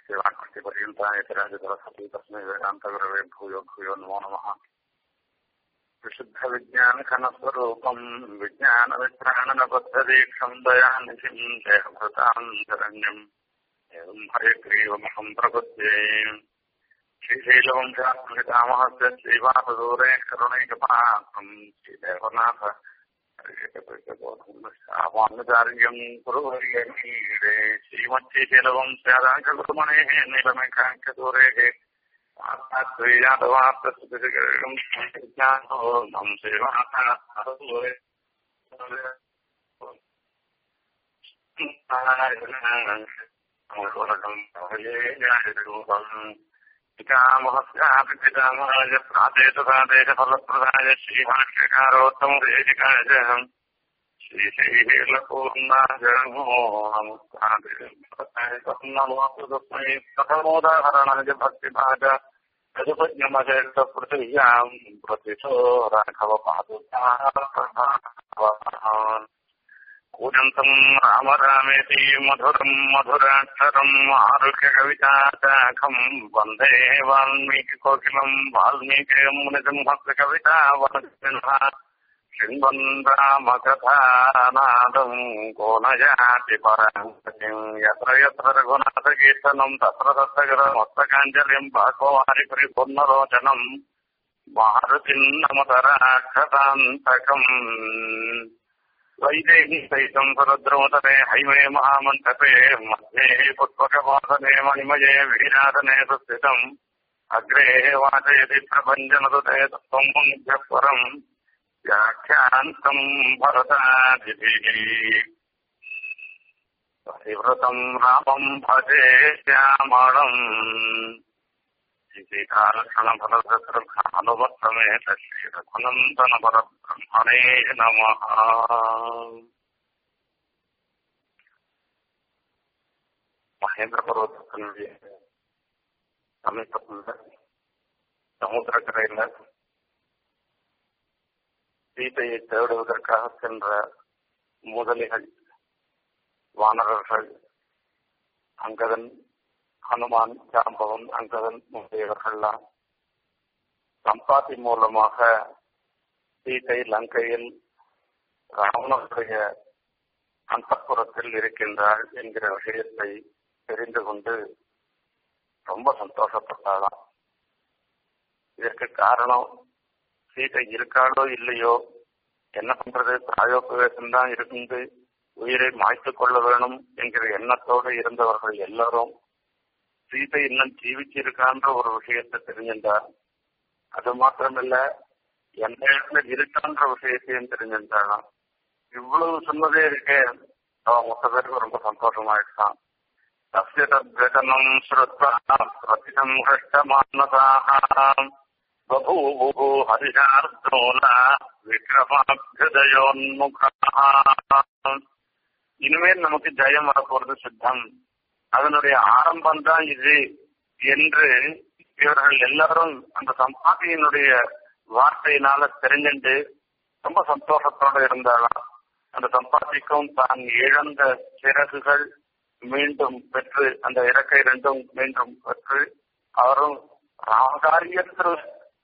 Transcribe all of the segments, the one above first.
सेवाकृतिपर्यन्ताय राजसरस्वती तस्मै वेदान्तगुरवे भूयो भूयो नमो नमः विशुद्धविज्ञानघनस्वरूपम् विज्ञानवित्राणनबद्धदीक्षम् दयानिधिम् देहभृताम् शरण्यम् एवम् हयग्रीवमहम् प्रपद्ये श्रीशैलवंशात्महितामहस्य श्रीवासदूरे करुणैकपात्रम् श्रीदेवनाथ आह्वानचार्यम् कुरुवर्यमीडे श्रीमच्छीशैलवंशादाङ्ककुर्मणेः नीलमेकाङ्कदूरेः म् पितामहस्यापि पितामहाय प्रादेशसादेशफलप्रदाय श्रीभाष्यकारोत्तमदेशिकाय जयम् श्रीशैलपूर्णाय प्रथमोदाहरणाय भक्तिभाग तदुपज्ञमशेष पृथिव्याम् प्रतिशो राघवपादुकान् कूजन्तम् राम रामेति मधुरम् मधुराक्षरम् आरुह्यकविताशाखम् वन्दे वाल्मीकिकोकिलम् वाल्मीकिमुनिसिंहस्य कविता वनसिंहा शृण्वन् रामकथानादम् को न याति पराङ्गतिम् यत्र यत्र रघुनाथकीर्तनम् तत्र तत्र गिरमस्तकाञ्जलिम् बाकोवारि परिपूर्णरोचनम् मारुतिम् नमतराक्षतान्तकम् वैदेही सहितम् सुरद्रोदरे हैमे महामण्डपे मध्ये पुष्पकवासने मणिमये वीरासने सुस्थितम् अग्रे वाचयति प्रभञ्जनदुते त्वम् मुञ्जः परम् व्याख्यान्तम् भरतादिभिः परिवृतम् रामम् भजे श्यामळम् श्रीकालक्षणफलसमेत श्रीरघुनन्दनपरब्रह्मणे नमः மகேந்திர பர்வதத்தினுடைய சமீபத்தில் சமுத்திரக்கரையில் சீதையை தேடுவதற்காக சென்ற முதலிகள் வானரர்கள் அங்கதன் ஹனுமான் ஜாம்பவன் அங்கதன் முதலியவர்கள்லாம் சம்பாத்தி மூலமாக சீதை லங்கையில் ராவணனுடைய அந்தப்புறத்தில் இருக்கின்றாள் என்கிற விஷயத்தை தெரிந்து கொண்டு ரொம்ப சந்தோஷப்பட்டாளாம் இதற்கு காரணம் சீதை இருக்காளோ இல்லையோ என்ன பண்றது பிராயோபவேசம் தான் இருந்து உயிரை மாய்த்து கொள்ள வேணும் என்கிற எண்ணத்தோடு இருந்தவர்கள் எல்லாரும் சீதை இன்னும் ஜீவிச்சிருக்கான்ற ஒரு விஷயத்தை தெரிஞ்சின்றார் அது மாத்திரமில்ல எந்த இடத்துல இருக்கான்ற விஷயத்தையும் தெரிஞ்சிருந்தாளாம் இவ்வளவு சொன்னதே இருக்கே அவன் மொத்த பேருக்கு ரொம்ப சந்தோஷமாயிடுச்சான் தஸ்ய தத்கதனம் ஸ்ருத்வா பிரதிதம் ஹஷ்டமானதாக बभूवुः हरिशार्दूला விக்ரமாபியுதயோன்முகா இனிமேல் நமக்கு ஜெயம் வரப்போறது சித்தம் அதனுடைய ஆரம்பம் தான் இது என்று இவர்கள் எல்லாரும் அந்த சம்பாதியினுடைய வார்த்தையினால தெரிஞ்சுண்டு ரொம்ப சந்தோஷத்தோட இருந்தாலாம் அந்த சம்பாதிக்கும் தான் இழந்த சிறகுகள் மீண்டும் பெற்று அந்த இறக்கை ரெண்டும் மீண்டும் பெற்று அவரும் ராமகாரியத்தில்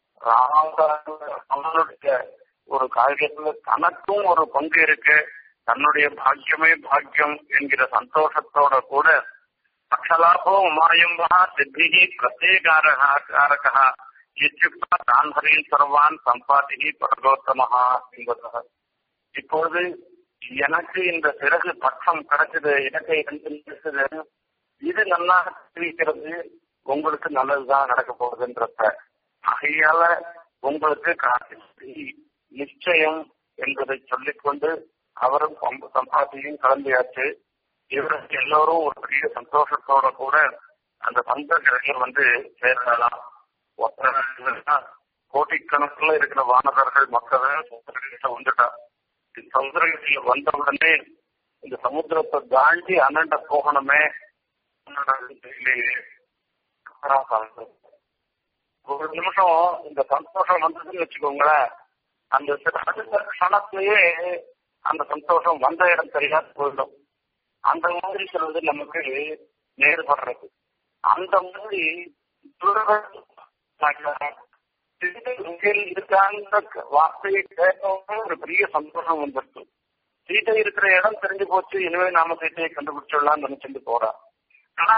ராமனுடைய ஒரு காரியத்துல தனக்கும் ஒரு பங்கு இருக்கு தன்னுடைய பாக்கியமே பாக்கியம் என்கிற சந்தோஷத்தோட கூட அக்ஷலாபோ உமாயம்பா சித்திகி பிரத்யேகாரகா இச்சுக்தா தான் ஹரின் சர்வான் சம்பாதிகி பரகோத்தமஹா என்பதாக இப்பொழுது எனக்கு இந்த சிறகு பட்சம் கிடைச்சது எனக்கு ரெண்டு கிடைச்சது இது நல்லா தெரிவிக்கிறது உங்களுக்கு நல்லதுதான் நடக்க போகுதுன்றத ஆகையால உங்களுக்கு நிச்சயம் என்பதை சொல்லிக்கொண்டு அவரும் சம்பாதியும் கலந்தியாச்சு இவருக்கு எல்லோரும் ஒரு பெரிய சந்தோஷத்தோட கூட அந்த சந்தர்களில் வந்து சேரலாம் கோட்டிக்கணக்கில் இருக்கிற வானவர்கள் மக்கள் சமுத்திரகிட்ட வந்துட்டா இந்த சமுத்திரகிட்ட வந்த உடனே இந்த சமுத்திரத்தை தாண்டி அண்ணண்ட போகணுமே ஒரு நிமிஷம் இந்த சந்தோஷம் வந்ததுன்னு வச்சுக்கோங்களேன் அந்த அடுத்த க்ஷணத்திலேயே அந்த சந்தோஷம் வந்த இடம் தெரியாது போயிடும் அந்த மாதிரி சிலது நமக்கு நேர்படுறது அந்த மாதிரி இங்கே இருக்கான்ற வார்த்தையை கேட்டவங்க ஒரு பெரிய சந்தோஷம் வந்துருக்கு சீட்டை இருக்கிற இடம் தெரிஞ்சு போச்சு இனிமே நாம சீட்டையை கண்டுபிடிச்சிடலாம் நினைச்சிட்டு போறா ஆனா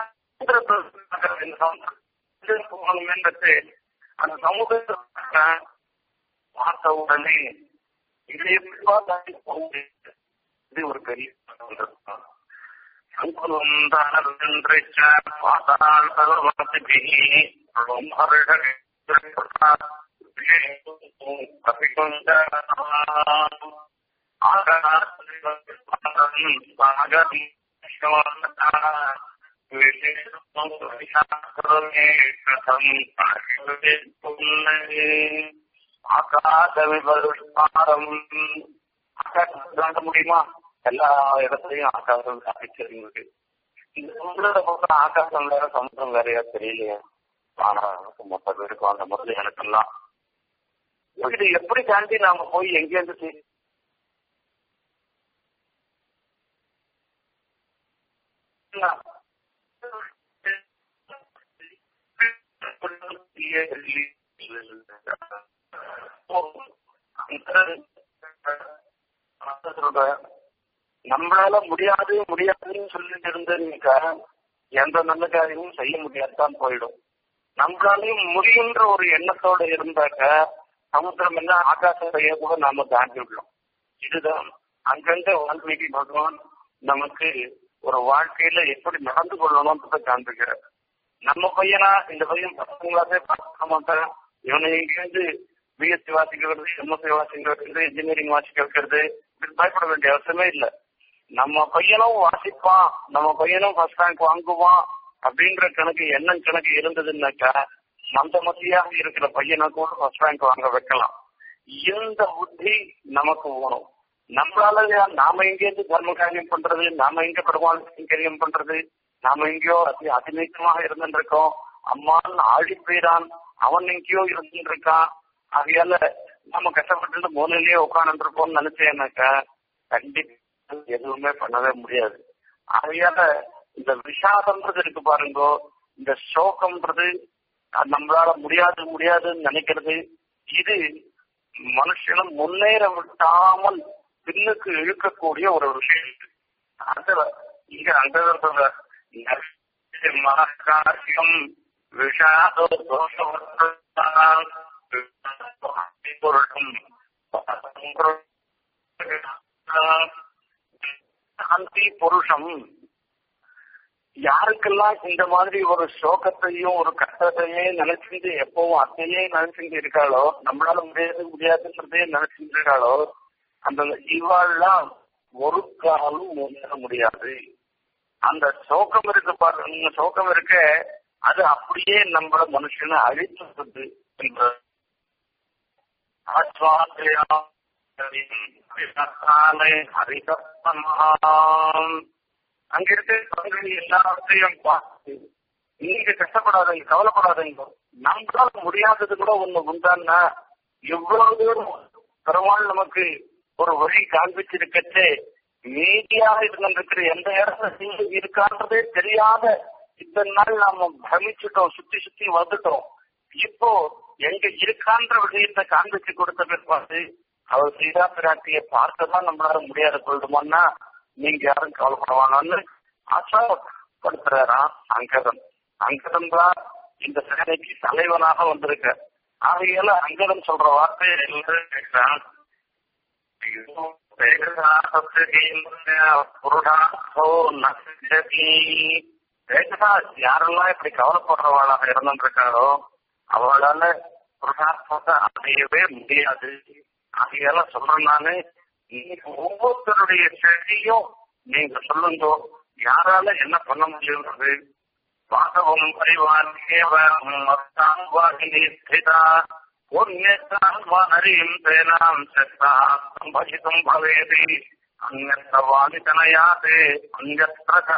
போகணுமேன்றது அந்த சமூகத்தை பார்த்த உடனே இதை எப்படிவா தாண்டி போக முடியாது இது ஒரு பெரிய சந்தோஷம் பாதாள் ஆகாச விபருஷ்பாரம் ஆகாசம் தாண்ட முடியுமா எல்லா இடத்துலயும் ஆகாசம் சாதிச்சிருக்கு இந்த சமுதிரத்தை பக்கம் ஆகாசம் வேற சமுதிரம் வேறையா தெரியலையா ஆனா மொத்த பேருக்கும் அந்த முதல்ல எனக்கெல்லாம் இது எப்படி தாண்டி நாம போய் எங்கேருந்து நம்மளால முடியாது முடியாதுன்னு சொல்லிட்டு இருந்தீங்க எந்த நல்ல காரியமும் செய்ய முடியாதுதான் போயிடும் நம்மளாலையும் முடியுன்ற ஒரு எண்ணத்தோட இருந்தாக்க சமுத்திரம் என்ன ஆகாசத்தையே கூட நாம தாண்டி விடலாம் இதுதான் அங்கங்க வால்மீகி பகவான் நமக்கு ஒரு வாழ்க்கையில எப்படி நடந்து கொள்ளணும்ன்றத காண்பிக்கிறார் நம்ம பையனா இந்த பையன் பசங்களாவே பார்க்க மாட்டான் இவனை எங்கேருந்து பிஎஸ்சி வாசிக்கிறது எம்எஸ்சி வாசிக்கிறது இன்ஜினியரிங் வாசிக்க வைக்கிறது இப்படி பயப்பட வேண்டிய அவசியமே இல்லை நம்ம பையனும் வாசிப்பான் நம்ம பையனும் ஃபர்ஸ்ட் ரேங்க் வாங்குவான் அப்படின்ற கணக்கு எண்ணம் கணக்கு இருந்ததுன்னாக்கா மந்த மத்தியாக இருக்கிற பையனை கூட ஃபர்ஸ்ட் ரேங்க் வாங்க வைக்கலாம் இந்த புத்தி நமக்கு வேணும் நம்மளால நாம எங்கேருந்து தர்ம காரியம் பண்றது நாம எங்க பெருமாள் காரியம் பண்றது நாம எங்கேயோ அதி அதிநீக்கமாக இருந்துருக்கோம் அம்மான்னு ஆடி போயிடான் அவன் எங்கேயோ இருந்துருக்கான் ஆகையால நம்ம கஷ்டப்பட்டு மூலையிலேயே உட்காந்துருக்கோம்னு நினைச்சேன்னாக்கா கண்டிப்பா எதுவுமே பண்ணவே முடியாது ஆகையால இந்த விஷாதம்ன்றது இருக்கு பாருங்க இந்த சோகம்ன்றது நம்மளால முடியாது முடியாதுன்னு நினைக்கிறது இது மனுஷனை முன்னேற விட்டாமல் பின்னுக்கு இழுக்கக்கூடிய ஒரு விஷயம் அந்த இங்க அந்த மனக்காரியம் விஷாதோ தோஷம் சாந்தி புருஷம் யாருக்கெல்லாம் இந்த மாதிரி ஒரு சோகத்தையும் ஒரு கஷ்டத்தையே நினைச்சிட்டு எப்பவும் அத்தையே நினைச்சிட்டு இருக்காளோ நம்மளால முடியாது முடியாதுன்றதே நினைச்சிட்டு இருக்காளோ அந்த இவாள்லாம் ஒரு காலம் முன்னேற முடியாது அந்த சோகம் இருக்கு பாருங்க சோகம் இருக்க அது அப்படியே நம்மள மனுஷனை அழித்து என்ற ஆஸ்வாசியம் அங்க இருக்க எல்லாத்தையும் பார்த்து நீங்க கஷ்டப்படாதீங்க கவலைப்படாதீங்க நம்மளால முடியாதது கூட ஒண்ணு உண்டான்னா எவ்வளவு தூரம் பெருமாள் நமக்கு ஒரு வழி காண்பிச்சிருக்கச்சே மீதியாக இருந்திருக்கிற எந்த இடத்துல நீங்க இருக்கான்றதே தெரியாத இத்தனை நாள் நாம பிரமிச்சுட்டோம் சுத்தி சுத்தி வந்துட்டோம் இப்போ எங்க இருக்கான்ற விஷயத்தை காண்பிச்சு கொடுத்த பிற்பாடு அவர் சீதா பிராட்டிய பார்க்கதான் நம்மளால முடியாத போயிடுமோன்னா நீங்க யாரும் கவலைப்படுவாங்கன்னு ஆசாப்படுத்துறாராம் அங்கதன் அங்கதன் தான் இந்த சேனைக்கு தலைவனாக வந்திருக்க ஆகையால அங்கதன் சொல்ற வார்த்தையை எல்லாரும் கேட்கிறான் யாரெல்லாம் இப்படி கவலைப்படுறவாளாக இருந்திருக்காரோ அவளால புருஷார்த்தத்தை அடையவே முடியாது ஆகையால சொல்றேன் நானு நீங்க ஒவ்வொருத்தருடைய செடியும் நீங்க சொல்லுங்க யாரால என்ன பண்ண முடியுன்றது வாசவம் ஹரிம் தேனாம் சத்தா சம்பகிதம் பவேதி அந்நத்த வாலிதனயாதே அந்நத்திர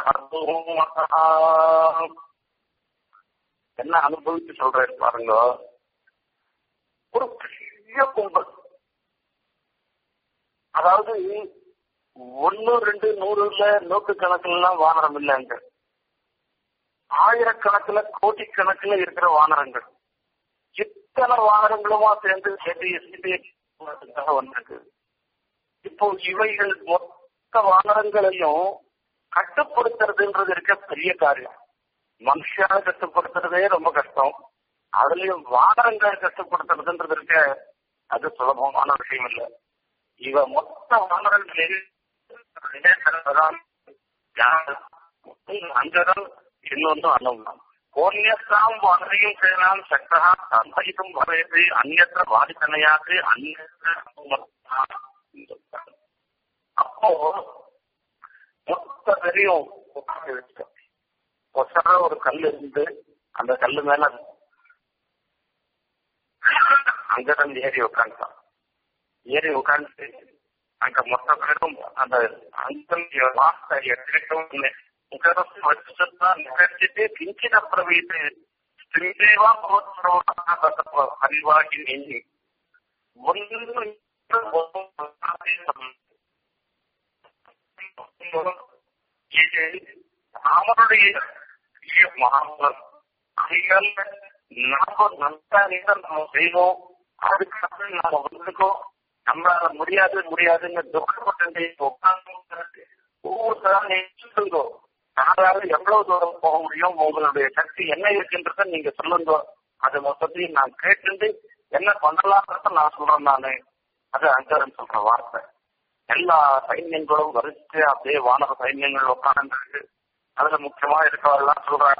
என்ன அனுபவிச்சு சொல்றேன் பாருங்க ஒரு பெரிய கும்பல் அதாவது ஒன்னு ரெண்டு நூறுல நூற்று கணக்குல எல்லாம் வாகனம் இல்லைங்க ஆயிரக்கணக்கில் கோடிக்கணக்கில் இருக்கிற வானரங்கள் இத்தனை வானரங்களுமா சேர்ந்து சிபிஐ வந்திருக்கு இப்போ இவைகள் மொத்த வானரங்களையும் கட்டுப்படுத்துறதுன்றது இருக்க பெரிய காரியம் மனுஷால கட்டுப்படுத்துறதே ரொம்ப கஷ்டம் அதுலயும் வானரங்களை கட்டுப்படுத்துறதுன்றது இருக்க அது சுலபமான விஷயம் இல்லை இவ மொத்த வானரங்களில் அங்கதான் இன்னொன்று அணுகுலாம் கோன்யத்தாம் வானரையும் செய்யலாம் சக்தா சம்பயித்தும் வரது அந்நற்ற வாதித்தனையாக அந்நற்ற அப்போ மொத்த பெரியும் உட்கார்ந்து வச்சிட்டோம் ஒசர ஒரு கல் இருந்து அந்த கல்லு மேல அங்கதான் ஏறி உட்காந்துட்டான் ஏறி உட்காந்து அங்க மொத்த பேரும் அந்த அந்த வார்த்தை எடுக்கவும் ಮುಖರಸ್ಸು ವಚಿಸುತ್ತಾ ನಿಕರ್ಚಿತೆ ಕಿಂಚಿನ ಪ್ರವೀತೆ ಸ್ತ್ರೀದೇವಾ ಭವತ್ಸರ್ವ ಹರಿವಾಗಿ ನಿನ್ನೆ ಒಂದು அவருடைய மகாபலம் அதிகால நாம நன்றாக நம்ம செய்வோம் அதுக்காக நாம வந்திருக்கோம் நம்மளால முடியாது முடியாதுன்னு துக்கப்பட்டு உட்கார்ந்து ஒவ்வொருத்தரும் நீங்க சொல்லுங்க யாரால எவ்வளவு தூரம் போக முடியும் உங்களுடைய சக்தி என்ன இருக்குன்றத நீங்க சொல்லுங்க அது மொத்தத்தையும் நான் கேட்டு என்ன பண்ணலாம்ன்றத நான் சொல்றேன் நானு அது அங்கரன் சொல்ற வார்த்தை எல்லா சைன்யங்களும் வரிசை அப்படியே வானர சைன்யங்கள் உட்கார்ந்துருக்கு அதுல முக்கியமா இருக்கவெல்லாம் சொல்றாங்க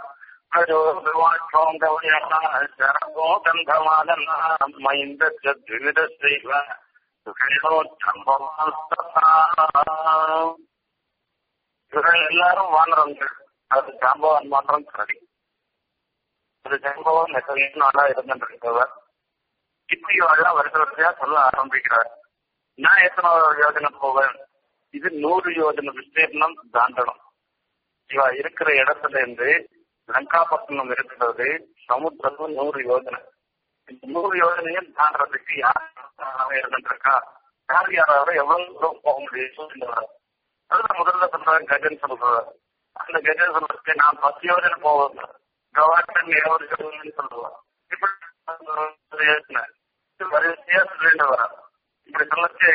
இவர்கள் எல்லாரும் வானரங்கள் அது ஜாம்பவான் மாத்திரம் சரி அது ஜாம்பவான் எத்தனை நாளா இருந்திருக்கிறவர் இப்படி எல்லாம் வருஷத்தையா சொல்ல ஆரம்பிக்கிறார் நான் எத்தனை யோஜனை போவேன் இது நூறு யோஜனை விஸ்தீர்ணம் தாண்டனம் இவ இருக்கிற இடத்துல இருந்து லங்காபட்டினம் இருக்கிறது சமுத்திரம் நூறு யோஜனை இந்த நூறு யோஜனையும் தாண்டறதுக்கு யார் இருந்திருக்கா யார் யாராவது எவ்வளவு தூரம் போக முடியும் அதுல முதல்ல சொல்றாங்க கஜன் சொல்றாரு அந்த கஜன் சொல்றதுக்கு நான் பத்து யோஜனை போவேன் கவாட்டன் இருபது யோஜனை சொல்லுவான் இப்படி வரிசையா சொல்லிட்டு வர இப்படி சொல்லச்சு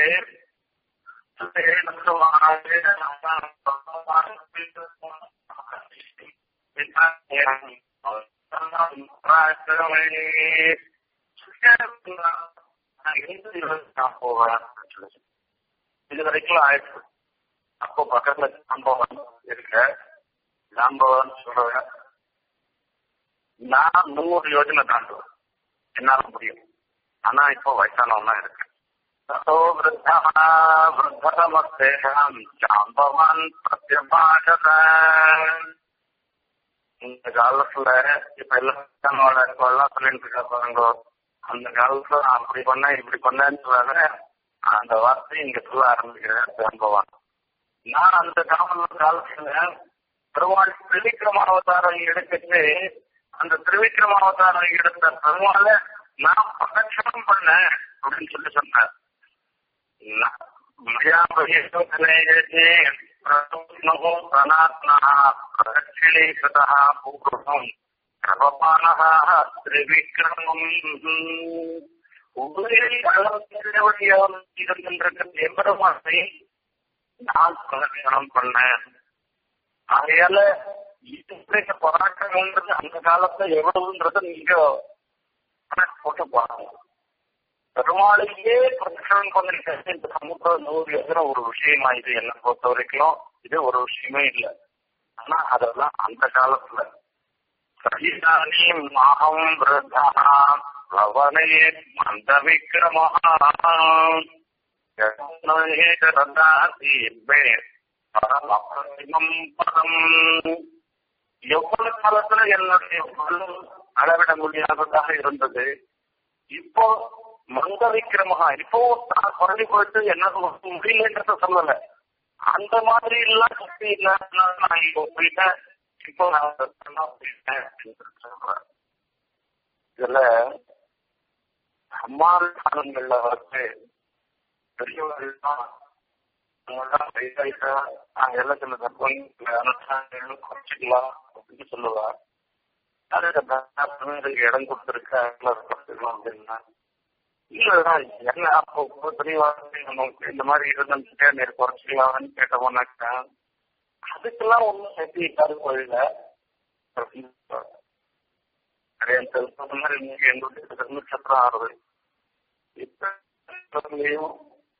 இது வரைக்கும் ஆயிடுச்சு அப்போ பக்கத்துல ஜாம்பவன் இருக்க ஜாம்பவன் சொல்ற நான் நூறு யோஜனை தாண்டுவேன் என்னால முடியும் ஆனா இப்போ வயசானவனா இருக்கு தோ விருத்தா விருத்தமஸ்தேஷாம் ஜாம்பவான் பிரத்யபாஷத இந்த காலத்துல இப்ப எல்லாம் எல்லாம் சொல்லிட்டு இருக்கா பாருங்க அந்த காலத்துல நான் அப்படி பண்ணேன் இப்படி பண்ணேன்னு சொல்லாத அந்த வார்த்தை இங்க சொல்ல ஆரம்பிக்கிறேன் ஜாம்பவான் நான் அந்த காமல காலத்துல பெருமாள் திருவிக்கிரமாவதாரம் எடுத்துட்டு அந்த திருவிக்கிரமாவதாரம் எடுத்த பெருமாள நான் பிரதட்சணம் பண்ணேன் அப்படின்னு சொல்லி சொன்னார் மயா பிரதட்சிணீகிருதா பூர்வம் பிரபமானः திரிவிக்ரமம் உபரியாக இருக்கின்ற எம்பெருமானை நான் பிரதட்சணம் பண்ணேன் ஆகையால இந்த போராட்டம்ன்றது அந்த காலத்துல எவ்வளவுன்றது நீங்க போட்டு பாருங்க பெருமாளையே பிரதட்சணம் பண்ணிருக்காங்க இந்த சமுத்திரம் நூறு எதிர ஒரு விஷயமா இது என்ன பொறுத்த வரைக்கும் இது ஒரு விஷயமே இல்லை ஆனா அதெல்லாம் அந்த காலத்துல சகிதானீம் மாகம் விருத்தா லவனே மந்த விக்ரமஹா பரம் எவ்வளவு காலத்துல என்னுடைய அளவிட முடியாததாக இருந்தது இப்போ மந்த விக்கிரமகா இப்போ நான் குறைஞ்சி போயிட்டு என்ன முடியலன்றத சொல்லல அந்த மாதிரி எல்லாம் சக்தி இல்லாத நான் இப்போ போயிட்டேன் இப்போ நான் போயிட்டேன் சொல்றேன் இதுல அம்மாள் காலங்கள்ல வந்து பெரியவர்கள் தான் அவங்கெல்லாம் வயசாயிட்டா நாங்க எல்லாம் சில தர்ப்பங்கள் அனுஷ்டானங்களும் குறைச்சிக்கலாம் அப்படின்னு சொல்லுவா அதுக்கு தர்ப்பணத்துக்கு இடம் கொடுத்துருக்க அதெல்லாம் குறைச்சிக்கலாம் அப்படின்னா இல்ல என்ன அப்போ பெரியவாசி நமக்கு இந்த மாதிரி இருந்துட்டே நீர் குறைச்சிக்கலாம்னு கேட்டோம்னாக்கா அதுக்கெல்லாம் ஒன்றும் சக்தி இல்லாத கோயில நிறைய தெரிஞ்ச மாதிரி இன்னைக்கு எங்களுக்கு நட்சத்திரம் ஆறுது இப்பயும்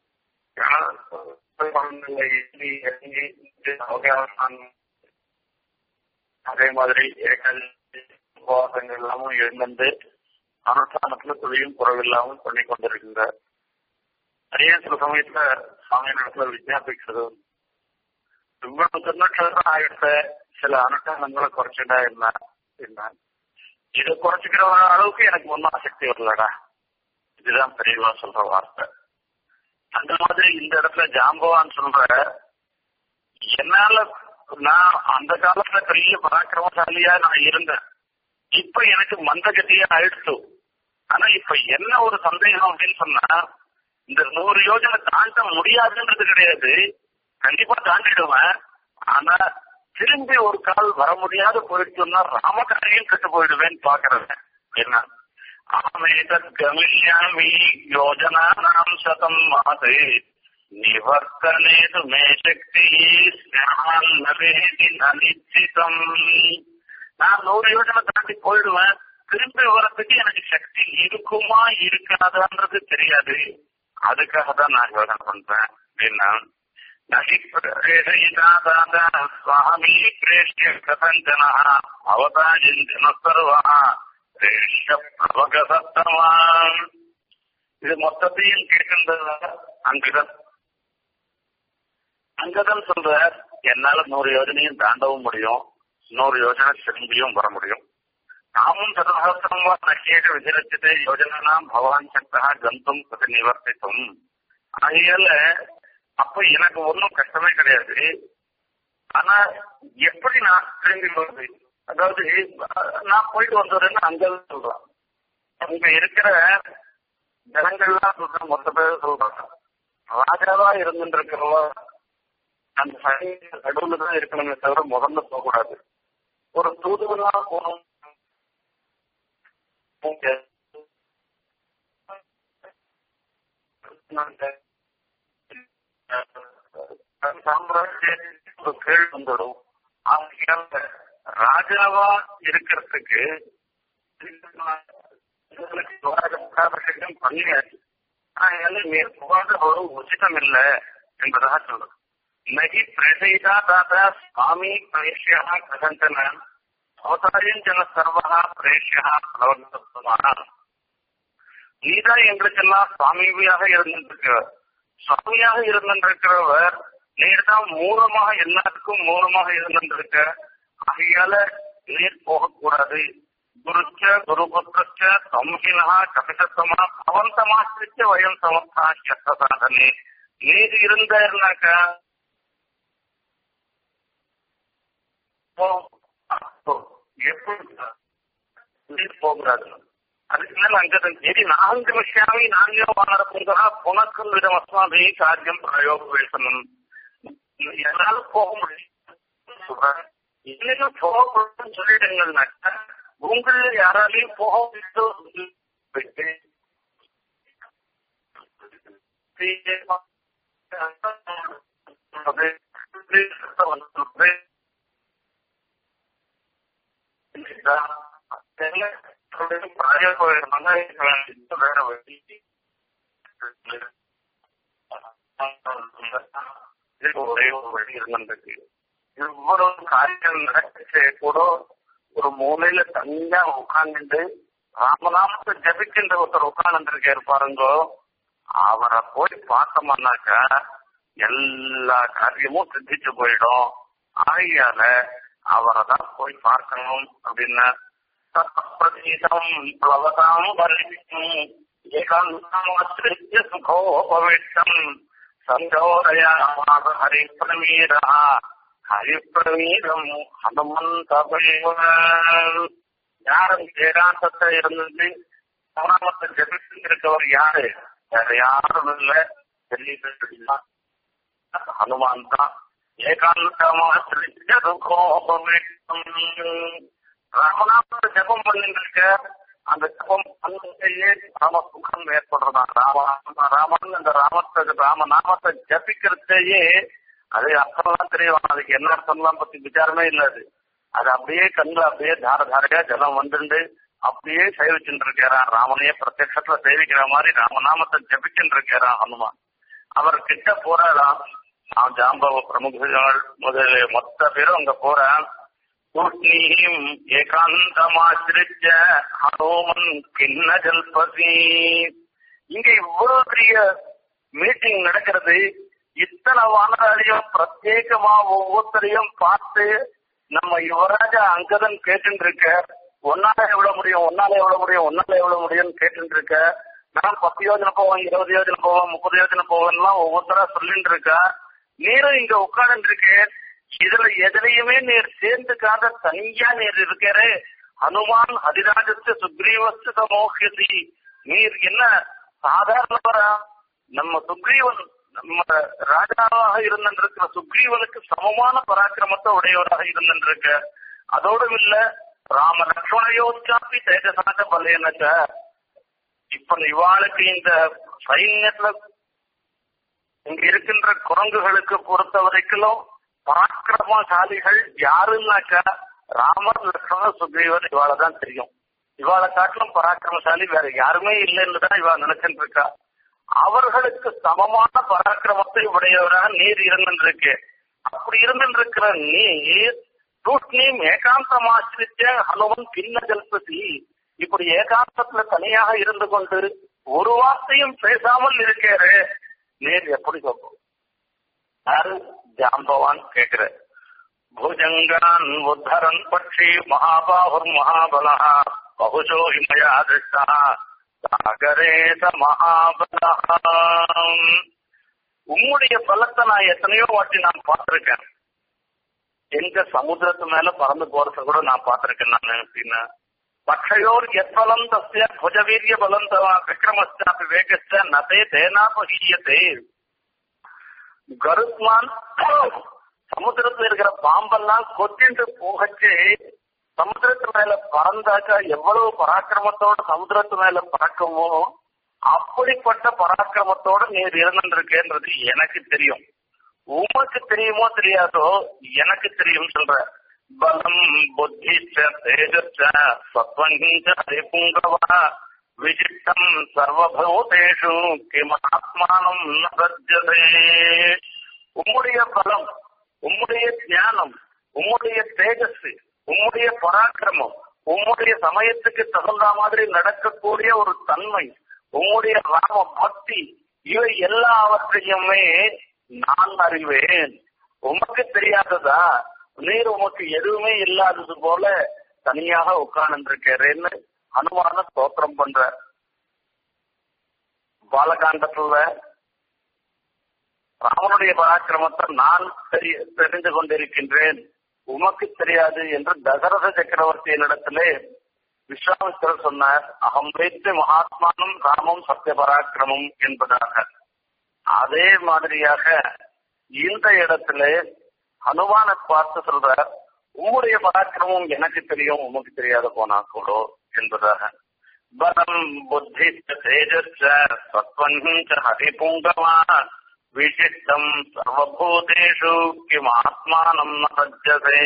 அதே மாதிரி உபவாசங்கள் எல்லாமும் எழுந்து அனுஷ்டானத்துல துளியும் குறவில்லாமல் பண்ணி கொண்டிருக்கின்றார் நிறைய சில சமயத்துல சுவாமி இடத்துல விஜயாபிக்கிறது இவ்வளவு திருநட்சத்திரம் ஆகிட்ட சில அனுஷ்டானங்களை குறைச்சுட்டா இருந்தா என்ன இதை குறைச்சிக்கிற அளவுக்கு எனக்கு ஒன்னும் ஆசக்தி வரலடா இதுதான் பெரியவா சொல்ற வார்த்தை அந்த மாதிரி இந்த இடத்துல ஜாம்பவான் சொல்ற என்னால நான் அந்த காலத்துல பெரிய பராக்கிரமசாலியா நான் இருந்தேன் இப்ப எனக்கு மந்தகதியா ஆயிடுச்சு ஆனா இப்ப என்ன ஒரு சந்தேகம் அப்படின்னு சொன்னா இந்த நூறு யோஜனை தாண்ட முடியாதுன்றது கிடையாது கண்டிப்பா தாண்டிடுவேன் ஆனா திரும்பி ஒரு கால் வர முடியாத போயிடுச்சுன்னா ராமகாரையும் கெட்டு போயிடுவேன்னு பாக்குறேன் என்ன ஆமேதத்கமிஷ்யாமி யோஜனானாம் சதம் மாதே நிவர்த்தனேது மே சக்தி நிச்சிதம் நான் நூறு யோஜனை தாண்டி போயிடுவேன் திரும்பி வர்றதுக்கு எனக்கு சக்தி இருக்குமா இருக்காதான்றது தெரியாது அதுக்காக தான் நான் யோஜனை பண்றேன் அப்படின்னா நகி சுவாமி பிரேஷ்ய கதஞ்சன அவதாஜிந்தன சர்வா இது மொத்தத்தையும் கேட்கின்றது அங்கதன் அங்கதன் சொல்ற என்னால நூறு யோஜனையும் தாண்டவும் முடியும் நூறு யோஜனை திரும்பியும் வர முடியும் நாமும் சதசகசிரம் வா நக்கியக விதிரச்சிட்டு யோஜனாம் பவான் சக்தா கந்தும் பிரதி நிவர்த்தித்தும் ஆகையால அப்ப எனக்கு ஒன்றும் கஷ்டமே கிடையாது ஆனா எப்படி நான் திரும்பி வருது அதாவது நான் போயிட்டு வந்ததுன்னு அங்க சொல்றேன் அங்க இருக்கிற ஜனங்கள்லாம் சொல்ற மொத்த பேர் சொல்றாங்க ராஜாவா இருந்துட்டு இருக்கிறவா அந்த சைடு நடுவுல தான் இருக்கணுமே தவிர முதல்ல போகக்கூடாது ஒரு தூதுவனா போகணும் சாம்ராஜ்ய கேள்வி வந்துடும் அவங்க ராஜாவா இருக்கிறதுக்கு பண்ணியாச்சு அதனால நீர் புகாத ஒரு உச்சிதம் இல்லை என்பதாக சொல்றது நகி பிரசயிதா தாத்தா சுவாமி பிரேஷ்யா கதந்தன அவதாரியம் ஜன சர்வா பிரேஷ்யா பிரவர்த்தமான நீதான் எங்களுக்கெல்லாம் சுவாமியாக இருந்திருக்கிறவர் சுவாமியாக இருந்திருக்கிறவர் நீர் தான் மூலமாக எல்லாத்துக்கும் மூலமாக இருந்திருக்க ஆகையால நீர் போகக்கூடாது குருச்ச குருபுத்திரச்ச சம்ஹினா கபிசத்தமா பவந்தமாசிரிச்ச வயம் சமஸ்தா சாதனே நீர் இருந்தாருனாக்கா எப்படி போகக்கூடாது அதுக்கு மேல அங்கே எதி நான்கு விஷயாமி நான்கே வாழறதுங்கிறா புனக்கும் விதம் அஸ்மாபி காரியம் பிரயோகவேசனம் என்னால போக முடியும் சொல்றேன் இன்னும் போகக்கூடாதுன்னு சொல்லிடுங்கன்னாக்கா உங்கள யாராலையும் போக விட்டு ஒரே ஒரு வழி இருந்திருக்கு இவ்வளவு காரியம் நடக்கச்சே கூட ஒரு மூலையில தனியா உட்கார்ந்துட்டு ராமநாமத்தை ஜபிக்கின்ற ஒருத்தர் உட்கார்ந்துருக்காரு பாருங்கோ அவரை போய் பார்த்தோம்னாக்கா எல்லா காரியமும் சித்திச்சு போயிடும் ஆகையால அவரை தான் போய் பார்க்கணும் அப்படின்னா பிரதீதம் பிளவதாம் வர்ணிக்கும் ஏகாந்தமாசிரித்ய சுகோபவிஷ்டம் சஞ்சோதயாமாத ஹரிப்பிரமீரா ஹரிப்பிரமீரம் ஹனுமந்த யாரும் ஏகாந்தத்தை இருந்தது சமநாமத்தை ஜபித்து இருக்கவர் யாரு வேற யாரும் இல்ல தெரியுது ஹனுமான் தான் ராமநாம ஜபம் பண்ணிட்டு இருக்க அந்த ஜபம் பண்ணிட்டே ராம சுகம் ஏற்படுறதான் ராம ராமன் அந்த ராமத்தை ராமநாமத்தை ஜபிக்கிறதையே அது அர்த்தம்லாம் தெரியும் அதுக்கு என்ன அர்த்தம்லாம் பத்தி விசாரமே இல்ல அது அது அப்படியே கண்ணுல அப்படியே தார தாரையா ஜலம் வந்துண்டு அப்படியே சேவிச்சுட்டு இருக்கிறான் ராமனையே பிரத்யட்சத்துல சேவிக்கிற மாதிரி ராமநாமத்தை ஜபிச்சுட்டு இருக்கிறான் ஹனுமான் அவர் கிட்ட போறாராம் அவன் ஜாம்பவ பிரமுகர்கள் முதல்ல மொத்த பேரும் அங்க போறான் தூஷ்ணீம் ஏகாந்தமாசிரிச்ச ஹனுமன் கிண்ண ஜல்பசி இங்க இவ்வளவு பெரிய மீட்டிங் நடக்கிறது இத்தனை வானராலையும் பிரத்யேகமா ஒவ்வொருத்தரையும் பார்த்து நம்ம யுவராஜா அங்கதன் கேட்டு இருக்க ஒன்னால எவ்வளவு முடியும் ஒன்னால எவ்வளவு முடியும் ஒன்னால எவ்வளவு முடியும்னு கேட்டு இருக்க நான் பத்து யோஜனை போவேன் இருபது யோஜனை போவேன் முப்பது யோஜனை போவேன்லாம் ஒவ்வொருத்தரா சொல்லிட்டு இருக்கா நீரும் இங்க உட்கார்ந்து இருக்கேன் இதுல எதுலையுமே நீர் சேர்ந்துக்காத தனியா நீர் இருக்கிற ஹனுமான் ஹரிராஜத்து சுக்ரீவஸ்து சமோகியதி நீர் என்ன சாதாரணவரா நம்ம சுக்ரீவன் நம்ம ராஜாவாக இருந்திருக்கிற சுக்ரீவனுக்கு சமமான பராக்கிரமத்தை உடையவராக இருந்திருக்க அதோடும் இல்ல ராம லக்ஷ்மணயோச்சாப்பி தேஜசாக பலேனச்ச இப்ப இவாளுக்கு இந்த சைன்யத்துல இங்க இருக்கின்ற குரங்குகளுக்கு பொறுத்த வரைக்கும் பராக்கிரமசாலிகள் யாருன்னாக்கா ராமர் லக்ஷ்மண சுக்ரீவன் இவாளை தான் தெரியும் இவாளை காட்டிலும் பராக்கிரமசாலி வேற யாருமே இல்லைன்னு தான் இவா நினைச்சிட்டு இருக்கா அவர்களுக்கு சமமான பராக்கிரமத்தை உடையவராக நீர் இருந்திருக்கு அப்படி இருந்திருக்கிற நீர் தூஷ்ணீம் ஏகாந்தமாசிரிச்ச ஹனுமன் பின்ன ஜல்பதி இப்படி ஏகாந்தத்துல தனியாக இருந்து கொண்டு ஒரு வார்த்தையும் பேசாமல் இருக்கிறே நீர் எப்படி சொல்லும் யாரு ஜாம்பவான் கேட்கிற புஜங்கான் உத்தரன் பட்சி மகாபாகுர் மகாபலா பகுஜோ இமயா திருஷ்டா சாகரேத மகாபலா உம்முடைய பலத்தை நான் எத்தனையோ வாட்டி நான் பார்த்திருக்கேன் எங்க சமுத்திரத்து மேல பறந்து போறத கூட நான் பார்த்திருக்கேன் நான் அப்படின்னா பட்சயோர் எத்பலம் தஸ்ய புஜவீரிய பலம் தவா விக்ரமஸ்தாபி வேகஸ்த நதே தேனாபகீயதே கருத்மான் சமுத்திரத்துல இருக்கிற பாம்பெல்லாம் கொத்திட்டு போகச்சு சமுத்திரத்து மேல பறந்தாக்கா எவ்வளவு பராக்கிரமத்தோட சமுத்திரத்து மேல பறக்குமோ அப்படிப்பட்ட பராக்கிரமத்தோட நீர் இருந்திருக்கேன்றது எனக்கு தெரியும் உமக்கு தெரியுமோ தெரியாதோ எனக்கு தெரியும் சொல்ற பலம் புத்தி தேஜஸ்ச சத்வங்கவா விசிஷ்டம் சர்வபூதேஷு கிமாத்மானம் நஜதே உம்முடைய பலம் உம்முடைய ஞானம் உம்முடைய தேஜஸ் உம்முடைய பராக்கிரமம் உம்முடைய சமயத்துக்கு தகுந்த மாதிரி நடக்கக்கூடிய ஒரு தன்மை உம்முடைய ராம பக்தி இவை எல்லாவற்றையுமே நான் அறிவேன் உமக்கு தெரியாததா நீர் உமக்கு எதுவுமே இல்லாதது போல தனியாக உட்கார்ந்து இருக்கிறேன்னு அனுமான ஸ்தோத்திரம் பண்ற பாலகாண்டத்துல ராமனுடைய பராக்கிரமத்தை நான் தெரிய தெரிந்து கொண்டிருக்கின்றேன் உமக்கு தெரியாது என்று தசரத சக்கரவர்த்தியினிடத்திலே விஸ்வாமித்திரர் சொன்னார் அகம் வைத்து மகாத்மானம் ராமம் சத்திய பராக்கிரமம் என்பதாக அதே மாதிரியாக இந்த இடத்துல ஹனுமானை பார்த்து சொல்ற உம்முடைய பராக்கிரமம் எனக்கு தெரியும் உமக்கு தெரியாத போனா கூட என்பதாக பலம் புத்தி தேஜஸ் சத்வஞ்ச ஹரிபுங்கமா விசிஷ்டம் சர்வபூதேஷு கிம் ஆத்மானம் நஜதே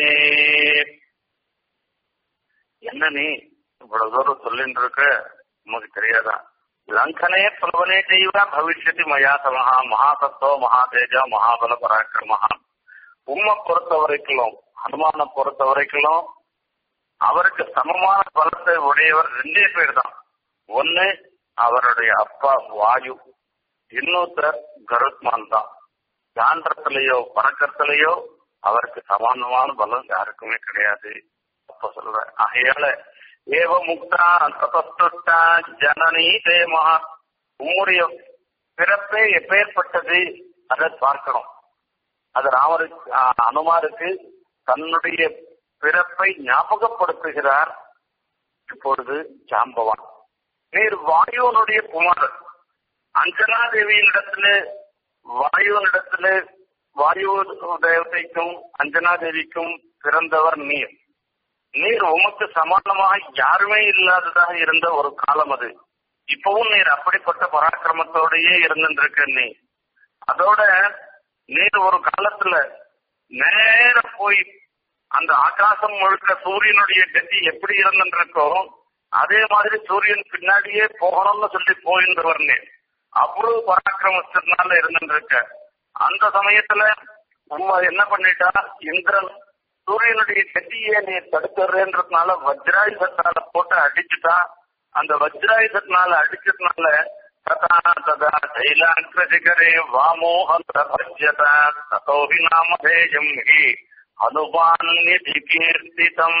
என்ன நீ இவ்வளவு தூரம் சொல்லிட்டு இருக்க உமக்கு தெரியாதா லங்கனே பிரபலே செய்வா பவிஷ்யதி மயா சமஹா மகாசத்தோ மகாதேஜா மகாபல பராக்கிரமஹா உம்மை பொறுத்த வரைக்கும் ஹனுமான பொறுத்த வரைக்கும் அவருக்கு சமமான பலத்தை உடையவர் ரெண்டே பேர் தான் ஒன்னு அவருடைய அப்பா வாயு இன்னொருத்தர் கருத்மான் தான் காண்டத்திலேயோ பறக்கத்திலேயோ அவருக்கு சமானமான பலம் யாருக்குமே கிடையாது அப்ப சொல்ற ஆகையால ஏவ முக்தா தபஸ்துஷ்டா ஜனனி தே மகா உம்முடைய பிறப்பே எப்பேற்பட்டது அதை பார்க்கணும் அது ராமருக்கு அனுமாருக்கு தன்னுடைய பிறப்பை ஞாபகப்படுத்துகிறார் இப்பொழுது ஜாம்பவான் நீர் வாயுவனுடைய குமாரர் அஞ்சனா தேவியினிடத்துல வாயுவனிடத்துல வாயு தேவதைக்கும் அஞ்சனா தேவிக்கும் பிறந்தவர் நீர் நீர் உமக்கு சமானமாக யாருமே இல்லாததாக இருந்த ஒரு காலம் அது இப்பவும் நீர் அப்படிப்பட்ட பராக்கிரமத்தோடயே இருந்துருக்க நீ அதோட நீர் ஒரு காலத்துல நேர போய் அந்த ஆகாசம் முழுக்க சூரியனுடைய கதி எப்படி இருந்துருக்கோ அதே மாதிரி சூரியன் பின்னாடியே போகணும்னு சொல்லி போயிருந்தவர் நீர் அவ்வளவு பராக்கிரமத்தினால இருந்துருக்க அந்த சமயத்துல உண்மை என்ன பண்ணிட்டா இந்திரன் சூரியனுடைய கத்தியை நீ தடுக்கிறதுன்றதுனால வஜ்ராயுதத்தால போட்டு அடிச்சுட்டா அந்த வஜ்ராயுதத்தினால அடிச்சதுனால ததா ததா தைலாங்கிரசிகரே வாமோகம் பிரபஜ்யத ததோஹி நாமதேயம் ஹி அனுபான்யதி கீர்த்திதம்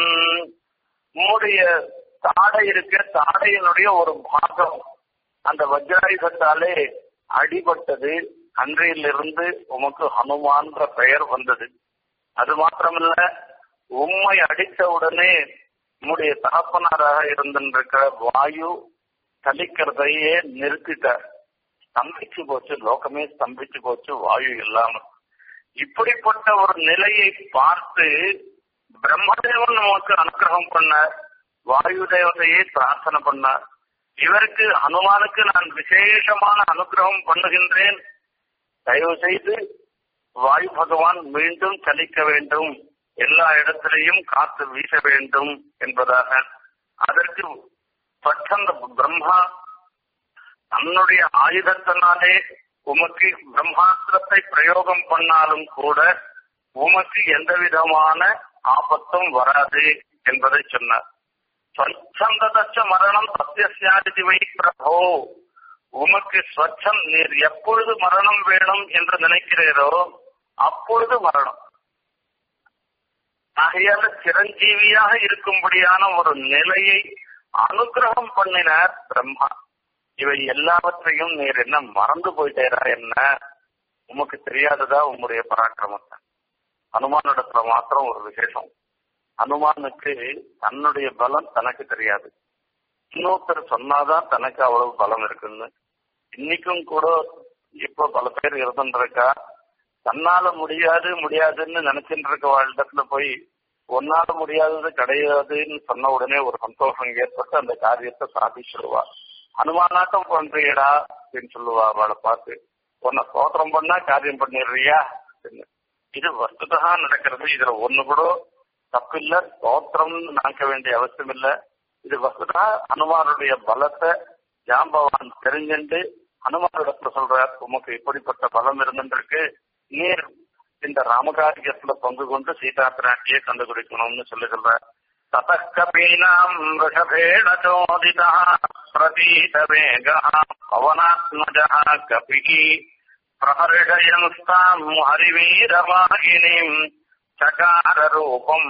உம்முடைய தாடை இருக்க தாடையினுடைய ஒரு பாகம் அந்த வஜ்ராயுதத்தாலே அடிபட்டது அன்றையிலிருந்து உமக்கு ஹனுமான்ற பெயர் வந்தது அது மாத்திரமல்ல உண்மை அடித்த உடனே உம்முடைய தகப்பனாராக இருந்திருக்கிற வாயு சலிக்கிறதையே நிறுத்திட்டார் ஸ்தம்பிச்சு போச்சு லோகமே ஸ்தம்பிச்சு போச்சு வாயு இல்லாம இப்படிப்பட்ட ஒரு நிலையை பார்த்து பிரம்மதேவன் நமக்கு அனுகிரகம் பண்ணார் வாயு தேவதையை பிரார்த்தனை பண்ணார் இவருக்கு ஹனுமானுக்கு நான் விசேஷமான அனுகிரகம் பண்ணுகின்றேன் தயவு செய்து வாயு பகவான் மீண்டும் சலிக்க வேண்டும் எல்லா இடத்திலையும் காத்து வீச வேண்டும் என்பதாக அதற்கு பச்சந்த பிரம்மா தன்னுடைய ஆயுதத்தினாலே உமக்கு பிரம்மாஸ்திரத்தை பிரயோகம் பண்ணாலும் கூட உமக்கு எந்த விதமான ஆபத்தும் வராது என்பதை சொன்னார் ஸ்வச்சந்ததச்ச மரணம் சத்தியசியாதி வை பிரபோ உமக்கு ஸ்வச்சம் நீர் எப்பொழுது மரணம் வேணும் என்று நினைக்கிறீரோ அப்பொழுது மரணம் ஆகையால சிரஞ்சீவியாக இருக்கும்படியான ஒரு நிலையை அனுகிரகம் பண்ணினார் பிரம்மா இவை எல்லாவற்றையும் நீர் என்ன மறந்து போயிட்டேரா என்ன உமக்கு தெரியாததா உம்முடைய பராக்கிரமத்தை ஹனுமானிடத்துல மாத்திரம் ஒரு விசேஷம் ஹனுமானுக்கு தன்னுடைய பலம் தனக்கு தெரியாது இன்னொருத்தர் சொன்னாதான் தனக்கு அவ்வளவு பலம் இருக்குன்னு இன்னைக்கும் கூட இப்ப பல பேர் இருந்துருக்கா தன்னால முடியாது முடியாதுன்னு நினைச்சுட்டு இருக்க இடத்துல போய் ஒன்னால முடியாதது கிடையாதுன்னு சொன்ன உடனே ஒரு சந்தோஷம் ஏற்பட்டு அந்த காரியத்தை சாதிச்சிடுவா அனுமானாட்டம் பண்றியடா அப்படின்னு சொல்லுவா அவளை பார்த்து உன்னை சோத்திரம் பண்ணா காரியம் பண்ணிடுறியா இது வஸ்துதா நடக்கிறது இதுல ஒண்ணு கூட தப்பில்ல ஸ்தோத்திரம்னு நினைக்க வேண்டிய அவசியம் இல்ல இது வஸ்துதா ஹனுமானுடைய பலத்தை ஜாம்பவான் தெரிஞ்சுட்டு ஹனுமானிடத்துல சொல்றார் உமக்கு இப்படிப்பட்ட பலம் இருந்துருக்கு நீர் இந்த ராமகாரியத்துல பங்கு கொண்டு சீதா பிராட்டியை கண்டுபிடிக்கணும்னு சொல்லி சொல்றார் ததக்கபீனாம் ரிஷபேண சோதிதா பிரதீத வேகா பவனாத்மஜா கபிகி பிரஹர்ஷயன்ஸ்தாம் ஹரிவீரவாகினிம் சகார ரூபம்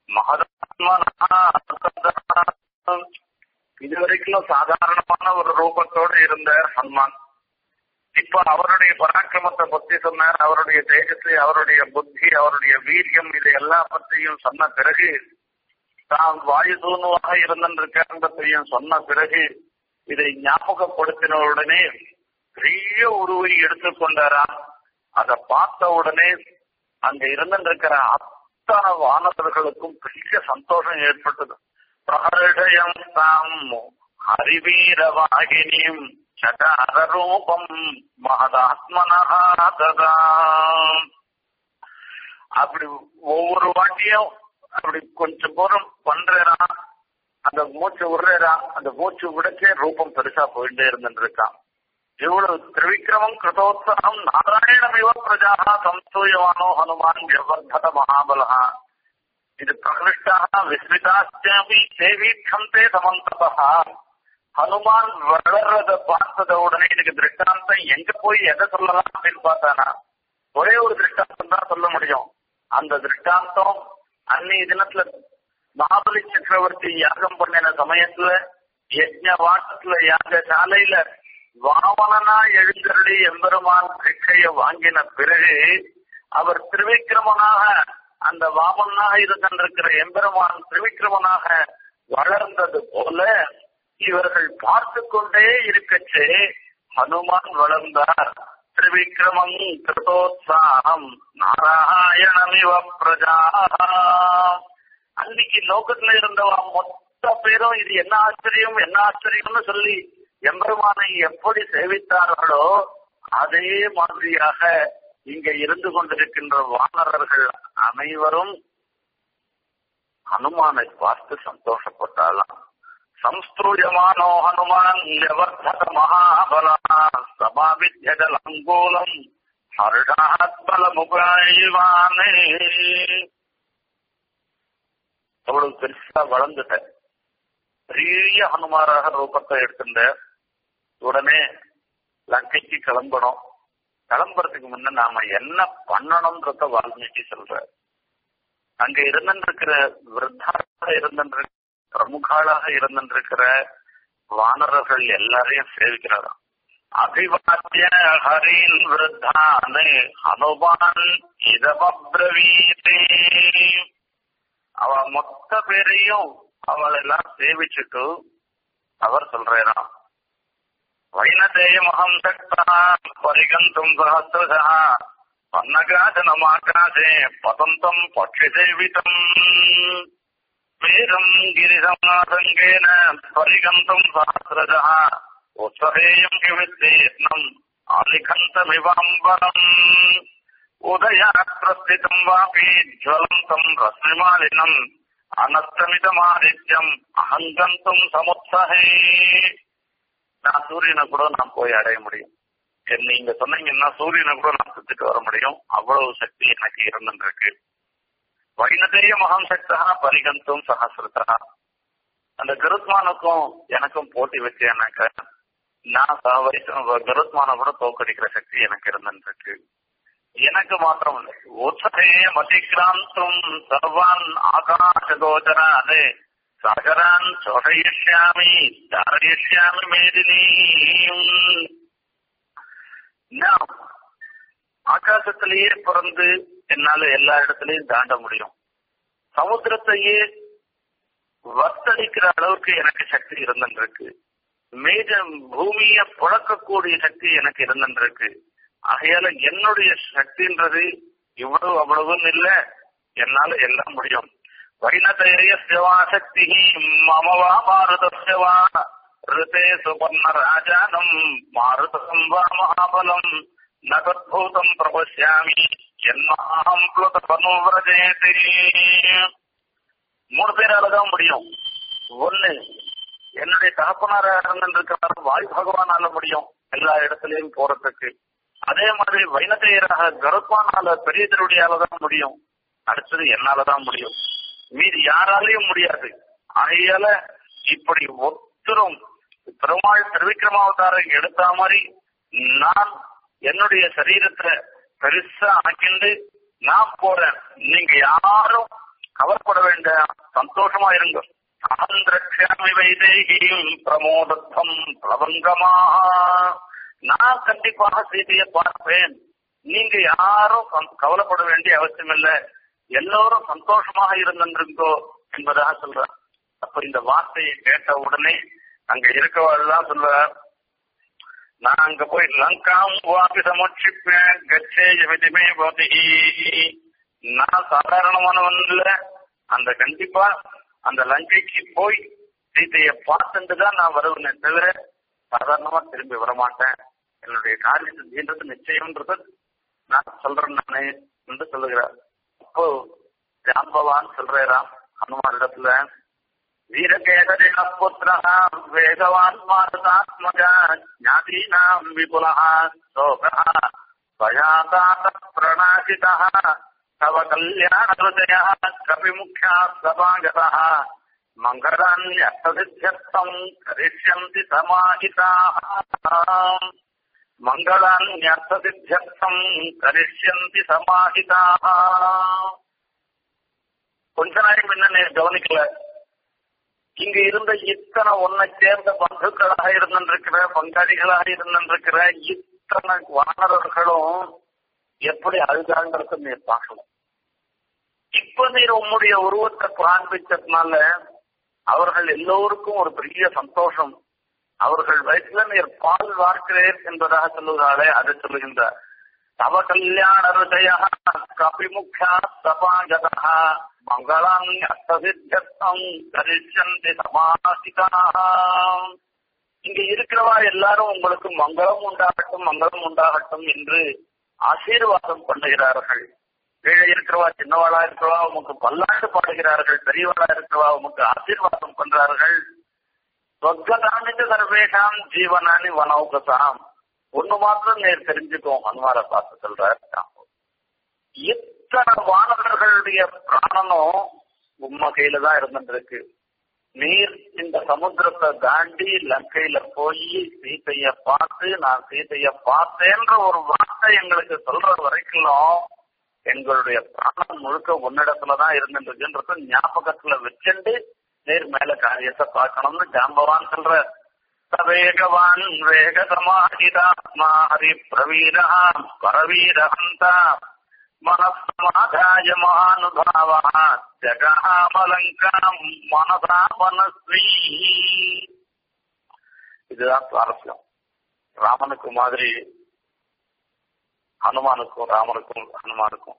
மகதாத்மனா இதுவரைக்கும் சாதாரணமான ஒரு ரூபத்தோடு இருந்த ஹனுமான் இப்ப அவருடைய பராக்கிரமத்தை பத்தி சொன்னார் அவருடைய தேஜத்தை அவருடைய புத்தி அவருடைய வீரியம் இது எல்லா பற்றியும் சொன்ன பிறகு தான் வாயு தூணுவாக இருந்திருக்கிறதையும் சொன்ன பிறகு இதை ஞாபகப்படுத்தின உடனே பெரிய உருவை எடுத்துக்கொண்டாராம் அதை பார்த்த உடனே அங்க இருந்திருக்கிற அத்தனை வானவர்களுக்கும் பெரிய சந்தோஷம் ஏற்பட்டது பிரஹர்ஷயம் தாம் ஹரிவீரவாகினியும் சகார ரூபம் மகதாத்மனஹா ததா அப்படி ஒவ்வொரு வாட்டியும் அப்படி கொஞ்சம் தூரம் பண்றான் அந்த மூச்சு விடுறான் அந்த மூச்சு விடச்சே ரூபம் பெருசா போயிட்டே இருந்துருக்கான் இவ்வளவு திரிவிக்ரமம் கிருதோத்சாகம் நாராயணமிவ பிரஜாக சம்சூயமானோ ஹனுமான் நிர்வர்தத மகாபலா இது பிரகிருஷ்டாக விஸ்மிதாச்சாமி சேவீட்சந்தே சமந்தபா ஹனுமான் வளர்றத பார்த்தத உடனே எனக்கு திருஷ்டாந்தம் எங்க போய் எதை சொல்லலாம் அப்படின்னு பார்த்தானா ஒரே ஒரு திருஷ்டாந்தம் தான் சொல்ல முடியும் அந்த திருஷ்டாந்தம் அன்னைய தினத்துல மகாபலி சக்கரவர்த்தி யாகம் பண்ணின சமயத்துல யஜ்ஞ வாட்டத்துல யாக சாலையில வாமனனா எழுந்தருளி எம்பெருமான் சிக்ஷைய வாங்கின பிறகு அவர் திருவிக்கிரமனாக அந்த வாமனாக இருந்திருக்கிற எம்பெருமான் திருவிக்கிரமனாக வளர்ந்தது போல இவர்கள் பார்த்து கொண்டே இருக்கச்சே ஹனுமான் வளர்ந்தார் திரிவிக்ரமம் கிருதோத்சாகம் நாராயணமிவ பிரஜா அன்னைக்கு லோகத்துல இருந்தவா மொத்த பேரும் இது என்ன ஆச்சரியம் என்ன ஆச்சரியம்னு சொல்லி எம்பெருமானை எப்படி சேவித்தார்களோ அதே மாதிரியாக இங்க இருந்து கொண்டிருக்கின்ற வானரர்கள் அனைவரும் ஹனுமானை பார்த்து சந்தோஷப்பட்டாலாம் संस्तृयमानो हनुमान् न्यवर्धत महाबलः समाविद्यजलङ्गूलम् ஹர்ஷாத்பலமுகாய்வானே அவ்வளவு பெருசா வளர்ந்துட்ட பெரிய ஹனுமாராக ரூபத்தை எடுத்துட்ட உடனே லங்கைக்கு கிளம்பணும் கிளம்புறதுக்கு முன்ன நாம என்ன பண்ணணும்ன்றத வால்மீகி சொல்ற அங்க இருந்திருக்கிற விருத்தாக இருந்திருக்கிற பிரமுகாளாக இருந்திருக்கிற வானரர்கள் எல்லாரையும் சேவிக்கிறாராம் அபிவாத்திய ஹரின் விருத்தானு ஹனுமான் இதமப்ரவீதே அவ மொத்த பேரையும் அவளெல்லாம் சேவிச்சுட்டு அவர் சொல்றாராம் வைனதேயமகம் சக்தா பரிகந்தும் சஹசிரசா பன்னகாசனமாகாசே பதந்தம் பட்சி சேவிதம் வீரம் கிரிசமாசங்கேன பரிகந்தும் சஹசிரசா உத்சவேயம் கிவித்தீர்ணம் ஆலிகந்தமிவாம்பரம் உதயாத் பிரஸ்திதம் வாபி ஜ்வலந்தம் ரஸ்மிமாலினம் அனஸ்தமிதமாதித்யம் அகங்கந்தும் சமுத்சகே நான் சூரியனை கூட நான் போய் அடைய முடியும் நீங்க சொன்னீங்கன்னா சூரியனை கூட நான் சுத்திட்டு வர முடியும் அவ்வளவு சக்தி எனக்கு இருந்துருக்கு வைனதேய மகம் சக்தா பரிகந்தும் சகசிரதா அந்த கருத்மானுக்கும் எனக்கும் போட்டி வச்சேனாக்க நான் கருத்மான கூட தோக்கடிக்கிற சக்தி எனக்கு இருந்துருக்கு எனக்கு மாத்திரம் இல்லை உத்சதேயம் அதிகிராந்தும் சர்வான் ஆகாச கோச்சரானே சாகரான் சோஷயிஷ்யாமி தாரயிஷ்யாமி மேதினி நான் ஆகாசத்திலேயே பிறந்து என்னால எல்லா இடத்துலயும் தாண்ட முடியும் சமுத்திரத்தையே வர்த்தளிக்கிற அளவுக்கு எனக்கு சக்தி இருந்துருக்கு மேஜ பூமிய புழக்கக்கூடிய சக்தி எனக்கு இருந்துருக்கு ஆகையால என்னுடைய சக்தின்றது இவ்வளவு அவ்வளவுன்னு இல்ல என்னால எல்லாம் முடியும் வைனதைரியஸ்யவா சக்தி மமவா மாருதஸ்யவா ऋते सुपर्ण राजानम् मारुतम् वा महाबलम् न तद्भूतम् प्रपश्यामि ஜென்மாகம் விரஜேதி மூணு பேரால தான் முடியும் ஒண்ணு என்னுடைய தகப்பனாராக இருந்திருக்கிறார் வாய் பகவானால முடியும் எல்லா இடத்துலயும் போறதுக்கு அதே மாதிரி வைனத்தையராக கருப்பானால பெரிய திருவடியால தான் முடியும் அடுத்தது என்னாலதான் முடியும் மீதி யாராலையும் முடியாது ஆகையால இப்படி ஒத்தரும் பெருமாள் திருவிக்ரமாவதாரம் எடுத்த மாதிரி நான் என்னுடைய சரீரத்தை பெருசா ஆக்கிண்டு நான் போறேன் நீங்க யாரும் கவலைப்பட வேண்டாம் சந்தோஷமா இருங்க அகந்திரக்ஷாமி வைதேகியும் பிரமோதத்தம் பிரபங்கமா நான் கண்டிப்பாக சீதையை பார்ப்பேன் நீங்க யாரும் கவலைப்பட வேண்டிய அவசியம் இல்லை எல்லோரும் சந்தோஷமாக இருந்திருங்கோ என்பதாக சொல்றார் அப்ப இந்த வார்த்தையை கேட்ட உடனே அங்க இருக்கவெல்லாம் சொல்றார் நான் அங்க போய் லங்காம் வாபி சமட்சிப்பேன் கச்சேய விதிமே போதி நான் சாதாரணமானவன் இல்ல அந்த கண்டிப்பா அந்த லங்கைக்கு போய் சீதையை பார்த்துட்டு தான் நான் வருவேனே தவிர சாதாரணமா திரும்பி வரமாட்டேன் என்னுடைய காரிய சித்தின்றது நிச்சயம்ன்றது நான் சொல்றேன் நானே என்று சொல்லுகிறார் அப்போ ஜாம்பவான் சொல்றாராம் ஹனுமான் இடத்துல வீரகேசரிண புத்திர வேகவான் மாருதாத்மக ஞாதீனாம் விபுல சோக ஸ்வயாதாத பிரணாசித தவ கல்யாண ஹிருதய கபிமுख्या சபாகத மங்களான்யர்த்தசித்தியர்த்தம் கரிஷ்யந்தி சமாஹிதாः மங்களான்யர்த்தசித்தியர்த்தம் கரிஷ்யந்தி சமாஹிதாः கொஞ்ச நாள் முன்ன கவனிக்கல இங்க இருந்த இத்தனை ஒன்னை சேர்ந்த பந்துக்களாக இருந்திருக்கிற பங்காளிகளாக இருந்திருக்கிற இத்தனை வானரர்களும் எப்படி அழுதாங்கிறது நீர் பார்க்கணும் இப்ப நீர் உம்முடைய உருவத்தை காண்பிச்சதுனால அவர்கள் எல்லோருக்கும் ஒரு பெரிய சந்தோஷம் அவர்கள் வயிற்றுல நீர் பால் வார்க்கிறேன் என்பதாக சொல்லுகிறாளே அதை சொல்லுகின்றார் தவ கல்யாண ருதய கபிமுக்ஷா தபாகதா மங்களான் அர்த்தசித்தம் கரிஷந்தி சமாசிதா இங்க இருக்கிறவா எல்லாரும் உங்களுக்கு மங்களம் உண்டாகட்டும் மங்களம் உண்டாகட்டும் என்று ஆசீர்வாதம் பண்ணுகிறார்கள் கீழே இருக்கிறவா சின்னவாளா இருக்கிறவா உமக்கு பல்லாண்டு பாடுகிறார்கள் பெரியவாளா இருக்கிறவா உமக்கு ஆசீர்வாதம் பண்றார்கள் சொர்க்கதானிட்டு சர்வேஷாம் ஜீவனானி வனௌகசாம் ஒண்ணு மாத்திரம் நேர் தெரிஞ்சுக்கோ அனுமாரை பார்த்து சொல்றார் இத்தனை வானவர்களுடைய பிராணனும் உண்மை கையில தான் இருந்துருக்கு நீர் இந்த சமுத்திரத்தை தாண்டி லங்கையில போய் சீத்தைய பார்த்து நான் சீத்தைய பார்த்தேன்ற ஒரு வார்த்தை எங்களுக்கு சொல்ற வரைக்கும் எங்களுடைய பிராணம் முழுக்க உன்னிடத்துலதான் இருந்துருக்குன்றத ஞாபகத்துல வச்சுண்டு நேர் மேல காரியத்தை பார்க்கணும்னு ஜாம்பவான் சொல்ற சவேகவான் வேகதமாஹிதாத்மா ஹரி பிரவீரா பரவீரஹந்தா மனசமாதாய மகானுபாவ ஜகாமலங்காம் மனசா மனஸ்ரீ இதுதான் சுவாரஸ்யம் ராமனுக்கு மாதிரி ஹனுமானுக்கும் ராமனுக்கும் ஹனுமானுக்கும்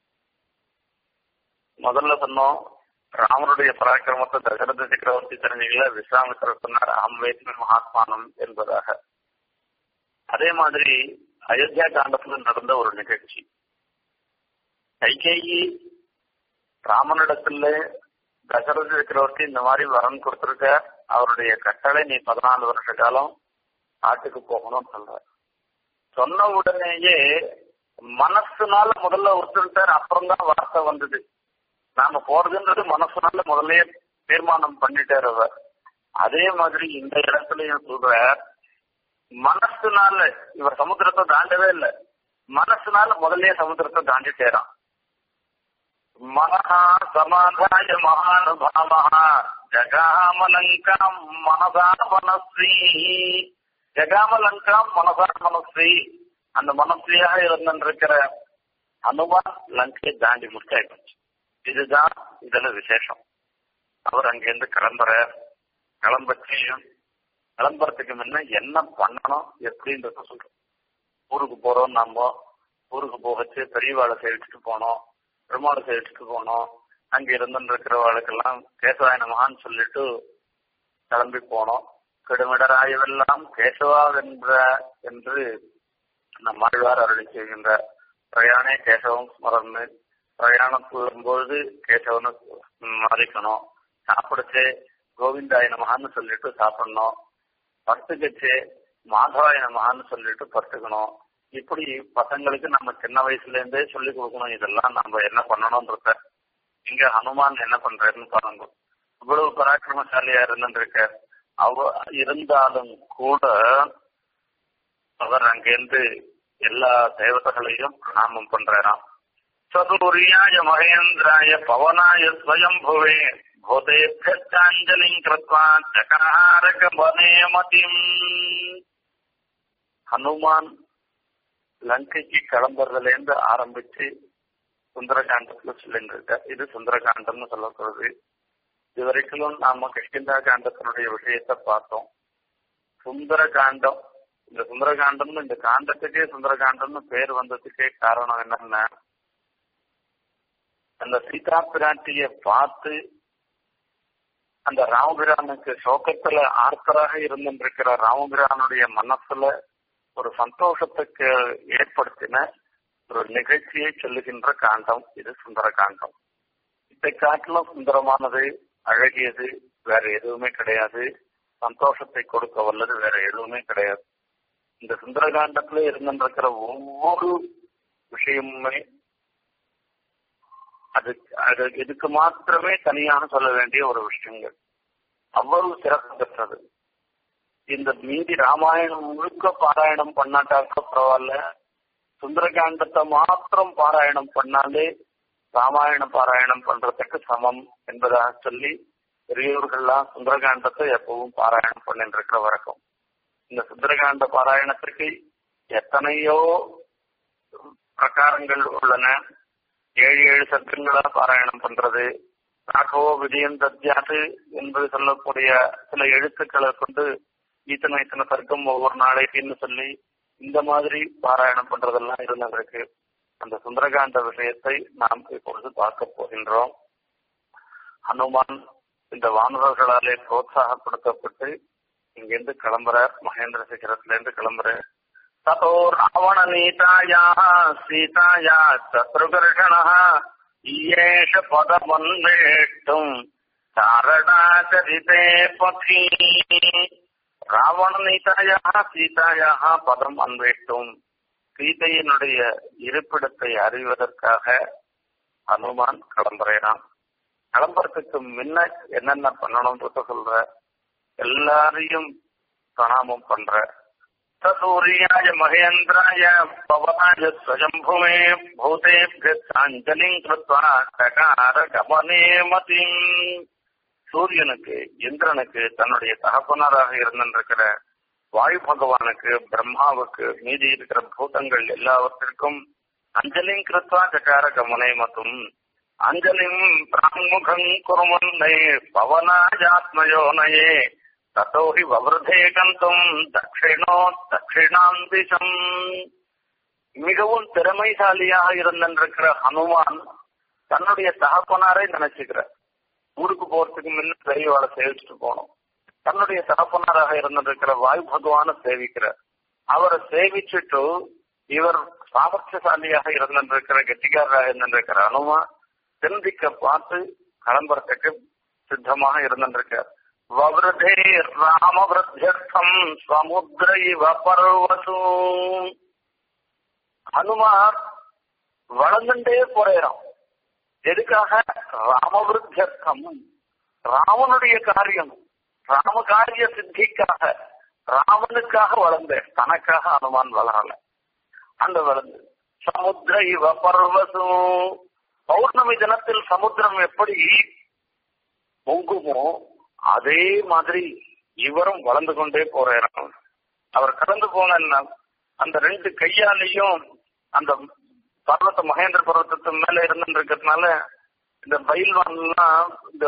முதல்ல சொன்னோம் ராமனுடைய பராக்கிரமத்தை தசரத சக்கரவர்த்தி தெரிஞ்சுக்கல விஸ்வாமித்திரர் சொன்னார் அம் வேத்மி மகாத்மானம் என்பதாக அதே மாதிரி அயோத்தியா காண்டத்துல நடந்த ஒரு நிகழ்ச்சி கைகேயி ராமனிடத்துல தசரத சக்கரவர்த்தி இந்த மாதிரி வரன் கொடுத்திருக்க அவருடைய கட்டளை நீ பதினாலு வருஷ காலம் நாட்டுக்கு போகணும்னு சொல்ற சொன்ன உடனேயே மனசுனால முதல்ல ஒத்துட்டார் அப்புறம் தான் வார்த்தை வந்தது நாம போறதுன்றது மனசுனால முதல்லயே தீர்மானம் பண்ணிட்டார் அவர் அதே மாதிரி இந்த இடத்துலயும் சொல்ற மனசுனால இவர் சமுத்திரத்தை தாண்டவே இல்லை மனசுனால முதல்லயே சமுத்திரத்தை தாண்டிட்டேறான் மனஹா சமாதாய மகானுபாவா ஜகாமலங்காம் மனசா மனஸ்ரீ ஜகாமலங்காம் மனசா மனஸ்ரீ அந்த மனஸ்ரீயாக இருந்திருக்கிற அனுமான் லங்கையை தாண்டி முடிச்சாயிடுச்சு இதுதான் இதுல விசேஷம் அவர் அங்கிருந்து கிளம்புற கிளம்பச்சியும் கிளம்புறதுக்கு முன்ன என்ன பண்ணணும் எப்படின்றத சொல்றோம் ஊருக்கு போறோம் நாம ஊருக்கு போகச்சு பெரியவாளை சேவிச்சுட்டு போனோம் பெருமாளை சேவிச்சுட்டு போனோம் அங்க இருந்து இருக்கிறவாளுக்கெல்லாம் கேசவாயன மகான் சொல்லிட்டு கிளம்பி போனோம் கெடுமிடராயவெல்லாம் கேசவாவென்ற என்று நம் ஆழ்வார் அருளி செய்கின்ற பிரயாணே கேசவம் ஸ்மரன்னு பிரயாணம் போகும்போது கேசவனை மறைக்கணும் சாப்பிடுச்சு கோவிந்தாய நமகான்னு சொல்லிட்டு சாப்பிடணும் படுத்துக்கச்சு மாதவாய நமகான்னு சொல்லிட்டு படுத்துக்கணும் இப்படி பசங்களுக்கு நம்ம சின்ன வயசுல இருந்தே சொல்லி கொடுக்கணும் இதெல்லாம் நம்ம என்ன பண்ணணும்ன்றத இங்க ஹனுமான் என்ன பண்றாருன்னு பாருங்க இவ்வளவு பராக்கிரமசாலியா இருந்திருக்க அவ இருந்தாலும் கூட அவர் அங்கிருந்து எல்லா தேவதைகளையும் பிரணாமம் பண்றாராம் சதுரியாய மகேந்திராய பவனாய ஸ்வயம்புவே பூதேபியஞ்சாஞ்சலிங் கிருத்வா ஜகாரக வனே மதிம் ஹனுமான் லங்கைக்கு கிளம்புறதுல இருந்து ஆரம்பிச்சு சுந்தரகாண்டத்துல சொல்லிட்டு இது சுந்தரகாண்டம்னு சொல்லப்படுறது இது வரைக்கும் நாம கிருஷ்ணா காண்டத்தினுடைய விஷயத்தை பார்த்தோம் சுந்தரகாண்டம் இந்த சுந்தரகாண்டம்னு இந்த காண்டத்துக்கே சுந்தரகாண்டம்னு பேர் வந்ததுக்கே காரணம் என்னன்னா அந்த சீதா பிராட்டிய பார்த்து அந்த ராமபிரானுக்கு சோகத்துல ஆர்த்தராக இருந்திருக்கிற ராமபிரானுடைய மனசுல ஒரு சந்தோஷத்துக்கு ஏற்படுத்தின ஒரு நிகழ்ச்சியை சொல்லுகின்ற காண்டம் இது சுந்தர காண்டம் இதை காட்டிலும் சுந்தரமானது அழகியது வேற எதுவுமே கிடையாது சந்தோஷத்தை கொடுக்க வல்லது வேற எதுவுமே கிடையாது இந்த சுந்தரகாண்டத்துல இருந்திருக்கிற ஒவ்வொரு விஷயமுமே அது அது இதுக்கு மாத்திரமே தனியாக சொல்ல வேண்டிய ஒரு விஷயங்கள் அவ்வளவு சிறப்பு பெற்றது இந்த மீதி ராமாயணம் முழுக்க பாராயணம் பண்ணாட்டாக்க பரவாயில்ல சுந்தரகாண்டத்தை மாத்திரம் பாராயணம் பண்ணாலே ராமாயண பாராயணம் பண்றதுக்கு சமம் என்பதாக சொல்லி பெரியோர்கள்லாம் சுந்தரகாண்டத்தை எப்பவும் பாராயணம் பண்ணிட்டு இருக்கிற வழக்கம் இந்த சுந்தரகாண்ட பாராயணத்திற்கு எத்தனையோ பிரகாரங்கள் உள்ளன ஏழு ஏழு சர்க்கங்களா பாராயணம் பண்றது ராகவோ விஜயம் தத்யாது என்று சொல்லக்கூடிய சில எழுத்துக்களை கொண்டு இத்தனை இத்தனை சர்க்கம் ஒவ்வொரு நாளைக்குன்னு சொல்லி இந்த மாதிரி பாராயணம் பண்றதெல்லாம் இருந்திருக்கு அந்த சுந்தரகாண்ட விஷயத்தை நாம் இப்பொழுது பார்க்க போகின்றோம் ஹனுமான் இந்த வானவர்களாலே புரோத்சாகப்படுத்தப்பட்டு இங்கிருந்து கிளம்புறார் மகேந்திர சிகரத்துல இருந்து கிளம்புறார் ததோ ராவண நீதாயா சீதாயா சத்ருகர்ஷண ஈயேஷ பதமன்வேஷ்டும் சாரடாச்சரிதே பதி ராவண நீதாயா சீதாயா பதம் அன்வேஷ்டும் சீதையினுடைய இருப்பிடத்தை அறிவதற்காக ஹனுமான் கிளம்புறான் கிளம்புறதுக்கு முன்ன என்னென்ன பண்ணணும்ன்றத சொல்ற எல்லாரையும் பிரணாமம் பண்ற சூரியாய மகேந்திராய பவனாய ஸ்வயம்புமே பூதேபியஞ்சலிங் கிருத்வா ககார கமனே மதிம் சூரியனுக்கு இந்திரனுக்கு தன்னுடைய தகப்பனராக இருந்திருக்கிற வாயு பகவானுக்கு பிரம்மாவுக்கு மீதி இருக்கிற பூதங்கள் எல்லாவற்றிற்கும் அஞ்சலிங் கிருத்வா ககார கமனே மதும் அஞ்சலிம் பிராமுகம் குருமன்னை பவனாஜாத்மயோனயே தத்தோஹி வவருதே கந்தும் தட்சிணோ தட்சிணாம் திசம் மிகவும் திறமைசாலியாக இருந்திருக்கிற ஹனுமான் தன்னுடைய தகப்பனாரை நினைச்சுக்கிறார் ஊருக்கு போறதுக்கு முன்ன பெரியவாளை சேவிச்சுட்டு போனோம் தன்னுடைய தகப்பனாராக இருந்திருக்கிற வாயு பகவான சேவிக்கிறார் அவரை சேவிச்சுட்டு இவர் சாமர்த்தியசாலியாக இருந்திருக்கிற கெட்டிக்காரராக இருந்திருக்கிற ஹனுமான் சிந்திக்க பார்த்து கிளம்புறதுக்கு சித்தமாக இருந்திருக்கார் வவ்ரதே ராமவிருத்தியர்த்தம் சமுத்திர இவ பர்வசு ஹனுமார் வளர்ந்துட்டே போறோம் எதுக்காக ராமவிருத்தியர்த்தம் ராமனுடைய காரியம் ராம காரிய சித்திக்காக ராமனுக்காக வளர்ந்தேன் தனக்காக ஹனுமான் வளரல அந்த வளர்ந்து சமுத்திர இவ பர்வசு பௌர்ணமி தினத்தில் சமுத்திரம் எப்படி பொங்குமோ அதே மாதிரி இவரும் வளர்ந்து கொண்டே போறாராம் அவர் கடந்து போன அந்த ரெண்டு கையாலையும் அந்த பர்வத்த மகேந்திர பர்வத்தத்து மேல இருந்துருக்கிறதுனால இந்த பயில்வான்லாம் இந்த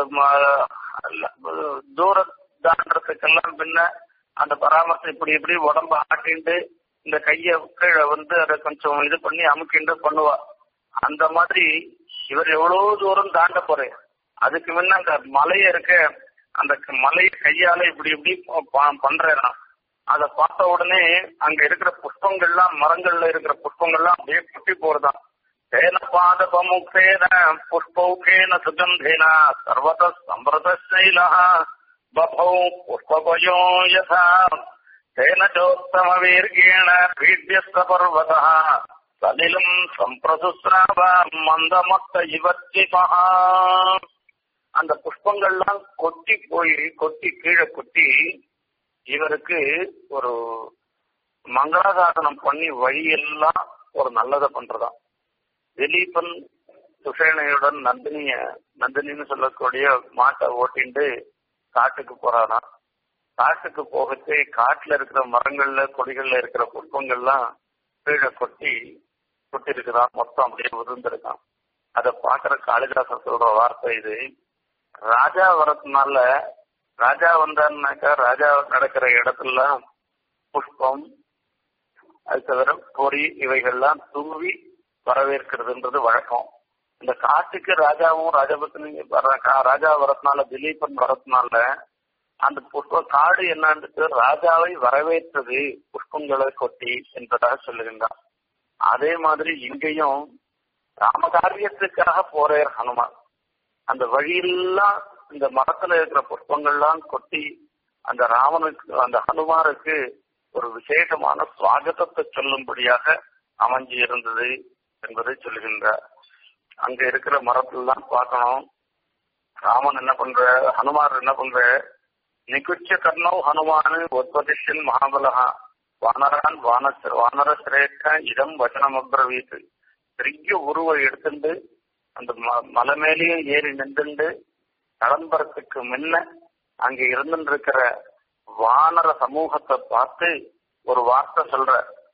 தூர தாண்டறதுக்கெல்லாம் பின்ன அந்த பராமரிசம் இப்படி இப்படி உடம்ப ஆட்டிண்டு இந்த கைய கீழே வந்து அதை கொஞ்சம் இது பண்ணி அமுக்கிண்டு பண்ணுவா அந்த மாதிரி இவர் எவ்வளவு தூரம் தாண்ட போறேன் அதுக்கு முன்ன அந்த மலைய இருக்க அந்த மலையை கையால இப்படி இப்படி பண்றேன் அதை பார்த்த உடனே அங்க இருக்கிற புஷ்பங்கள்லாம் மரங்கள்ல இருக்கிற புஷ்பங்கள்லாம் அப்படியே குட்டி போறதான் தேன பாத பமுக்தேன புஷ்பௌகேன சுகந்தேன சர்வத சம்பிரதசைல பபௌ புஷ்பபயோ யதா தேன சோத்தம வீர்கேண பீட்யஸ்த பர்வத சலிலம் சம்பிரசுஸ்ராவ மந்தமத்த இவத்திபா அந்த புஷ்பங்கள்லாம் கொட்டி போய் கொட்டி கீழே கொட்டி இவருக்கு ஒரு மங்களாதாரணம் பண்ணி வழியெல்லாம் ஒரு நல்லதை பண்றதாம் திலீபன் சுஷேனையுடன் நந்தினிய நந்தினின்னு சொல்லக்கூடிய மாட்டை ஓட்டிண்டு காட்டுக்கு போறானா காட்டுக்கு போகச்சே காட்டுல இருக்கிற மரங்கள்ல கொடிகள்ல இருக்கிற புஷ்பங்கள்லாம் கீழே கொட்டி கொட்டி இருக்குதான் மொத்தம் அப்படியே உதிர்ந்திருக்கான் அதை பாக்குற காளிதாசன் சொல்ற வார்த்தை இது ராஜா வரதுனால ராஜா வந்தாருனாக்கா ராஜா நடக்கிற இடத்துல புஷ்பம் அது தவிர பொறி இவைகள்லாம் தூவி வரவேற்கிறதுன்றது வழக்கம் இந்த காட்டுக்கு ராஜாவும் ராஜபத்தினி ராஜா வரதுனால திலீபன் வரதுனால அந்த புஷ்ப காடு என்னன்றது ராஜாவை வரவேற்றது புஷ்பங்களை கொட்டி என்பதாக சொல்லுகின்றான் அதே மாதிரி இங்கேயும் ராமகாரியத்துக்காக போறார் ஹனுமான் அந்த வழியெல்லாம் இந்த மரத்துல இருக்கிற புஷ்பங்கள்லாம் கொட்டி அந்த ராமனுக்கு அந்த ஹனுமாருக்கு ஒரு விசேஷமான சுவாகத்தத்தை சொல்லும்படியாக அமைஞ்சு இருந்தது என்பதை சொல்லுகின்றார் அங்க இருக்கிற மரத்திலாம் பார்க்கணும் ராமன் என்ன பண்ற ஹனுமார் என்ன பண்ற நிகுச்ச கர்ணோ ஹனுமான் உற்பதிஷன் மகாபலகா வானரான் வான வானர சிரேஷ்ட இடம் வச்சனம் அப்ரவீத்து பெரிய உருவை எடுத்துட்டு அந்த மலை மேலேயும் ஏறி நின்றுண்டு கிளம்புறதுக்கு முன்ன அங்க இருந்துருக்கிற வானர சமூகத்தை பார்த்து ஒரு வார்த்தை சொல்ற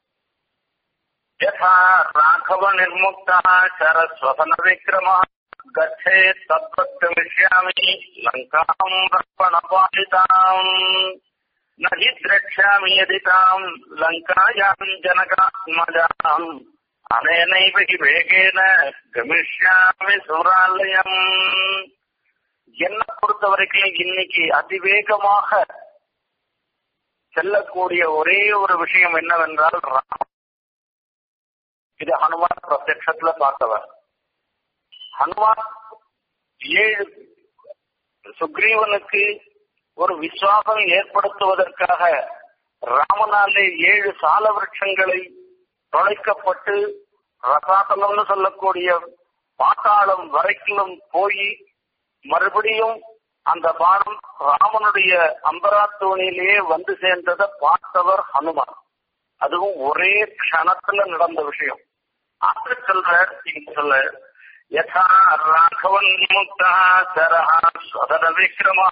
யதா ராഘவ நிர்முக்தா சரஸ்வசன விக்ரம கச்சே தத்வத்கமிஷ்யாமி லங்காம் ரப்பண பாலிதாம் நகி திரட்சாமி யதி தாம் லங்காயாம் ஜனகாத்மஜாம் அனேனைவ ஹி வேகேன கமிஷ்யாமி சூராலயம் என்னை பொறுத்த வரைக்கும் இன்னைக்கு அதிவேகமாக செல்லக்கூடிய ஒரே ஒரு விஷயம் என்னவென்றால் ராமம் இது ஹனுமான் பிரத்யட்சத்துல பார்த்தவர் ஹனுமான் ஏழு சுக்ரீவனுக்கு ஒரு விசுவாசம் ஏற்படுத்துவதற்காக ராமனாலே ஏழு சால விருட்சங்களை தொலைக்கப்பட்டு ரசாதலம்னு சொல்லக்கூடிய பாத்தாளம் வரைக்கும் போய் மறுபடியும் அந்த பானம் ராமனுடைய அம்பராத்தோணியிலேயே வந்து சேர்ந்ததை பார்த்தவர் ஹனுமான் அதுவும் ஒரே க்ஷணத்துல நடந்த விஷயம் அது சொல்ற இங்க சொல்ல யதா ராഘவன் முக்தா சரஹா சதர விக்ரமா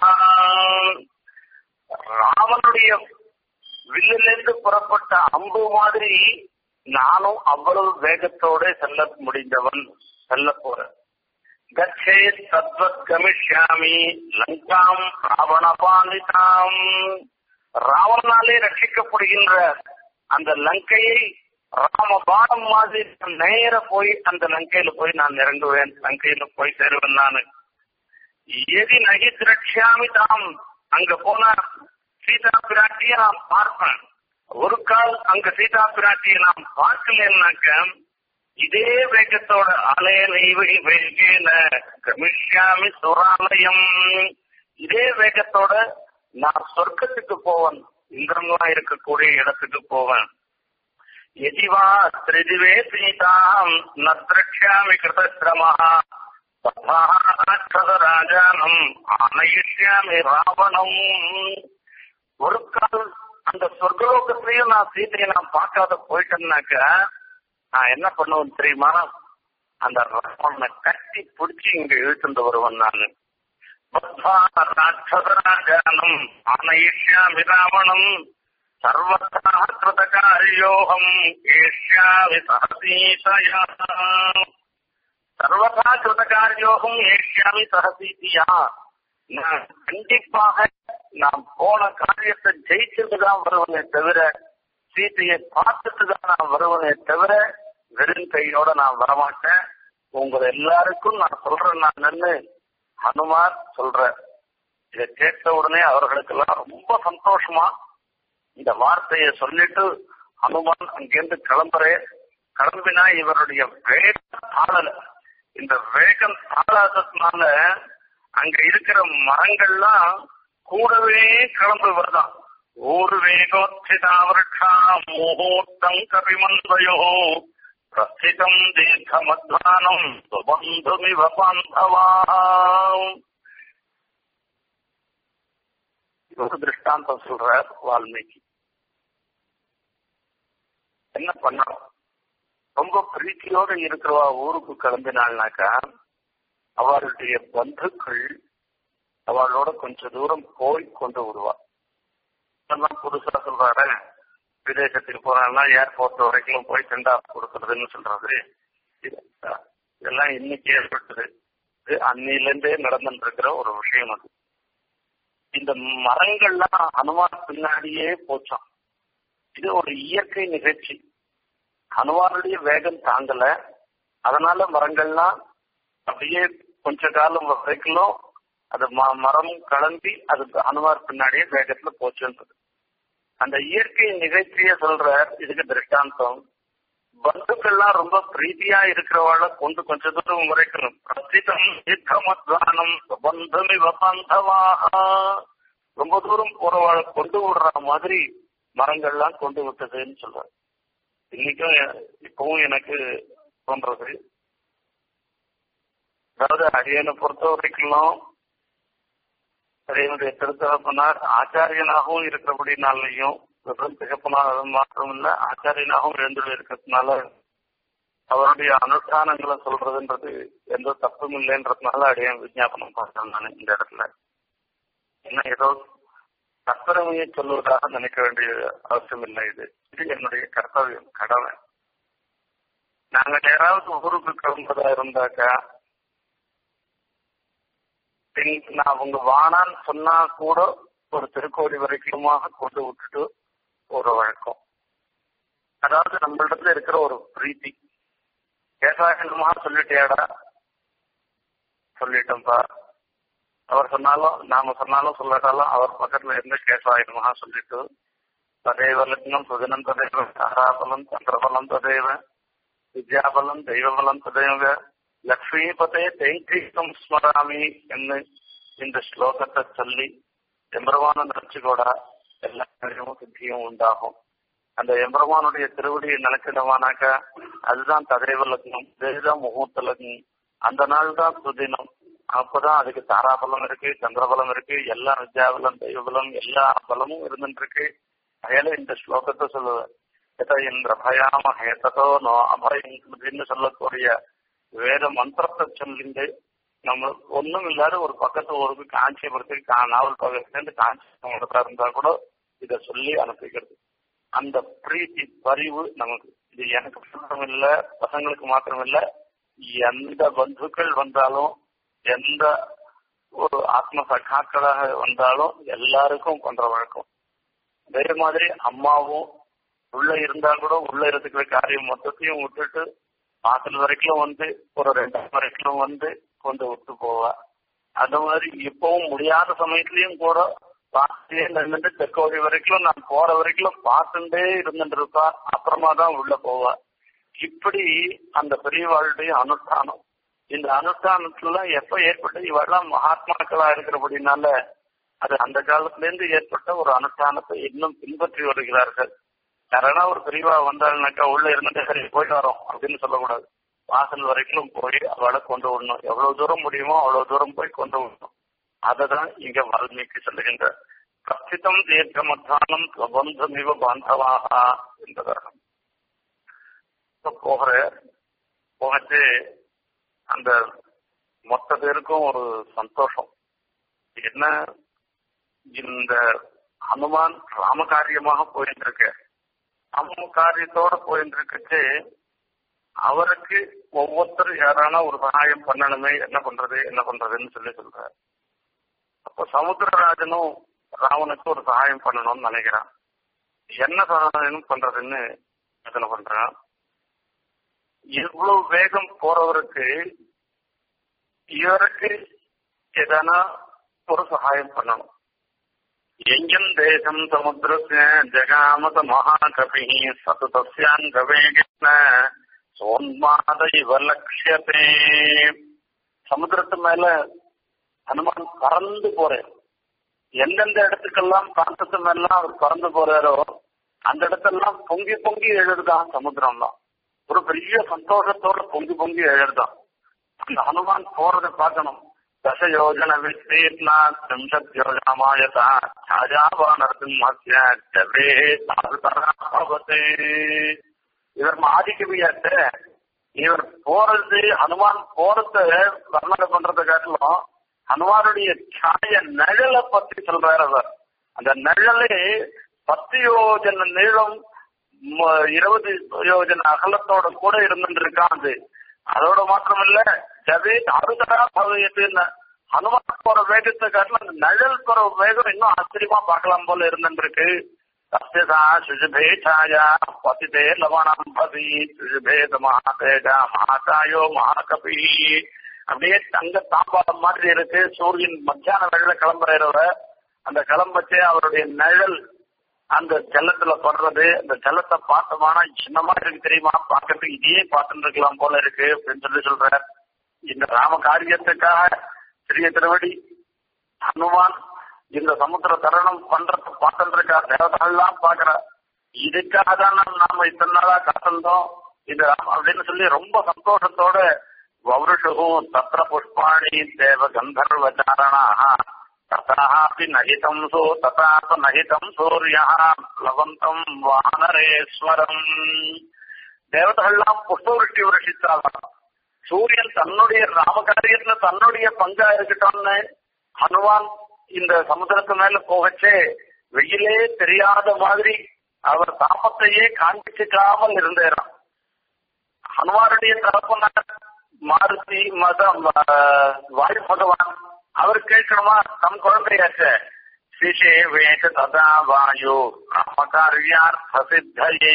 ராமனுடைய வில்லிலிருந்து புறப்பட்ட அம்பு மாதிரி நானும் அவ்வளவு வேகத்தோட செல்ல முடிந்தவன் செல்ல போறேன் கச்சே தத்வத் கமிஷ்யாமி லங்காம் ராவணபாலிதாம் ராவணனாலே ரட்சிக்கப்படுகின்ற அந்த லங்கையை ராமபானம் மாதிரி நேர போய் அந்த லங்கையில போய் நான் இறங்குவேன் லங்கையில போய் சேருவேன் நானு எதி நகி திரட்சியாமி தாம் அங்க போனா சீதா பிராட்டிய நான் பார்ப்பேன் ஒரு கால் அங்க சீதா பிராட்டியை நான் பார்க்கலன்னாக்க இதே வேகத்தோட அலைய நெய்வகி வேகேன கமிஷ்யாமி சுராலயம் இதே வேகத்தோட நான் சொர்க்கத்துக்கு போவேன் இந்திரன்லாம் இருக்கக்கூடிய இடத்துக்கு போவேன் எதிவா திரிதிவே சீதாம் நத்ரக்ஷாமி கிருதஸ்ரமா ராஜானம் ஆனயிஷ்யாமி ராவணம் ஒரு கால் அந்த சொர்க்கலோகத்திலையும் நான் சீதையை நான் பார்க்காத போயிட்டேன்னாக்க நான் என்ன பண்ணுவேன் தெரியுமா அந்த ராவணனை கட்டி பிடிச்சி இங்க இழுத்துட்டு வருவேன் நான் ராட்சசராஜானம் ஆனயிஷ்யாமி ராவணம் சர்வதா கிருதகாரியோகம் ஏஷ்யாமி சகசீதயா சர்வதா கிருதகாரியோகம் ஏஷ்யாமி சகசீதியா நான் கண்டிப்பாக நான் போன காரியத்தை ஜெயிச்சுட்டு தான் வருவனே தவிர சீத்தையை பார்த்துட்டு தான் நான் வருவனே தவிர வெறும் கையோட நான் வரமாட்டேன் உங்க எல்லாருக்கும் நான் சொல்றேன் நான் நின்று ஹனுமார் சொல்ற இதை கேட்ட உடனே அவர்களுக்கெல்லாம் ரொம்ப சந்தோஷமா இந்த வார்த்தையை சொல்லிட்டு ஹனுமான் அங்கிருந்து கிளம்புறே கிளம்பினா இவருடைய வேகம் தாழல இந்த வேகம் தாழாததுனால அங்க இருக்கிற மரங்கள்லாம் கூடவே கிளம்பு வருதான் ஒரு வேகோச்சிதா விரக்ஷா முகூர்த்தம் கபிமந்தயோ பிரஸ்திதம் தீர்க்கமத்வானம் சுபந்துமிவ பாந்தவாம் ஒரு திருஷ்டாந்தம் சொல்றார் வால்மீகி என்ன பண்ணணும் ரொம்ப பிரீத்தியோட இருக்கிறவா ஊருக்கு கிளம்பினாள்னாக்கா அவளுடைய பந்துக்கள் அவளோட கொஞ்ச தூரம் போய் கொண்டு விடுவா இதெல்லாம் புதுசா சொல்றாரு விதேசத்துக்கு போறாங்கன்னா ஏர்போர்ட் வரைக்கும் போய் சென்டா கொடுக்கறதுன்னு சொல்றது இதெல்லாம் இன்னைக்கு ஏற்பட்டது இது அன்னிலிருந்தே நடந்துட்டு இருக்கிற ஒரு விஷயம் அது இந்த மரங்கள்லாம் ஹனுமான் பின்னாடியே போச்சான் இது ஒரு இயற்கை நிகழ்ச்சி ஹனுமானுடைய வேகம் தாங்கல அதனால மரங்கள்லாம் அப்படியே கொஞ்ச காலம் வரைக்கும் அது மரம் கிளம்பி அது ஹனுமார் பின்னாடியே வேகத்துல போச்சுன்றது அந்த இயற்கை நிகழ்ச்சிய சொல்ற இதுக்கு திருஷ்டாந்தம் பந்துக்கள்லாம் ரொம்ப பிரீதியா இருக்கிறவாள கொண்டு கொஞ்ச தூரம் வரைக்கணும் பிரசிதம் யுத்தமத்வானம் பந்தமி வபந்தவாக ரொம்ப தூரம் போறவாளை கொண்டு விடுற மாதிரி மரங்கள்லாம் கொண்டு விட்டதுன்னு சொல்ற இன்னைக்கும் இப்பவும் எனக்கு தோன்றது அதாவது அடியனை பொறுத்த வரைக்கும் அடியனுடைய திருத்தகப்பனார் ஆச்சாரியனாகவும் இருக்கிறபடினாலையும் வெறும் திகப்பனாக மாற்றம் இல்ல ஆச்சாரியனாகவும் எழுந்துள்ள இருக்கிறதுனால அவருடைய அனுஷ்டானங்களை சொல்றதுன்றது எந்த தப்பும் இல்லைன்றதுனால அடியன் விஜாபனம் பண்றேன் நான் இந்த இடத்துல என்ன ஏதோ தற்பெருமையை சொல்வதாக நினைக்க வேண்டிய அவசியம் இல்லை இது இது என்னுடைய கர்த்தவியம் கடமை நாங்க யாராவது ஊருக்கு கிளம்புறதா இருந்தாக்கா நான் அவங்க வானான்னு சொன்னா கூட ஒரு திருக்கோடி வரைக்குமாக கொண்டு விட்டுட்டு ஒரு வழக்கம் அதாவது நம்மளிடத்துல இருக்கிற ஒரு பிரீத்தி கேசாயனமா சொல்லிட்டியாடா சொல்லிட்டோம்ப்பா அவர் சொன்னாலும் நாம சொன்னாலும் சொல்லாட்டாலும் அவர் பக்கத்துல இருந்து கேசாயனமாக சொல்லிட்டு ததேவ லக்னம் சுதினம் ததேவ தாராபலம் சந்திரபலம் ததேவ வித்யாபலம் தெய்வபலம் ததேவ லக்ஷ்மிபதே தேங்கீகம் ஸ்மராமி என்று இந்த ஸ்லோகத்தை சொல்லி எம்பெருமான நினைச்சுக்கூட எல்லா காரியமும் சித்தியும் உண்டாகும் அந்த எம்பெருமானுடைய திருவடியை நினைச்சிடமானாக்க அதுதான் ததேவ லக்னம் இதுதான் முகூர்த்த லக்னம் அந்த நாள் தான் சுதினம் அப்பதான் அதுக்கு தாராபலம் இருக்கு சந்திரபலம் இருக்கு எல்லா வித்யாபலம் தெய்வபலம் எல்லா பலமும் இருந்துட்டு இருக்கு அதையால இந்த ஸ்லோகத்தை சொல்லுவேன் எத இந்திர பயாம ஹேதோ நோ அபயம் சொல்லக்கூடிய வேத மந்திரத்தை சொல்லிண்டு நம்ம ஒண்ணும் இல்லாத ஒரு பக்கத்து ஊருக்கு காஞ்சிபுரத்துக்கு நாவல் பக்கத்துலேருந்து காஞ்சிபுரம் இருந்தா கூட இத சொல்லி அனுப்பிக்கிறது அந்த பிரீத்தி பரிவு நமக்கு இது எனக்கு மாத்திரம் இல்ல பசங்களுக்கு மாத்திரம் இல்ல எந்த பந்துக்கள் வந்தாலும் எந்த ஒரு ஆத்ம சகாக்களாக வந்தாலும் எல்லாருக்கும் பண்ற வழக்கம் அதே மாதிரி அம்மாவும் உள்ள இருந்தா கூட உள்ள இருக்கிற காரியம் மொத்தத்தையும் விட்டுட்டு வாசல் வரைக்கும் வந்து ஒரு ரெண்டாம் வரைக்கும் வந்து கொண்டு விட்டு போவா அந்த மாதிரி இப்பவும் முடியாத சமயத்திலயும் கூட பார்த்துட்டே நின்றுட்டு தெற்கோடி வரைக்கும் நான் போற வரைக்கும் பார்த்துட்டே இருந்துட்டு இருப்பா அப்புறமா தான் உள்ள போவா இப்படி அந்த பெரியவாளுடைய அனுஷ்டானம் இந்த அனுஷ்டானத்துல எப்ப ஏற்பட்டு இவெல்லாம் மகாத்மாக்களா இருக்கிறபடினால அது அந்த காலத்துல இருந்து ஏற்பட்ட ஒரு அனுஷ்டானத்தை இன்னும் பின்பற்றி வருகிறார்கள் யாரானா ஒரு பெரியவா வந்தாள்னாக்கா உள்ள இருந்துட்டு சரி போயிட்டு வரோம் அப்படின்னு சொல்லக்கூடாது வாசல் வரைக்கும் போய் அவளை கொண்டு விடணும் எவ்வளவு தூரம் முடியுமோ அவ்வளவு தூரம் போய் கொண்டு விடணும் அததான் இங்க வால்மீகி சொல்லுகின்ற கச்சிதம் தீர்க்கமத்தானம் பிரபந்தமிவ பாந்தவாக என்பதாக போகிற போகச்சு அந்த மொத்த பேருக்கும் ஒரு சந்தோஷம் என்ன இந்த ஹனுமான் ராமகாரியமாக போயிட்டு இருக்க ராம காரியத்தோட போயிட்டு இருக்கச்சு அவருக்கு ஒவ்வொருத்தர் யாரானா ஒரு சகாயம் பண்ணணுமே என்ன பண்றது என்ன பண்றதுன்னு சொல்லி சொல்றாரு அப்போ சமுத்திரராஜனும் ராவனுக்கு ஒரு சகாயம் பண்ணணும்னு நினைக்கிறான் என்ன சகாயம் பண்றதுன்னு யோசனை பண்றான் இவ்வளவு வேகம் போறவருக்கு இவருக்கு எதனா ஒரு சகாயம் பண்ணணும் எங்கும் தேசம் சமுத்திரஸ்ய ஜகாமத மகாகபி சதுதஸ்யான் கவேகின சோன்மாத இவ லட்சியத்தே சமுத்திரத்து மேல ஹனுமான் பறந்து போறேன் எந்தெந்த இடத்துக்கெல்லாம் காந்தத்து மேலாம் அவர் பறந்து போறாரோ அந்த இடத்தெல்லாம் பொங்கி பொங்கி எழுதுதான் சமுத்திரம்லாம் ஒரு பெரிய சந்தோஷத்தோட பொங்கி பொங்கி எழுதுதான் அந்த ஹனுமான் போறதை பார்க்கணும் தச யோஜன விஸ்தீர்ணா திரிம்சத் யோஜனமாயதா சாஜாவானர்சிம்ஹஸ்ய ஜவே சாதுதராபவதே இவர் ஆதிக்கவியாட்ட இவர் போறது ஹனுமான் போறத வர்ணனை பண்றதை காட்டிலும் ஹனுமானுடைய சாய நிழலை பத்தி சொல்றாரு அவர் அந்த நிழலே பத்து யோஜன நீளம் இருபது யோஜன அகலத்தோட கூட இருந்துட்டு இருக்கான் அது அதோட மாத்திரம் இல்ல ஜவே அறுதரா பதவியத்துன்னு ஹனுமான் போற வேகத்தை காட்டிலும் அந்த நிழல் போற வேகம் இன்னும் ஆச்சரியமா பார்க்கலாம் போல இருந்துருக்கு தஸ்யதா சுஜுபே சாயா பதிதே லவணம் பதி சுஜுபேத மகாதேஜா மகாதாயோ மகாகபி அப்படியே தங்க தாம்பாளம் மாதிரி இருக்கு சூரியன் மத்தியான வேளையில கிளம்புறவர அந்த கிளம்பச்சே அவருடைய நிழல் அந்த ஜலத்துல படுறது அந்த ஜலத்தை பார்த்தோம்னா சின்னமா இருக்கு தெரியுமா பார்க்கறதுக்கு இதையே பார்த்துட்டு இருக்கலாம் போல இருக்கு அப்படின்னு சொல்லி சொல்ற இந்த ராம காரியத்துக்காக சிறிய திருவடி ஹனுமான் இந்த சமுத்திர தருணம் பண்றத பார்த்துட்டு இருக்கா தேவதாள்லாம் பாக்குற இதுக்காக தான் நாம இத்தனை நாளா காத்திருந்தோம் இது அப்படின்னு சொல்லி ரொம்ப சந்தோஷத்தோட வௌருஷு தத்திர புஷ்பாணி தேவ கந்தர்வச்சாரணா ததாபி நகிதம் சோ ததாப நகிதம் சூரியா லவந்தம் வானரேஸ்வரம் தேவதைகள்லாம் புஷ்பவருஷ்டி வருஷித்தாலாம் சூரியன் தன்னுடைய ராமகாரியத்துல தன்னுடைய பங்கா இருக்கட்டும்னு ஹனுமான் இந்த சமுத்திரத்து மேல போகச்சே வெயிலே தெரியாத மாதிரி அவர் தாபத்தையே காண்பிச்சுக்காமல் இருந்தாராம் ஹனுமானுடைய தரப்புனார் மாருதி மதம் வாயு பகவான் அவர் கேட்கணுமா தம் குழந்தையாச்ச சிஷேவேஷ ததா வாயு ராமகாரியார்த்த சித்தையே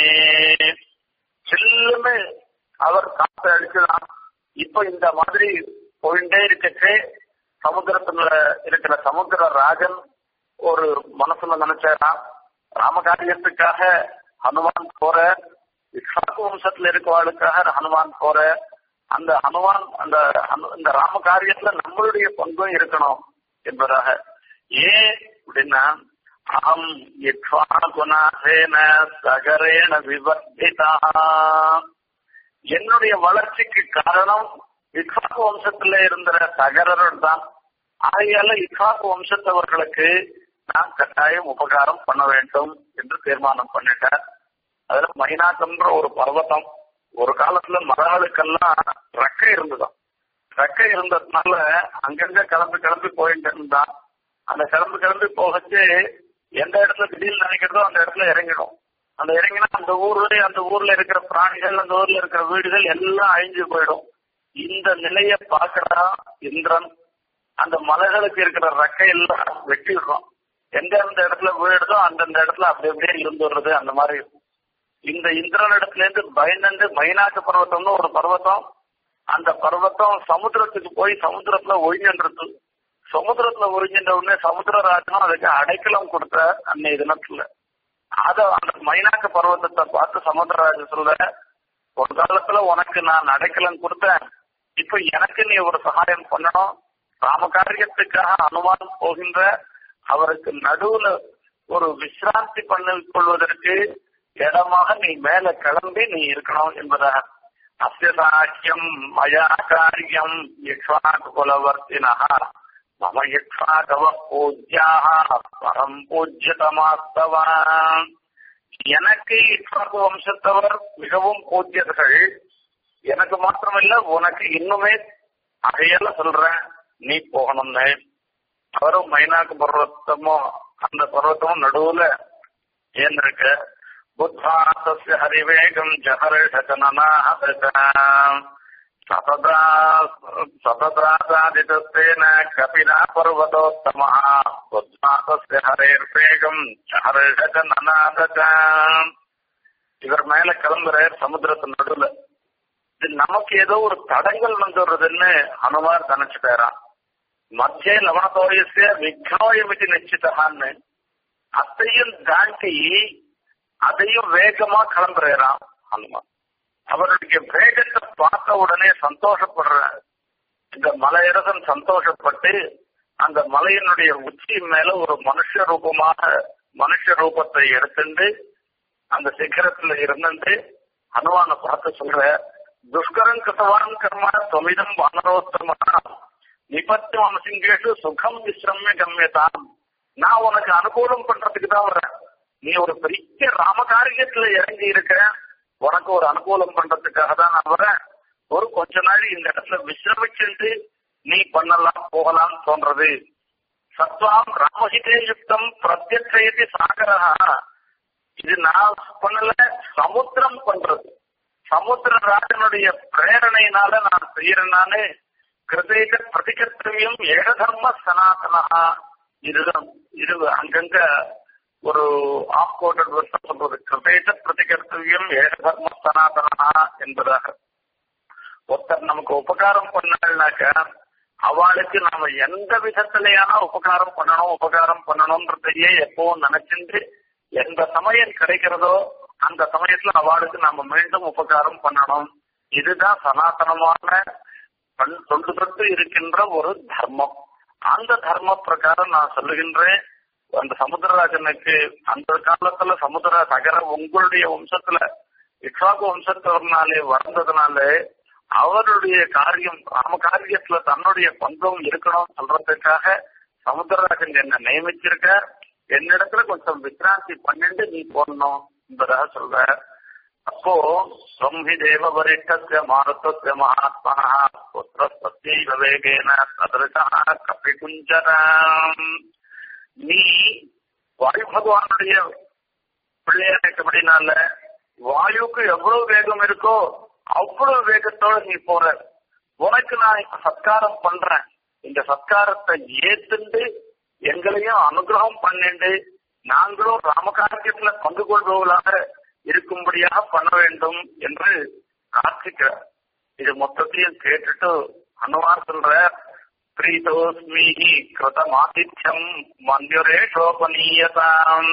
சில்லுன்னு அவர் காத்து அடிச்சுதான் இப்ப இந்த மாதிரி போயிட்டே இருக்கச்சு சமுத்திரத்துல இருக்கிற சமுத்திர ராஜன் ஒரு மனசுல நினைச்சாரா ராமகாரியத்துக்காக ஹனுமான் போற இஸ்லாக்கு வம்சத்துல இருக்கவாளுக்காக ஹனுமான் போற அந்த ஹனுமான் அந்த இந்த ராம காரியத்துல நம்மளுடைய பங்கும் இருக்கணும் என்பதாக ஏன் அப்படின்னா அகம் இக்ஷ்வாகுணாசேன சகரேன விவர்த்திதா என்னுடைய வளர்ச்சிக்கு காரணம் இக்ஷாக்கு வம்சத்துல இருந்த சகரர் தான் ஆகையால இக்ஷாக்கு வம்சத்தவர்களுக்கு நான் கட்டாயம் உபகாரம் பண்ண வேண்டும் என்று தீர்மானம் பண்ணிட்டார் அதுல மைனாக்கம்ன்ற ஒரு பர்வதம் ஒரு காலத்துல மரங்களுக்கெல்லாம் ரெக்கை இருந்ததாம் ரெக்கை இருந்ததுனால அங்கங்க கிளம்பி கிளம்பி போயிட்டு இருந்தான் அந்த கிளம்பி கிளம்பி போகச்சு எந்த இடத்துல திடீர்னு நினைக்கிறதோ அந்த இடத்துல இறங்கிடும் அந்த இறங்கினா அந்த ஊர்ல அந்த ஊர்ல இருக்கிற பிராணிகள் அந்த ஊர்ல இருக்கிற வீடுகள் எல்லாம் அழிஞ்சு போயிடும் இந்த நிலைய பாக்குறா இந்திரன் அந்த மலைகளுக்கு இருக்கிற ரெக்கை எல்லாம் வெட்டிடுறோம் எந்த எந்த இடத்துல வீடுதோ அந்தந்த இடத்துல அப்படி அப்படியே இருந்துடுறது அந்த மாதிரி இந்த இந்திரன் இடத்துல இருந்து பயந்து மைனாக்கு பர்வத்தம்னு ஒரு பர்வத்தம் அந்த பர்வத்தம் சமுத்திரத்துக்கு போய் சமுத்திரத்துல ஒழிஞ்சின்றது சமுத்திரத்துல ஒழிஞ்சின்ற உடனே சமுத்திரராஜனும் அதுக்கு அடைக்கலம் கொடுத்த அன்னைய தினத்துல அத அந்த மைனாக்க பர்வத்தத்தை பார்த்து சமுத்திரராஜன் சொல்ல ஒரு காலத்துல உனக்கு நான் அடைக்கலம் கொடுத்தேன் இப்ப எனக்கு நீ ஒரு சகாயம் பண்ணணும் ராமகாரியத்துக்காக அனுமானம் போகின்ற அவருக்கு நடுவுல ஒரு விசிராந்தி பண்ணி கொள்வதற்கு இடமாக நீ மேல கிளம்பி நீ இருக்கணும் என்பதாக அஸ்ய சாக்கியம் மயா காரியம் யக்ஷாக் குலவர்த்தினः மம யக்ஷாகவ பூஜ்யாக பரம் பூஜ்யதமாஸ்தவான் எனக்கு இக்ஷாக்கு வம்சத்தவர் மிகவும் பூஜ்யர்கள் எனக்கு மாத்திரமில்ல உனக்கு இன்னுமே அதையால சொல்றேன் நீ போகணும்னு அவரும் மைனாக்கு பர்வத்தமும் அந்த பர்வத்தமும் நடுவுல ஏந்திருக்க புத்தாசஸ்ய ஹரிவேகம் ஜஹர்ஷனாம் சததாசாதிதஸ்தேன கபிலா பர்வதோத்தம புத்தாசஸ்ய ஹரேர்வேகம் ஜஹர்ஷனாதம் இவர் மேல கிளம்புற சமுத்திரத்து நடுவுல இது நமக்கு ஏதோ ஒரு தடங்கள் வந்துடுறதுன்னு ஹனுமார் நினைச்சுட்டாராம் மத்திய லவணத்தோயசிய விக்னோயமிதி நிச்சிதகான்னு அத்தையும் தாண்டி அதையும் வேகமா கிளம்புறாராம் ஹனுமான் அவருடைய வேகத்தை பார்த்த உடனே சந்தோஷப்படுற இந்த மலையரசன் சந்தோஷப்பட்டு அந்த மலையினுடைய உச்சி மேல ஒரு மனுஷ ரூபமாக மனுஷ ரூபத்தை எடுத்துட்டு அந்த சிகரத்துல இருந்துட்டு ஹனுமானை பார்த்து சொல்ற துஷ்கரம் கிருத்தவான் கர்மா தொமிதம் வானரோத்தமா நிபத்து அம்சிங்கேஷு சுகம் விஸ்ரம்ய கம்யதான் நான் உனக்கு அனுகூலம் பண்றதுக்கு தான் வரேன் நீ ஒரு பெரிய ராமகாரியத்துல இறங்கி இருக்க உனக்கு ஒரு அனுகூலம் பண்றதுக்காக தான் நான் வரேன் ஒரு கொஞ்ச நாள் இந்த இடத்துல விசிரமிச்சுட்டு நீ பண்ணலாம் போகலாம் தோன்றது சத்வாம் ராமஹிதே யுக்தம் பிரத்யட்சயதி சாகரா இது நான் பண்ணல சமுத்திரம் பண்றது சமுத்திர ராஜனுடைய பிரேரணையினால நான் செய்யறேன்னு கிருதேக பிரதிகர்த்தவியம் ஏக தர்ம சனாதனா இதுதான் இது அங்கங்க ஒரு ஆஃப் கோட்டட் வருஷம் சொல்றது கிருதேக பிரதிகர்த்தவியம் ஏக தர்ம சனாதனா என்பதாக ஒருத்தர் நமக்கு உபகாரம் பண்ணாள்னாக்க அவளுக்கு நாம எந்த விதத்திலேயான உபகாரம் பண்ணணும் உபகாரம் பண்ணணும்ன்றதையே எப்பவும் நினைச்சிட்டு எந்த சமயம் கிடைக்கிறதோ அந்த சமயத்துல அவளுக்கு நாம மீண்டும் உபகாரம் பண்ணணும் இதுதான் சனாதனமான தொண்டு தொட்டு இருக்கின்ற ஒரு தர்மம் அந்த தர்ம பிரகாரம் நான் சொல்லுகின்றேன் அந்த சமுத்திரராஜனுக்கு அந்த காலத்துல சமுத்திர சகர உங்களுடைய வம்சத்துல இக்ஷாக்கு வம்சத்தவர்னாலே வளர்ந்ததுனாலே அவருடைய காரியம் ராம காரியத்துல தன்னுடைய பங்கும் இருக்கணும் சொல்றதுக்காக சமுத்திரராஜன் என்ன நியமிச்சிருக்க என்னிடத்துல கொஞ்சம் விசிராந்தி பண்ணிட்டு நீ போடணும் என்பதாக சொல்ற அப்போ ஸ்வம்பி தேவ வரிஷ்டஸ்ய மாருத்தஸ்ய மகாத்மனா புத்திரஸ்தீ வேகேன சதருஷா கப்பி குஞ்சரம் நீ வாயு பகவானுடைய பிள்ளையாட்டபடினால வாயுக்கு எவ்வளவு வேகம் இருக்கோ அவ்வளவு வேகத்தோட நீ போற உனக்கு நான் இப்ப சத்காரம் பண்றேன் இந்த சத்காரத்தை ஏத்துண்டு எங்களையும் அனுகிரகம் பண்ணிண்டு நாங்களும் ராமகாரியத்துல பங்கு கொள்பவர்களாக இருக்கும்படியாக பண்ண வேண்டும் என்று பிரார்த்திக்கிறார் இது மொத்தத்தையும் கேட்டுட்டு அனுமார் சொல்ற பிரீதோஸ்மி கிருதமாதித்யம் மந்திரேஷோபனீயதாம்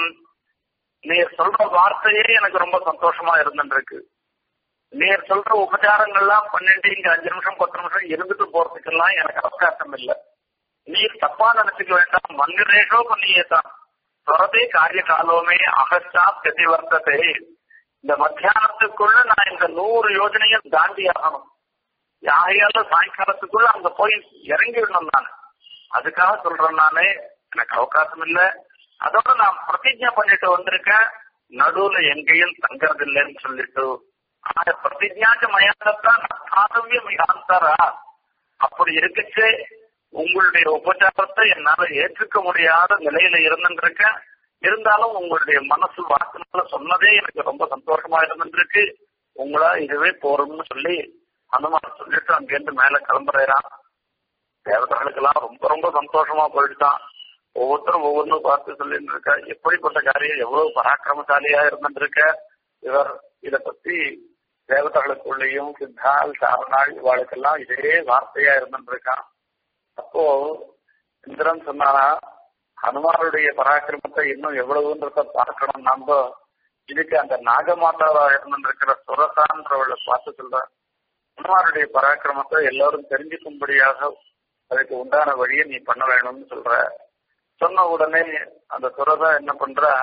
நீர் சொல்ற வார்த்தையே எனக்கு ரொம்ப சந்தோஷமா இருந்துருக்கு நீர் சொல்ற உபச்சாரங்கள்லாம் பண்ணிட்டு இங்க அஞ்சு நிமிஷம் பத்து நிமிஷம் இருந்துட்டு போறதுக்கெல்லாம் எனக்கு அவகாசம் இல்லை நீர் தப்பா நினைச்சுக்க வேண்டாம் மந்திரேஷோ பண்ணியதான் தொடர்பே காரிய காலமே அகஸ்டா கதி வர்த்ததே இந்த மத்தியானத்துக்குள்ள நான் இந்த நூறு யோஜனையும் தாண்டி ஆகணும் யாரையால சாயங்காலத்துக்குள்ள அங்க போய் இறங்கிடணும் நான் அதுக்காக சொல்றேன் நானே எனக்கு அவகாசம் இல்லை அதோட நான் பிரதிஜை பண்ணிட்டு வந்திருக்கேன் நடுவுல எங்கேயும் தங்கறது இல்லைன்னு சொல்லிட்டு ஆனா பிரதிஜாச்ச மயானத்தான் ஆதவியம் அந்தரா அப்படி இருக்குச்சு உங்களுடைய உபச்சாரத்தை என்னால ஏற்றுக்க முடியாத நிலையில இருந்துருக்கேன் இருந்தாலும் உங்களுடைய மனசு வாக்குனால சொன்னதே எனக்கு ரொம்ப சந்தோஷமா இருந்துருக்கு உங்களா இதுவே போறோம்னு சொல்லி ஹனுமான் சொல்லிட்டு அங்கிருந்து மேல கிளம்புறான் தேவதைகளுக்கெல்லாம் ரொம்ப ரொம்ப சந்தோஷமா போயிடுதான் ஒவ்வொருத்தரும் ஒவ்வொன்றும் பார்த்து சொல்லிட்டு இருக்க எப்படிப்பட்ட காரியம் எவ்வளவு பராக்கிரமசாலியா இருந்துருக்க இவர் இத பத்தி தேவதைகளுக்குள்ளேயும் சித்தால் சாரணாள் இவாளுக்கெல்லாம் இதே வார்த்தையா இருந்துருக்கான் அப்போ இந்திரன் சொன்னானா ஹனுமானுடைய பராக்கிரமத்தை இன்னும் எவ்வளவுன்றத பார்க்கணும் நம்ம இதுக்கு அந்த நாகமாதாவா இருந்திருக்கிற சுரசான்றவளை பார்த்து சொல்ற ஹனுமானுடைய பராக்கிரமத்தை எல்லாரும் தெரிஞ்சுக்கும்படியாக அதுக்கு உண்டான வழியை நீ பண்ண வேணும்னு சொல்ற சொன்ன உடனே அந்த சுரதா என்ன பண்றா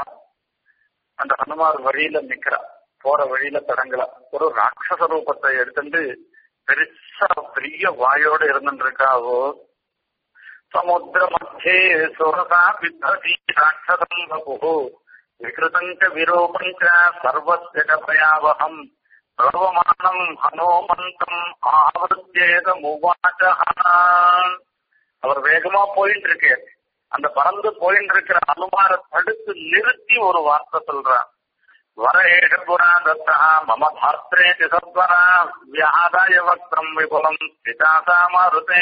அந்த ஹனுமார் வழியில நிக்கிறா போற வழியில தடங்கலா ஒரு ராட்சச ரூபத்தை எடுத்துட்டு பெருசா பெரிய வாயோட இருந்துருக்காவோ சமுத்திர மத்தியே சுரசா பித்ததி ராட்சசம் வபு விகிருதஞ்ச விரூபஞ்ச சர்வஸ்ய பயாவகம் சர்வமானம் ஹனோமந்தம் ஆவருத்தேத முவாச்ச அவர் வேகமா போயிட்டு இருக்கு அந்த பறந்து போயிட்டு இருக்கிற அனுமார தடுத்து நிறுத்தி ஒரு வார்த்தை சொல்றான் வரேஷ புராதத்தா மம பாத்திரே திசத்வரா வியாதாய வக்ரம் விபுலம் பிதாசா மாருதே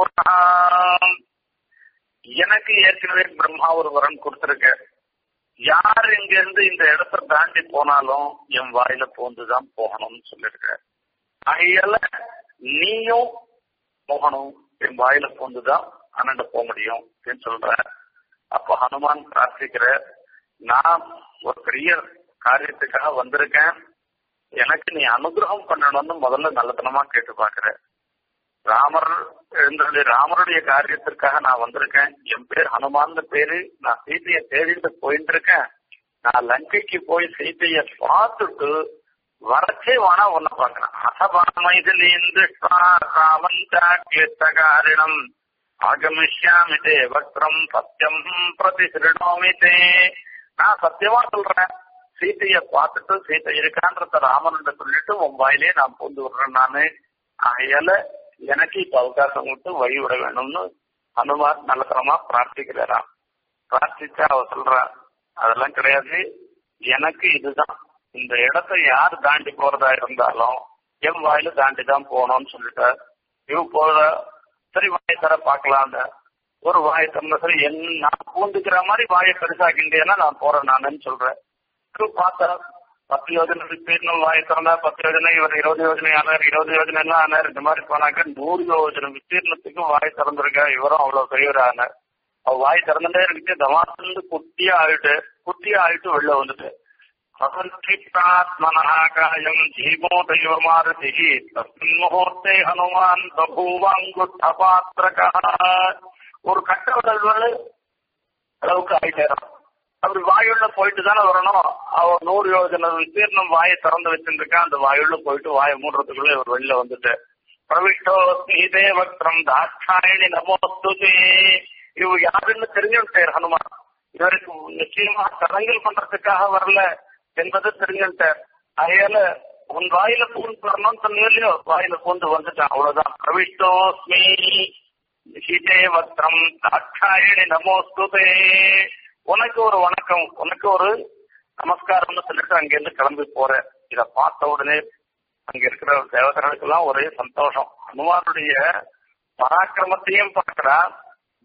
எனக்கு ஏற்கனவே பிரம்மா ஒரு வரன் கொடுத்திருக்க யார் இங்க இருந்து இந்த இடத்த தாண்டி போனாலும் என் வாயில போந்துதான் போகணும்னு சொல்லிருக்க ஆகையால நீயும் போகணும் என் வாயில போந்துதான் அண்ணன் போக முடியும் அப்படின்னு சொல்ற அப்ப ஹனுமான் பிரார்த்திக்கிற நான் ஒரு பெரிய காரியத்துக்காக வந்திருக்கேன் எனக்கு நீ அனுகிரகம் பண்ணணும்னு முதல்ல நல்லத்தனமா கேட்டு பாக்குற ராமர் எழுந்தருடைய ராமருடைய காரியத்திற்காக நான் வந்திருக்கேன் என் பேர் ஹனுமான் பேரு நான் சீதையை தேடிட்டு போயிட்டு இருக்கேன் நான் லங்கைக்கு போய் சீதைய பார்த்துட்டு வரச்சே வேணா ஒன்ன பாக்குறேன் அசபாமைதிலேந்து ராமன் காரிடம் ஆகமிஷ்யாமி தே வக்ரம் சத்தியம் பிரதி சிறுணோமி தே நான் சத்தியமா சொல்றேன் சீதைய பார்த்துட்டு சீதை இருக்கான்றத ராமன் சொல்லிட்டு உன் வாயிலே நான் பூந்து விடுறேன் நானு ஆகையால எனக்கு இப்ப அவகாசம் விட்டு வழி விட வேணும்னு ஹனுமார் நல்லதனமா பிரார்த்திக்கிறாராம் பிரார்த்திச்சா அவ சொல்றா அதெல்லாம் கிடையாது எனக்கு இதுதான் இந்த இடத்தை யார் தாண்டி போறதா இருந்தாலும் என் வாயில தாண்டி தான் போகணும்னு சொல்லிட்டார் இவ போற சரி வாயை தர பார்க்கலாம் ஒரு வாயை திறந்த சரி என் நான் பூந்துக்கிற மாதிரி வாயை பெருசாக்கின்றேன்னா நான் போறேன் நானுன்னு சொல்றேன் பார்த்தா பத்து யோஜனை விஸ்தீர்ணம் வாயை திறந்தா பத்து யோஜனை இவர் இருபது யோஜனை ஆனார் இருபது யோஜனை எல்லாம் ஆனார் இந்த மாதிரி போனாக்க நூறு யோஜனை விஸ்தீர்ணத்துக்கும் வாய் திறந்திருக்கா இவரும் அவ்வளவு பெரியவர் ஆனார் அவ வாய் திறந்துட்டே இருக்கு தமாசிலிருந்து குட்டியா ஆயிட்டு குட்டியா ஆயிட்டு வெளில வந்துட்டு காயம் ஜீவோ தெய்வ மாருதி தஸ்மின் முகூர்த்தே ஹனுமான் பபூவாங்குட்ட பாத்திரகா ஒரு கட்ட விடல் அளவுக்கு ஆயிட்டேறான் அப்படி வாயுள்ள போயிட்டு தானே வரணும் அவர் நூறு யோஜனை விஸ்தீர்ணம் வாயை திறந்து வச்சிருக்கான் அந்த வாயுள்ள போயிட்டு வாயை மூடுறதுக்குள்ள இவர் வெளில வந்துட்டு பிரவிஷ்டோ ஸ்மீதே வக்ரம் தாட்சாயணி நமோஸ்துதே இவ யாருன்னு தெரிஞ்சுட்டார் ஹனுமான் இவருக்கு நிச்சயமா தடங்கல் பண்றதுக்காக வரல என்பது தெரிஞ்சுட்டார் அதையால உன் வாயில பூந்து வரணும்னு சொன்னீங்களோ வாயில பூந்து வந்துட்டான் அவ்வளவுதான் பிரவிஷ்டோஸ்மி சீதே வக்ரம் தாட்சாயணி நமோஸ்துதே உனக்கு ஒரு வணக்கம் உனக்கு ஒரு நமஸ்காரம்னு சொல்லிட்டு அங்கிருந்து கிளம்பி போறேன் இத பார்த்த உடனே அங்க இருக்கிற தேவதர்களுக்கு எல்லாம் ஒரே சந்தோஷம் ஹனுமானுடைய பராக்கிரமத்தையும் பார்க்கிறா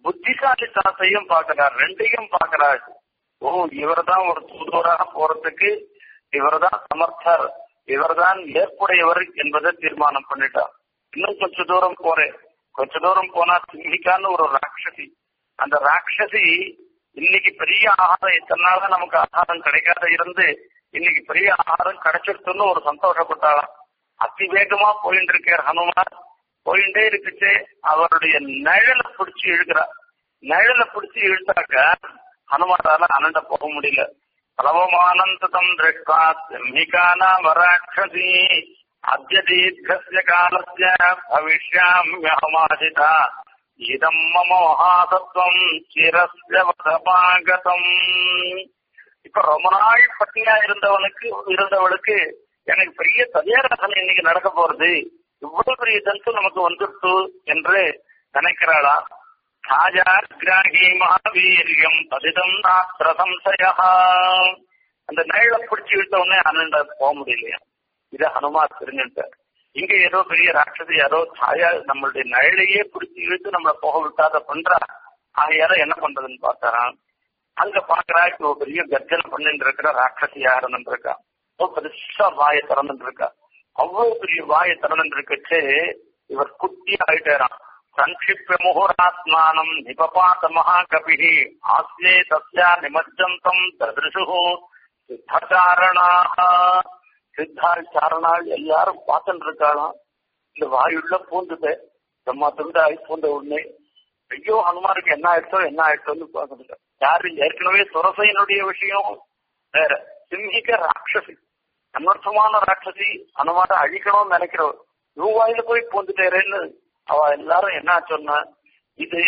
புத்திசாலித்தனத்தையும் பார்க்கிறார் ரெண்டையும் பார்க்கிறார் ஓ இவர்தான் ஒரு தூதுவராக போறதுக்கு இவர்தான் சமர்த்தர் இவர்தான் ஏற்புடையவர் என்பதை தீர்மானம் பண்ணிட்டார் இன்னும் கொஞ்ச தூரம் போறேன் கொஞ்ச தூரம் போனா சிங்கிக்கான்னு ஒரு ராட்சசி அந்த ராட்சசி இன்னைக்கு பெரிய ஆகாரம் இத்தனை நாளா நமக்கு ஆகாரம் கிடைக்காத இருந்து இன்னைக்கு பெரிய ஆகாரம் கிடைச்சிருக்குன்னு ஒரு சந்தோஷப்பட்டாளாம் அதிவேகமா போயிட்டு இருக்கார் ஹனுமான் போயிட்டே இருக்குச்சு அவருடைய நிழலை பிடிச்சி இழுக்கிறார் நிழலை பிடிச்சி இழுத்தாக்க ஹனுமாரால அனண்ட போக முடியல பலவமானந்ததம் திருஷ்டா சிம்ஹிகானாம் வராட்சசி அத்திய தீர்க்கஸ்ய காலஸ்ய பவிஷ்யாம்யஹமாசிதா இதம் மமோஹாசத்வம் சிரஸ்ய வதபாகதம் இப்ப ரொம்ப நாள் பட்டியா இருந்தவனுக்கு இருந்தவளுக்கு எனக்கு பெரிய சதியாராசனை இன்னைக்கு நடக்க போறது இவ்வளவு பெரிய ஜந்து நமக்கு வந்துட்டு என்று நினைக்கிறாளா ராஜாகிராகி மகாவீரியம் பதிதம் நாத்திர சம்சயா அந்த நிழலை பிடிச்சு விட்ட உடனே அனண்ட போக முடியலையா இத ஹனுமார் தெரிஞ்சுட்டார் இங்க ஏதோ பெரிய ராட்சசி யாரோ சாயா நம்மளுடைய நிழலையே பிடிச்சி இழுத்து நம்மளை போக விட்டாத பண்றா ஆகையால என்ன பண்றதுன்னு பார்த்தாராம் அங்க பாக்குறா இப்போ பெரிய கர்ஜனை பண்ணிட்டு இருக்கிற ராட்சசியா இருந்துருக்கா பெருசா வாயை திறந்துட்டு இருக்கா அவ்வளவு பெரிய வாயை திறந்துட்டு இருக்கச்சு இவர் குட்டி ஆயிட்டாராம் சங்கிப்ய முகூராத்மானம் நிபபாத மகாகபி ஆஸ்யே தஸ்யா நிமஜ்ஜந்தம் ததிருஷு சித்தச்சாரணாக சித்தாள் சாரணாள் எல்லாரும் பார்த்துட்டு இருக்காளாம் இந்த வாயுள்ள பூந்துட்டு பிரம்மா துண்டாய் பூந்த உடனே ஐயோ ஹனுமாருக்கு என்ன ஆயிடுச்சோ என்ன ஆயிடுச்சோன்னு பார்த்துட்டு யாரு ஏற்கனவே சுரசையினுடைய விஷயம் வேற சிம்ஹிக ராட்சசி அனர்த்தமான ராட்சசி அனுமாரை அழிக்கணும்னு நினைக்கிறவர் ரூபாயில போய் பூந்துட்டேரேன்னு அவ எல்லாரும் என்ன சொன்னா இது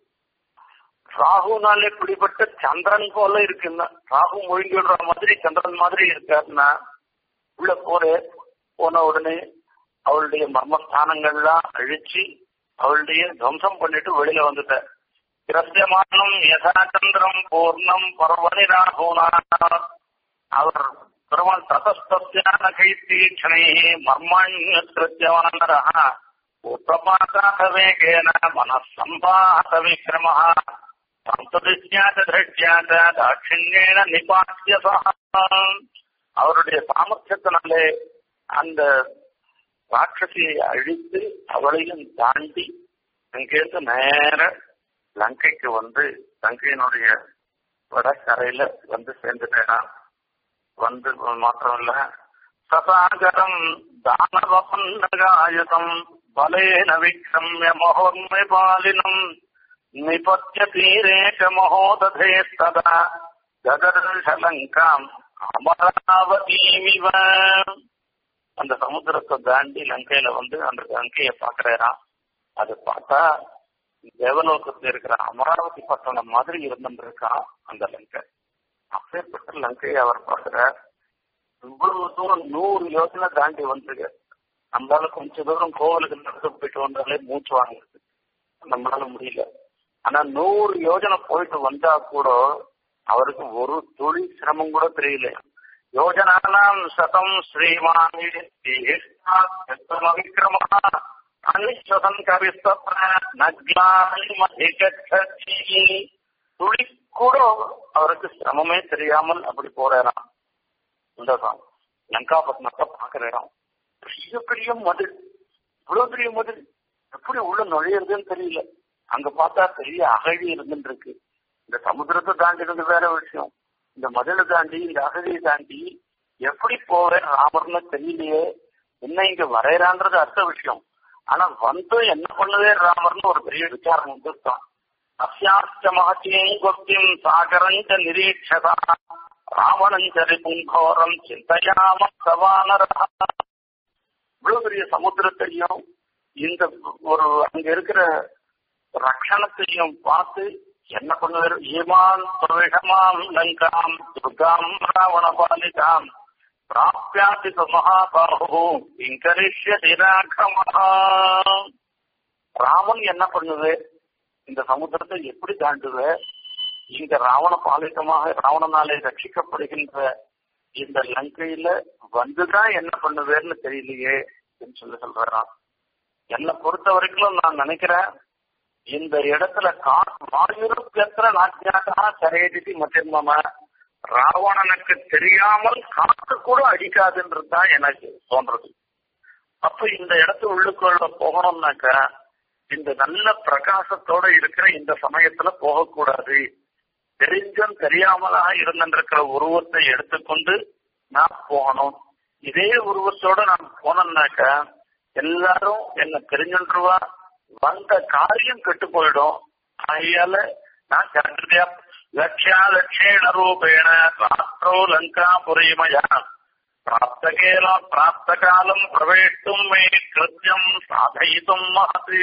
ராகுனாலே பிடிபட்ட சந்திரன் போல இருக்குன்னா ராகு மொழிஞ்சு விடுற மாதிரி சந்திரன் மாதிரி இருக்காருன்னா உள்ள போற போன உடனே அவளுடைய மர்மஸ்தானங்கள்லாம் அழிச்சு அவளுடைய துவம்சம் பண்ணிட்டு வெளியில வந்துட்ட கிரஸ்யமானம் யதாச்சந்திரம் பூர்ணம் பர்வனி ராகுனா அவர் பெருமாள் ததஸ்தியான கைத்தீட்சணை மர்மாண்யத்ருத்யவனந்தர உத்தபாதாத வேகேன மனசம்பாத விக்ரம சந்ததிஷ்யாத திருஷ்யாத தாட்சிண்யேன நிபாத்திய அவருடைய சாமர்த்தியத்தினாலே அந்த ராட்சசியை அழித்து அவளையும் தாண்டி அங்கிருந்து நேர லங்கைக்கு வந்து லங்கையினுடைய வடக்கரையில வந்து சேர்ந்துட்டேனா வந்து மாத்திரம் இல்ல சசாகரம் தானவபன்னகாயுதம் பலேன விக்ரமிய மகோன்மை பாலினம் நிபத்திய தீரேக மகோததேஸ்ததா ஜகர்ஷலங்காம் அமராவதீமிவ அந்த சமுத்திரத்தை தாண்டி லங்கையில வந்து அந்த லங்கைய பாக்குறாராம் அது பார்த்தா தேவலோகத்துல இருக்கிற அமராவதி பட்டணம் மாதிரி இருந்துருக்கான் அந்த லங்கை அப்பேற்பட்ட லங்கையை அவர் பார்க்கிறார் இவ்வளவு தூரம் நூறு யோசனை தாண்டி வந்திருக்கு நம்மளால கொஞ்ச தூரம் கோவிலுக்கு நடந்து போயிட்டு வந்தாலே மூச்சு வாங்குறது நம்மளால முடியல ஆனா நூறு யோஜனை போயிட்டு வந்தா கூட அவருக்கு ஒரு துளி சிரமம் கூட தெரியல யோஜனானாம் சதம் ஸ்ரீமானி விக்ரமா அனிஸ்வசன் கவிஸ்தீ துளி கூட அவருக்கு சிரமமே தெரியாமல் அப்படி போறாராம் இந்த லங்காபத்னத்தை பாக்குறாராம் பெரிய பெரிய மதில் இவ்வளவு பெரிய மதில் எப்படி உள்ள நுழையிறதுன்னு தெரியல அங்க பார்த்தா பெரிய அகழி இருந்துட்டு இருக்கு இந்த சமுத்திரத்தை தாண்டினது வேற விஷயம் இந்த மதிலை தாண்டி இந்த அகழியை தாண்டி எப்படி போவேன் ராமர்னு தெரியலையே என்ன இங்க வரையறான்றது அடுத்த விஷயம் ஆனா வந்து என்ன பண்ணுதே ராமர்னு ஒரு பெரிய விசாரம் வந்துருக்கான் அஸ்யாஸ்த மகத்தியும் கொத்தியும் சாகரஞ்ச நிரீட்சதா ராவணஞ்சரிப்பும் கோரம் சிந்தையாம சவானரா இவ்வளவு பெரிய சமுத்திரத்தையும் இந்த ஒரு அங்க இருக்கிற ரக்ஷணத்தையும் பார்த்து என்ன பண்ணுவார் ஈமான் பிரவேகமாம் லங்காம் துர்காம் ராவண பாலிகாம் பிராப்யாதி மகாபாகு இங்கரிஷ்யதி ராகமஹா ராமன் என்ன பண்ணுது இந்த சமுத்திரத்தை எப்படி தாண்டுது இந்த ராவண பாலிகமாக ராவணனாலே ரட்சிக்கப்படுகின்ற இந்த லங்கையில வந்துதான் என்ன பண்ணுவேன்னு தெரியலையே அப்படின்னு சொல்லி சொல்றாராம் என்னை பொறுத்த வரைக்கும் நான் நினைக்கிறேன் இந்த இடத்துல கா வாயுருக்கத்திர நாட்டியாக சரேதிக்கு மத்தியம ராவணனுக்கு தெரியாமல் காத்து கூட அடிக்காதுன்றது தான் எனக்கு தோன்றது அப்ப இந்த இடத்து உள்ளுக்குள்ள போகணும்னாக்க இந்த நல்ல பிரகாசத்தோட இருக்கிற இந்த சமயத்துல போகக்கூடாது தெரிஞ்சும் தெரியாமலாக இருந்திருக்கிற உருவத்தை எடுத்துக்கொண்டு நான் போகணும் இதே உருவத்தோட நான் போனேன்னாக்க எல்லாரும் என்ன தெரிஞ்சுருவா வந்த காரியம் கெட்டு போயிடும் ஆகையால நான் ஜாக்கிரதையா லட்சியா லட்சேண ரூபேண ராத்திரோ லங்கா புரிமயா பிராப்தகேல பிராப்த காலம் பிரவேஷ்டும் மே கிருத்தியம் சாதயித்தும் மகதி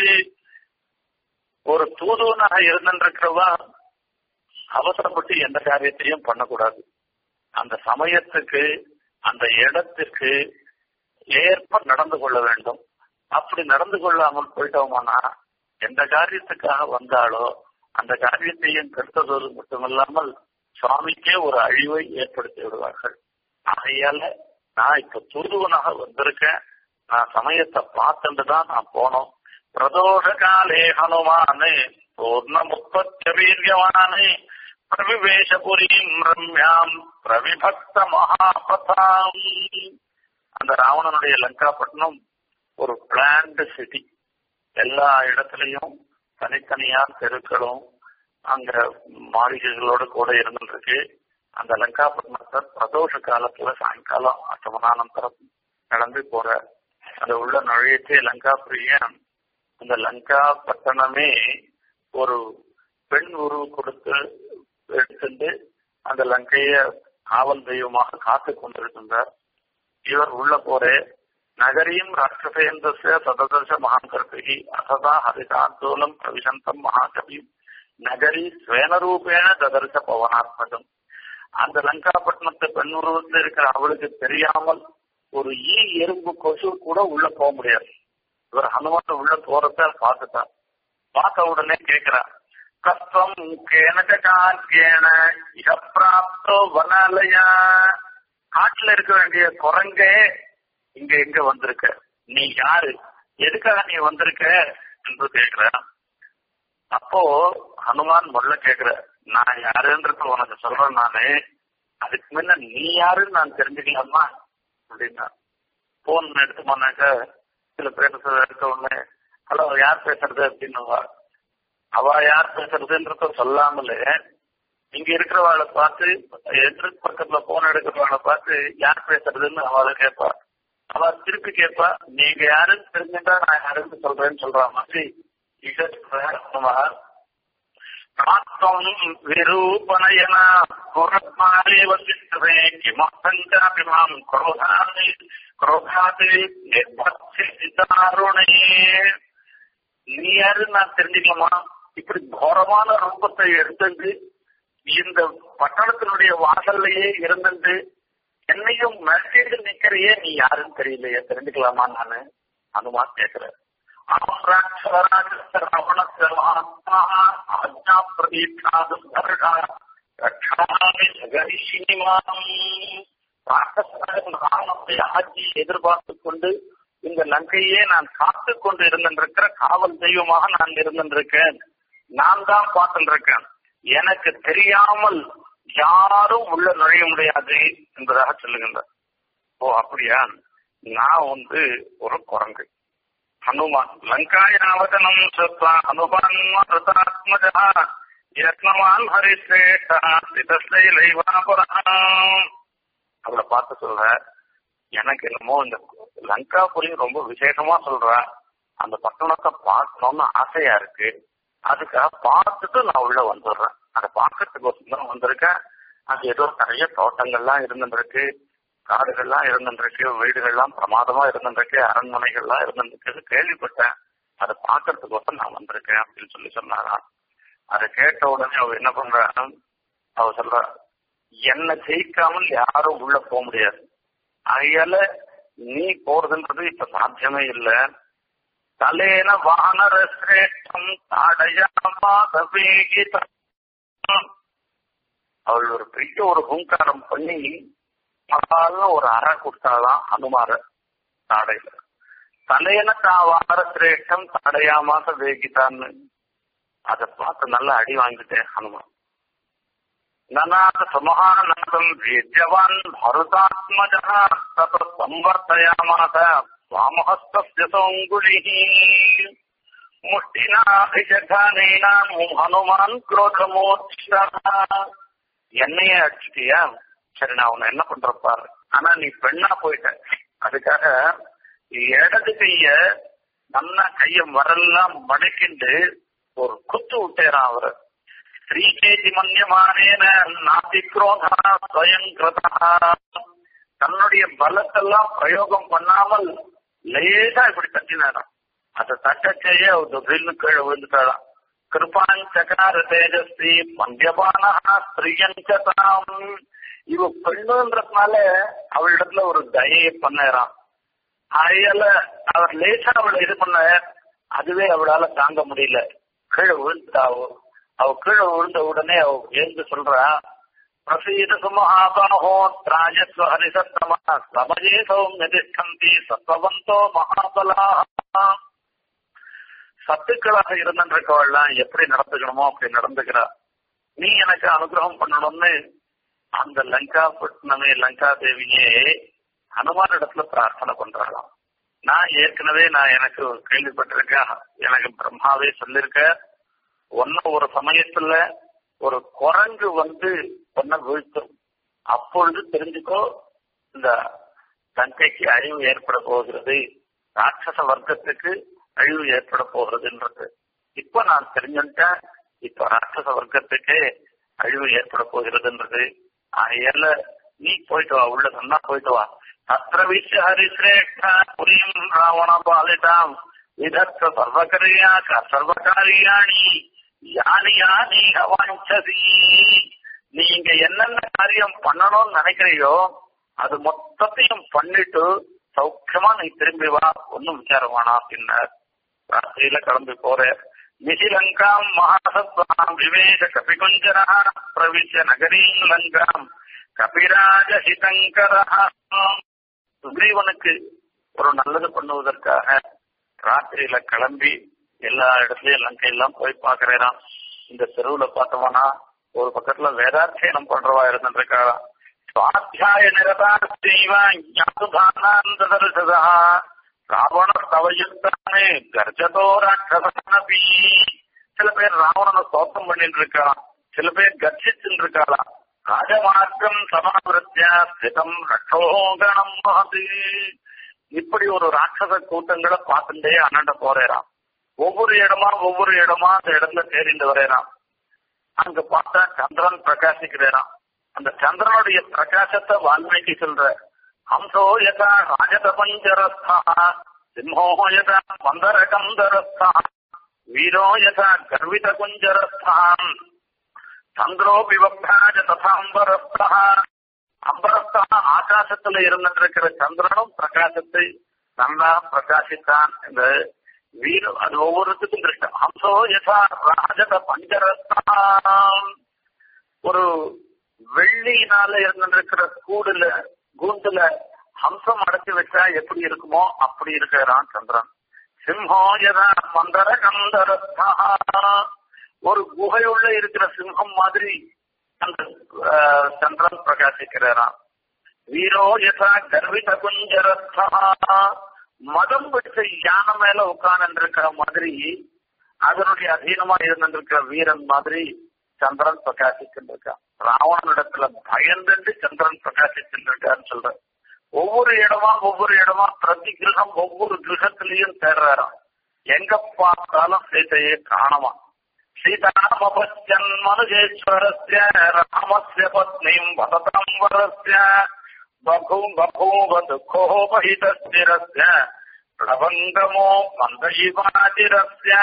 ஒரு தூதுவனாக இருந்திருக்கிறவா அவசரப்பட்டு எந்த காரியத்தையும் பண்ணக்கூடாது அந்த சமயத்துக்கு அந்த இடத்துக்கு ஏற்ப நடந்து கொள்ள வேண்டும் அப்படி நடந்து கொள்ளாமல் போயிட்டோமானா எந்த காரியத்துக்காக வந்தாலோ அந்த காரியத்தையும் கெடுத்ததோடு மட்டுமல்லாமல் சுவாமிக்கே ஒரு அழிவை ஏற்படுத்தி விடுவார்கள் ஆகையால நான் இப்ப தூதுவனாக வந்திருக்கேன் நான் சமயத்தை பார்த்துட்டு தான் நான் போனோம் பிரதோஷ காலே ஹனுமானு பூர்ண முப்பத்த வீரியவானு பிரவிவேஷபுரீம் ரம்யாம் பிரவிபக்த மகாபதாம் அந்த ராவணனுடைய லங்காப்பட்டினம் ஒரு பிளான்டு சிட்டி எல்லா இடத்துலயும் தனித்தனியா தெருக்களும் அங்க மாளிகைகளோட கூட இருந்துருக்கு அந்த லங்காப்பட்டினத்தை பிரதோஷ காலத்துல சாயங்காலம் அஷ்டமனானந்தரம் நடந்து போற அந்த உள்ள நுழையத்தே லங்காபுரிய அந்த லங்கா பட்டணமே ஒரு பெண் உருவு கொடுத்து எடுத்துட்டு அந்த லங்கைய காவல் தெய்வமாக காத்து கொண்டிருக்கின்றார் இவர் உள்ள போரே நகரீம் ராட்சசேந்திரஸ்ய சததர்ஷ மகாங்கர்பிகி அசதா ஹரிதாந்தோலம் பிரவிசந்தம் மகாகவி நகரி ஸ்வேனரூபேண ததர்ஷ பவனாத்மகம் அந்த லங்காப்பட்டினத்தை பெண் உருவத்தில் இருக்கிற அவளுக்கு தெரியாமல் ஒரு ஈ எறும்பு கொசு கூட உள்ள போக முடியாது இவர் ஹனுமான் உள்ள போறத பார்த்துட்டார் பார்த்த உடனே கேட்கிறார் கஷ்டம் கேனக காக்கேன இகப்பிராப்தோ வனாலயா காட்டுல இருக்க வேண்டிய குரங்கே இங்க எங்க வந்திருக்க நீ யாரு எதுக்காக நீ வந்திருக்க என்று கேக்குற அப்போ ஹனுமான் முதல்ல கேக்குற நான் யாருன்றது உனக்கு சொல்றேன் நானு அதுக்கு முன்ன நீ யாருன்னு நான் தெரிஞ்சுக்கலாமா அப்படின்னா போன் எடுத்து போனாக்க சில பேர் எடுத்த உடனே ஹலோ யார் பேசுறது அப்படின்னு அவ யார் பேசுறதுன்றத சொல்லாமலே இங்க இருக்கிறவாளை பார்த்து எதிர் பக்கத்துல போன் எடுக்கிறவாளை பார்த்து யார் பேசுறதுன்னு அவளை கேட்பா அவ திருப்பி கேட்பா நீங்க யாருன்னு தெரிஞ்சுட்டா நான் யாருன்னு சொல்றேன்னு சொல்றா மாதிரி ஆத்மம் விரூபணயன குரத்மாரே வசித்ததே கிமர்த்தஞ்சாபி மாம் குரோதானி குரோதாதி நிர்பத்திதாருணே நீ யாரு நான் தெரிஞ்சுக்கலாமா இப்படி கோரமான ரூபத்தை எடுத்துட்டு இந்த பட்டணத்தினுடைய வாசல்லையே இருந்துட்டு என்னையும் மெசேஜ் நிக்கிறையே நீ யாருன்னு தெரியலையே தெரிஞ்சுக்கலாமா நானு அனுமான் கேட்கிறேன் ஆஜ்ஞா பிரதீட்சாதும் ரட்சாமி ஜகரிஷினிமானம் ராமனுடைய ஆட்சியை எதிர்பார்த்து கொண்டு இந்த லங்கையே நான் காத்து கொண்டு இருந்திருக்கிற காவல் தெய்வமாக நான் இருந்திருக்கேன் நான் தான் பார்த்துருக்கேன் எனக்கு தெரியாமல் யாரும் உள்ள நுழைய முடியாது என்பதாக சொல்லுகின்றார் ஓ அப்படியா நான் வந்து ஒரு குரங்கு ஹனுமான் லங்காயாவதனம் சத்வா ஹனுமான் ரதாத்மஜா யத்னவான் ஹரிசேஷா சிதஸ்லைவாபுரம் அவளை பார்த்து சொல்ற எனக்கு என்னமோ இந்த லங்காபுரியும் ரொம்ப விசேஷமா சொல்ற அந்த பட்டணத்தை பார்க்கணும்னு ஆசையா இருக்கு அதுக்காக பார்த்துட்டு நான் உள்ள வந்துடுறேன் அதை பார்க்கறதுக்கு தான் வந்திருக்கேன் அங்க ஏதோ நிறைய தோட்டங்கள்லாம் இருந்துருக்கு காடுகள்லாம் இருந்துருக்கு வீடுகள்லாம் பிரமாதமா இருந்துருக்கு அரண்மனைகள்லாம் இருந்துருக்கு கேள்விப்பட்டேன் அதை பார்க்கறதுக்கோசம் நான் வந்திருக்கேன் அப்படின்னு சொல்லி சொன்னாராம் அதை கேட்ட உடனே அவ என்ன பண்ற அவ சொல்ற என்னை ஜெயிக்காமல் யாரும் உள்ள போக முடியாது ஆகையால நீ போறதுன்றது இப்ப சாத்தியமே இல்ல தலையில வானர சிரேஷ்டம் தாடையாமாதவேகிதம் அவள் ஒரு பெரிய ஒரு ஹூங்காரம் பண்ணி மகால்னு ஒரு அறை கொடுத்தாதான் ஹனுமார தாடையில தலையன தாவார சிரேஷ்டம் தாடையாமாச வேகிதான்னு அதை பார்த்து நல்லா அடி வாங்கிட்டேன் ஹனுமான் நநாத சுமகாநாதம் வேத்யவான் மருதாத்மஜ தத சம்வர்த்தயாமாச வாமஹஸ்தஸ்ய சோங்குலிः முஷ்டினாபிஷகானேன ஹனுமான் குரோதமோட்சா என்னையே அடிச்சிட்டியா சரி நான் உன்னை என்ன பண்ற பாரு ஆனா நீ பெண்ணா போயிட்ட அதுக்காக இடது கைய நல்லா கைய வரலாம் மடக்கிண்டு ஒரு குத்து விட்டேறான் அவரு ஸ்ரீகேதி மன்யமானேன நாதி குரோதா ஸ்வயம் கிருதா தன்னுடைய பலத்தெல்லாம் பிரயோகம் பண்ணாமல் லேசா இப்படி தட்டினாராம் அதை தட்டச்சேயே அவர் தொழில்னு கீழே விழுந்துட்டாளாம் கிருபாஞ்சகார தேஜஸ்வி மந்தியபானா ஸ்திரியஞ்சதாம் இவ பெண்ணுன்றதுனால அவளிடத்துல ஒரு தயையை பண்ணறான் அயல அவர் லேசா அவளை இது பண்ண அதுவே அவளால தாங்க முடியல கீழே விழுந்துட்டா அவ அவ கீழே விழுந்த உடனே அவ எழுந்து சொல்றா பிரசீத சுமஹாபாஹோ திராஜஸ்வ ஹரிசத்தமா சமஜே சௌமியதிஷ்டந்தி சத்வந்தோ மகாபலா சத்துக்களாக இருந்திருக்கவள்லாம் எப்படி நடந்துக்கணுமோ அப்படி நடந்துக்கிறா நீ எனக்கு அனுகிரகம் பண்ணணும்னு அந்த லங்கா பட்டினமே லங்கா தேவியே ஹனுமான் இடத்துல பிரார்த்தனை பண்றாளாம் நான் ஏற்கனவே நான் எனக்கு கேள்விப்பட்டிருக்கேன் எனக்கு பிரம்மாவே சொல்லிருக்க ஒன்ன ஒரு சமயத்துல ஒரு குரங்கு வந்து ஒன்ன வீழ்த்தும் அப்பொழுது தெரிஞ்சுக்கோ இந்த லங்கைக்கு அழிவு ஏற்பட போகிறது ராட்சச வர்க்கத்துக்கு அழிவு ஏற்பட போகிறதுன்றது இப்ப நான் தெரிஞ்சுட்டேன் இப்ப ராட்சச வர்க்கத்துக்கு அழிவு ஏற்பட போகிறதுன்றது ஆகையால நீ போயிட்டு வா உள்ள சொன்னா போயிட்டு வா தத்திர விஸ்வ ஹரிசிரேஷ்ட புரியும் ராவண பாலிதாம் விதத்த சர்வகரியா சர்வகாரியாணி யானி யானி அவாஞ்சதி நீங்க என்னென்ன காரியம் பண்ணணும்னு நினைக்கிறியோ அது மொத்தத்தையும் பண்ணிட்டு சௌக்கியமா நீ திரும்பி வா ஒன்னும் விசாரம் வேணாம் அப்படின்னார் ராத்திரியில கிளம்பி போற நிசிலங்காம் மகாசத்வாம் விவேக கபிகுஞ்சரா பிரவிச்ச நகரீம் லங்காம் கபிராஜ ஹிதங்கர சுக்ரீவனுக்கு ஒரு நல்லது பண்ணுவதற்காக ராத்திரியில கிளம்பி எல்லா இடத்துலயும் லங்கை எல்லாம் போய் பாக்குறான் இந்த தெருவுல பார்த்தோம்னா ஒரு பக்கத்துல வேதாத்தியனம் பண்றவா இருந்துருக்காளாம் சுவாத்தியாய நிரதா செய்வா ஞாபகானந்ததர்சதா ராவண தவயுத்தானே கர்ஜதோ ராட்சசனபி சில பேர் ராவணனை சோத்தம் பண்ணிட்டு இருக்காளாம் சில பேர் கர்ஜிச்சுட்டு இருக்காளாம் ராஜமார்க்கம் சமாவிரத்தியா ஸ்திதம் ரட்சோகணம் மகது இப்படி ஒரு ராட்சச கூட்டங்களை பார்த்துட்டே அண்ணாண்ட போறேறான் ஒவ்வொரு இடமா ஒவ்வொரு இடமா அந்த இடத்துல தேடிண்டு வரையறான் அங்க பார்த்தா சந்திரன் பிரகாசிக்கிறான் அந்த சந்திரனுடைய பிரகாசத்தை வால்மீகி சொல்ற ஹம்சோ யதா ராஜத பஞ்சரஸ்தா சிம்ஹோ யதா மந்தர கந்தரஸ்தா வீரோ யதா கர்வித குஞ்சரஸ்தான் சந்திரோ விவக்தாஜ ததாம்பரஸ்தா அம்பரஸ்தா ஆகாசத்துல இருந்திருக்கிற சந்திரனும் பிரகாசத்தை நல்லா பிரகாசித்தான் என்று வீர அது ஒவ்வொருத்துக்கும் திருஷ்டம் ஹம்சோ யதா ராஜத பஞ்சரஸ்தான் ஒரு வெள்ளியினால இருந்திருக்கிற கூடுல கூண்டுல ஹம்சம் அடைச்சு வச்சா எப்படி இருக்குமோ அப்படி இருக்கிறான் சந்திரன் சிம்ஹோயதா மந்தர கந்தரஸ்தா ஒரு குகையுள்ள இருக்கிற சிம்ஹம் மாதிரி அந்த சந்திரன் பிரகாசிக்கிறாராம் வீரோ யதா கர்வித குஞ்சரஸ்தா மதம் பிடிச்ச யானை மேல உட்கார்ந்து இருக்கிற மாதிரி அதனுடைய அதீனமா இருந்திருக்கிற வீரன் மாதிரி சந்திரன் பிரகாசிக்கின்றிருக்கான் ராவணனிடத்துல பயந்துட்டு சந்திரன் பிரகாசிக்கின்றிருக்கான்னு சொல்ற ஒவ்வொரு இடமா ஒவ்வொரு இடமா பிரதி கிரகம் ஒவ்வொரு கிரகத்திலையும் தேடுறாராம் எங்க பார்த்தாலும் சீதையை காணமா சீதாமபச்சன் மனுஜேஸ்வரஸ்ய ராமஸ்ய பத்னிம் வததம் வரஸ்ய பகூ பகூவ துக்கோபஹிதஸ்திரஸ்ய பிரபங்கமோ மந்தயிவாதிரஸ்ய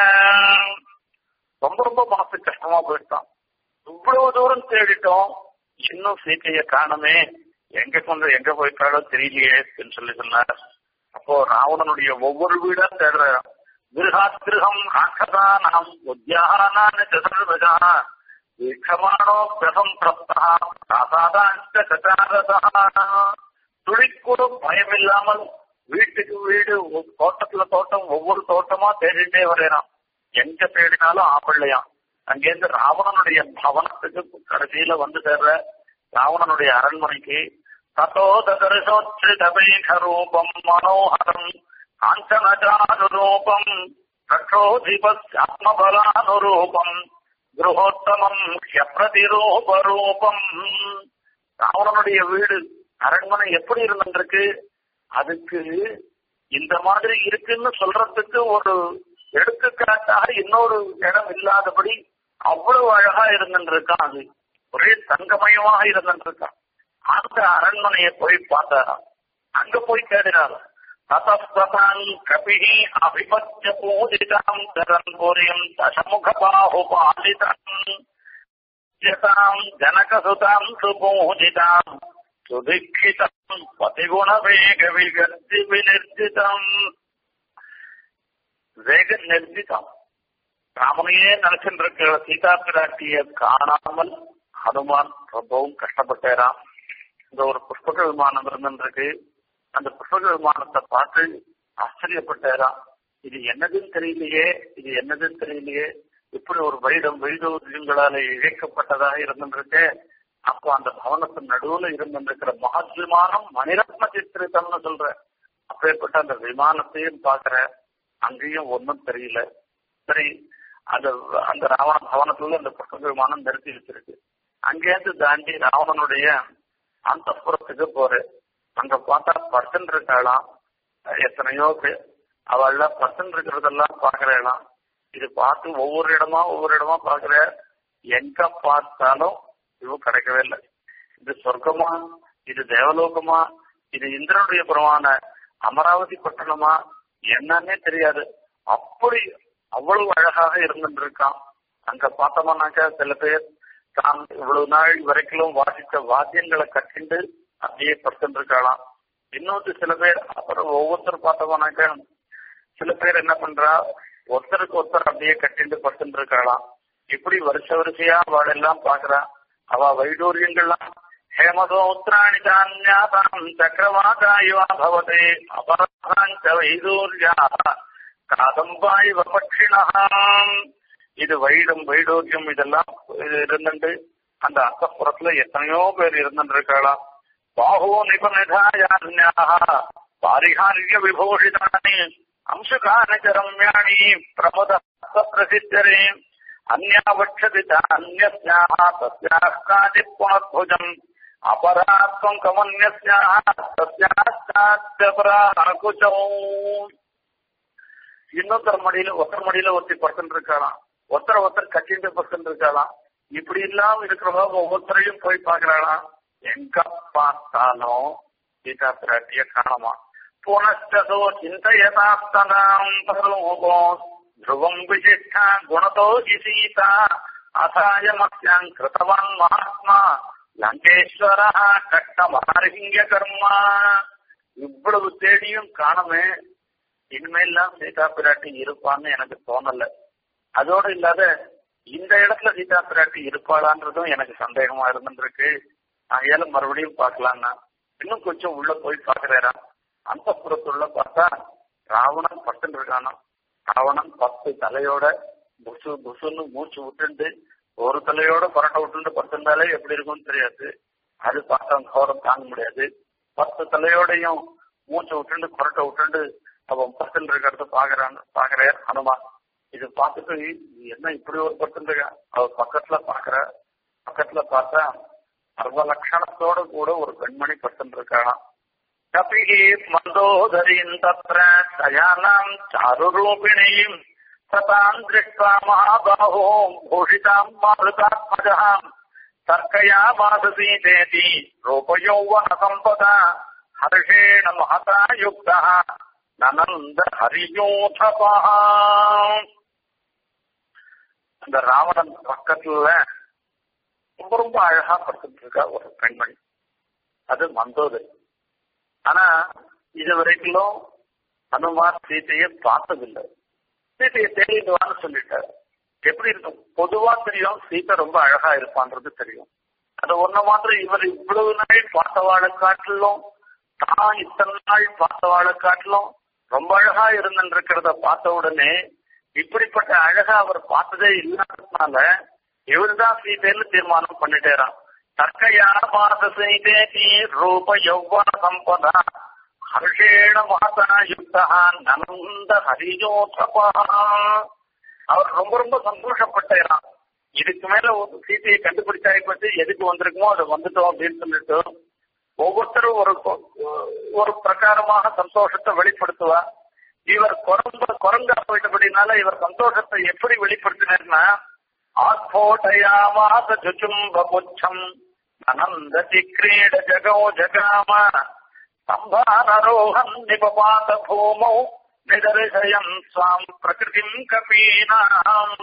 ரொம்ப ரொம்ப மனசு கஷ்டமா போயிட்டான் இவ்வளவு தூரம் தேடிட்டோம் இன்னும் சீத்தைய காணமே எங்க கொண்டு எங்க போயிட்டாலோ தெரியலையே சொல்லி சொன்னார் அப்போ ராவணனுடைய ஒவ்வொரு வீடா தேடுற கிரகாத்திருகம் ராட்சசானாம் உத்தியானான சதுர்பஜா வீட்சமானோ பிரசம் பிரப்தா பிராசாதாந்த சச்சாரதா துளிக்கூட பயம் இல்லாமல் வீட்டுக்கு வீடு தோட்டத்துல தோட்டம் ஒவ்வொரு தோட்டமா தேடிட்டே வரையறான் எங்க தேடினாலும் ஆப்பிள்ளையாம் அங்கேருந்து ராவணனுடைய பவனத்துக்கு கடைசியில வந்து சேர்ற ராவணனுடைய அரண்மனைக்கு ததோதர்ஷோத்ரிதபேக ரூபம் மனோகரம் காஞ்சனஜானுரூபம் ரட்சோதிபத்மபலானுரூபம் கிருஹோத்தமம் ஹியப்பிரதிரூபரூபம் ராவணனுடைய வீடு அரண்மனை எப்படி இருந்திருக்கு அதுக்கு இந்த மாதிரி இருக்குன்னு சொல்றதுக்கு ஒரு எடுத்துக்காட்டாக இன்னொரு இடம் இல்லாதபடி அவ்வளவு அழகா இருந்துருக்கான் அது ஒரே தங்கமயமாக இருந்துருக்கான் அந்த அரண்மனையை போய் பார்த்தாராம் அங்க போய் தேடினார் ததஸ்தான் கபிஹி அபிபத்ய பூஜிதாம் தரன்புரியம் தசமுக பாಹುபாலிதம் ஜதாம் ஜனகசுதாம் சுபூஜிதாம் சுதிக்ஷிதம் பதிகுண வேக விகர்த்தி வினிர்ஜிதம் வேக நிர்ஜிதம் ராமனையே நினைச்சுட்டு இருக்கிற சீதா பிராட்டிய காணாமல் ஹனுமான் ரொம்பவும் கஷ்டப்பட்டாராம் இந்த ஒரு புஷ்பக விமானம் இருந்துருக்கு அந்த புஷ்பக விமானத்தை பார்த்து ஆச்சரியப்பட்டாராம் இது என்னதுன்னு தெரியலையே இது என்னதுன்னு தெரியலையே இப்படி ஒரு வைடம் வைடூரியங்களால இழைக்கப்பட்டதாக இருந்துருக்கு அப்போ அந்த பவனத்தின் நடுவுல இருந்திருக்கிற மகத் விமானம் மணிரத்ன சித்திரித்தம்னு சொல்ற அப்பேற்பட்ட அந்த விமானத்தையும் பாக்குற அங்கேயும் ஒன்றும் தெரியல சரி அந்த அந்த ராவண பவனத்துல அந்த புஷ்பக விமானம் நிறுத்தி வச்சிருக்கு அங்கேருந்து தாண்டி ராவணனுடைய அந்த புறத்துக்கு போறேன் அங்க பார்த்தா பர்சன் இருக்காளாம் எத்தனையோ பேர் அவள்லாம் பர்சன் இருக்கிறதெல்லாம் பாக்குறேலாம் இது பார்த்து ஒவ்வொரு இடமா ஒவ்வொரு இடமா பாக்குற எங்க பார்த்தாலும் இது கிடைக்கவே இல்லை இது சொர்க்கமா இது தேவலோகமா இது இந்திரனுடைய புறமான அமராவதி பட்டணமா என்னன்னே தெரியாது அப்படி அவ்வளவு அழகாக இருந்துட்டு இருக்கான் அங்க பார்த்தோம்னாக்கா சில பேர் தான் இவ்வளவு நாள் வரைக்கும் வாசித்த வாத்தியங்களை கட்டிண்டு அப்படியே படுத்துட்டு இருக்கலாம் இன்னொரு சில பேர் அப்புறம் ஒவ்வொருத்தர் பார்த்தோம்னாக்கா சில பேர் என்ன பண்றா ஒருத்தருக்கு ஒருத்தர் அப்படியே கட்டிண்டு படுத்துட்டு இருக்கலாம் இப்படி வருஷ வரிசையா அவளெல்லாம் பாக்குறா அவ வைடூரியங்கள்லாம் ஹேமதோத்ராணி தான்யாதாம் சக்கரவாதாயுவா பவதே அபராஞ்ச வைதூர்யா காதம்பாய் வபட்சிணாம் இது வைடம் வைடூரியம் இதெல்லாம் இருந்துட்டு அந்த அந்தப்புறத்துல எத்தனையோ பேர் இருந்துட்டு இருக்கலாம் பாஹோ நிபநிதாயான்யாக பாரிகாரிய விபூஷிதானி அம்சுகான ரம்யாணி பிரமுத பிரசித்தரே அந்யாவட்சதி அந்யஸ்யாக தஸ்யாः காச்சித் புனர்புஜம் அபராத்வம் கமன்யஸ்யாக தஸ்யாச்சாத்தியபராகுச்சௌ இன்னொருத்தர் மடியில ஒருத்தர் மடியில ஒருத்தி பர்சன்ட் இருக்கலாம் ஒருத்தர் ஒருத்தர் கட்டிட்டு பர்சன்ட் இருக்கலாம் இப்படி இல்லாம இருக்கிறவங்க ஒவ்வொருத்தரையும் போய் பாக்குறாளாம் எங்க பார்த்தாலும் சீதா பிராட்டிய காணமா புனஸ்டோ சிந்தயதாஸ்தனாம் பரலோகோ ध्रुवम् विशिष्टा गुणतो हि सीता असायमस्याम् कृतवान् महात्मा லங்கேஸ்வரா கட்டமாரிங்க கர்மா இவ்வளவு தேடியும் காணமே இனிமேல்லாம் சீதா பிராட்டி இருப்பான்னு எனக்கு தோணல அதோடு இல்லாத இந்த இடத்துல சீதா பிராட்டி இருப்பாளான்றதும் எனக்கு சந்தேகமா இருந்துருக்கு ஆகையால மறுபடியும் பார்க்கலாம்னா இன்னும் கொஞ்சம் உள்ள போய் பாக்குறாரா அந்த புறத்துள்ள பார்த்தா ராவணன் பட்டுன்னு இருக்கானா ராவணன் பத்து தலையோட புசு புசுன்னு மூச்சு விட்டுண்டு ஒரு தலையோட பரட்டை விட்டுண்டு படுத்திருந்தாலே எப்படி இருக்கும்னு தெரியாது அது பார்த்தா கௌரம் தாங்க முடியாது பத்து தலையோடையும் மூச்சு விட்டுண்டு கொரட்டை விட்டுண்டு அவன் பர்சன் இருக்கிறத பாக்குறான் பாக்குறார் ஹனுமான் இது பார்த்துட்டு என்ன இப்படி ஒரு பர்சன் இருக்கா அவ பக்கத்துல பாக்குற பக்கத்துல பார்த்தா சர்வ லட்சணத்தோட கூட ஒரு பெண்மணி பர்சன் இருக்காளாம் கபிகி மந்தோதரீம் தத்ர தயானாம் சாருரூபிணீம் சதாம் திருஷ்டுவா மகாபாஹோ பூஷிதாம் மாருதாத்மஜாம் தர்க்கயா மாதசீதேதி ரூபயௌவன சம்பதா ஹர்ஷேண மகதா யுக்தா நனந்த ஹரியோதபா அந்த ராவணன் பக்கத்துல ரொம்ப ரொம்ப அழகா படுத்துட்டு இருக்கா ஒரு பெண்மணி அது மந்தோதரி ஆனா இது வரைக்கும் ஹனுமான் சீத்தையை பார்த்ததில்லை சீத்தையை தேடிட்டு வான்னு சொல்லிட்டாரு எப்படி இருக்கும் பொதுவா தெரியும் சீத்தை ரொம்ப அழகா இருப்பான்றது தெரியும் அது ஒன்ன மாத்திரம் இவர் இவ்வளவு நாள் பார்த்தவாழை காட்டிலும் தான் இத்தனை நாள் பார்த்தவாழை காட்டிலும் ரொம்ப அழகா இருந்துருக்கிறத பார்த்த உடனே இப்படிப்பட்ட அழகா அவர் பார்த்ததே இல்லாததுனால இவர்தான் சீதைன்னு தீர்மானம் பண்ணிட்டேறான் தற்கையா மாத சீதேதி ரூப யௌவன சம்பதா ஹர்ஷேண மாதா யுக்தா நனந்த ஹரிஜோத்சபா அவர் ரொம்ப ரொம்ப சந்தோஷப்பட்டாராம் இதுக்கு மேல ஒரு சீதையை கண்டுபிடிச்சாய் பற்றி எதுக்கு வந்திருக்குமோ அது வந்துட்டோம் அப்படின்னு சொல்லிட்டு ஒவ்வொருத்தரும் ஒரு ஒரு பிரகாரமாக சந்தோஷத்தை வெளிப்படுத்துவா இவர் குரம்ப குரங்கா போயிட்டபடினால இவர் சந்தோஷத்தை எப்படி வெளிப்படுத்தினார்னா ஆஸ்போட்டயாமாச சுச்சும்ப புச்சம் அனந்ததி கிரீட ஜகோ ஜகாம சம்பாரோகம் நிபபாத பூமௌ நிதர்சயம் சுவாம் பிரகிருதிம் கபீனாம்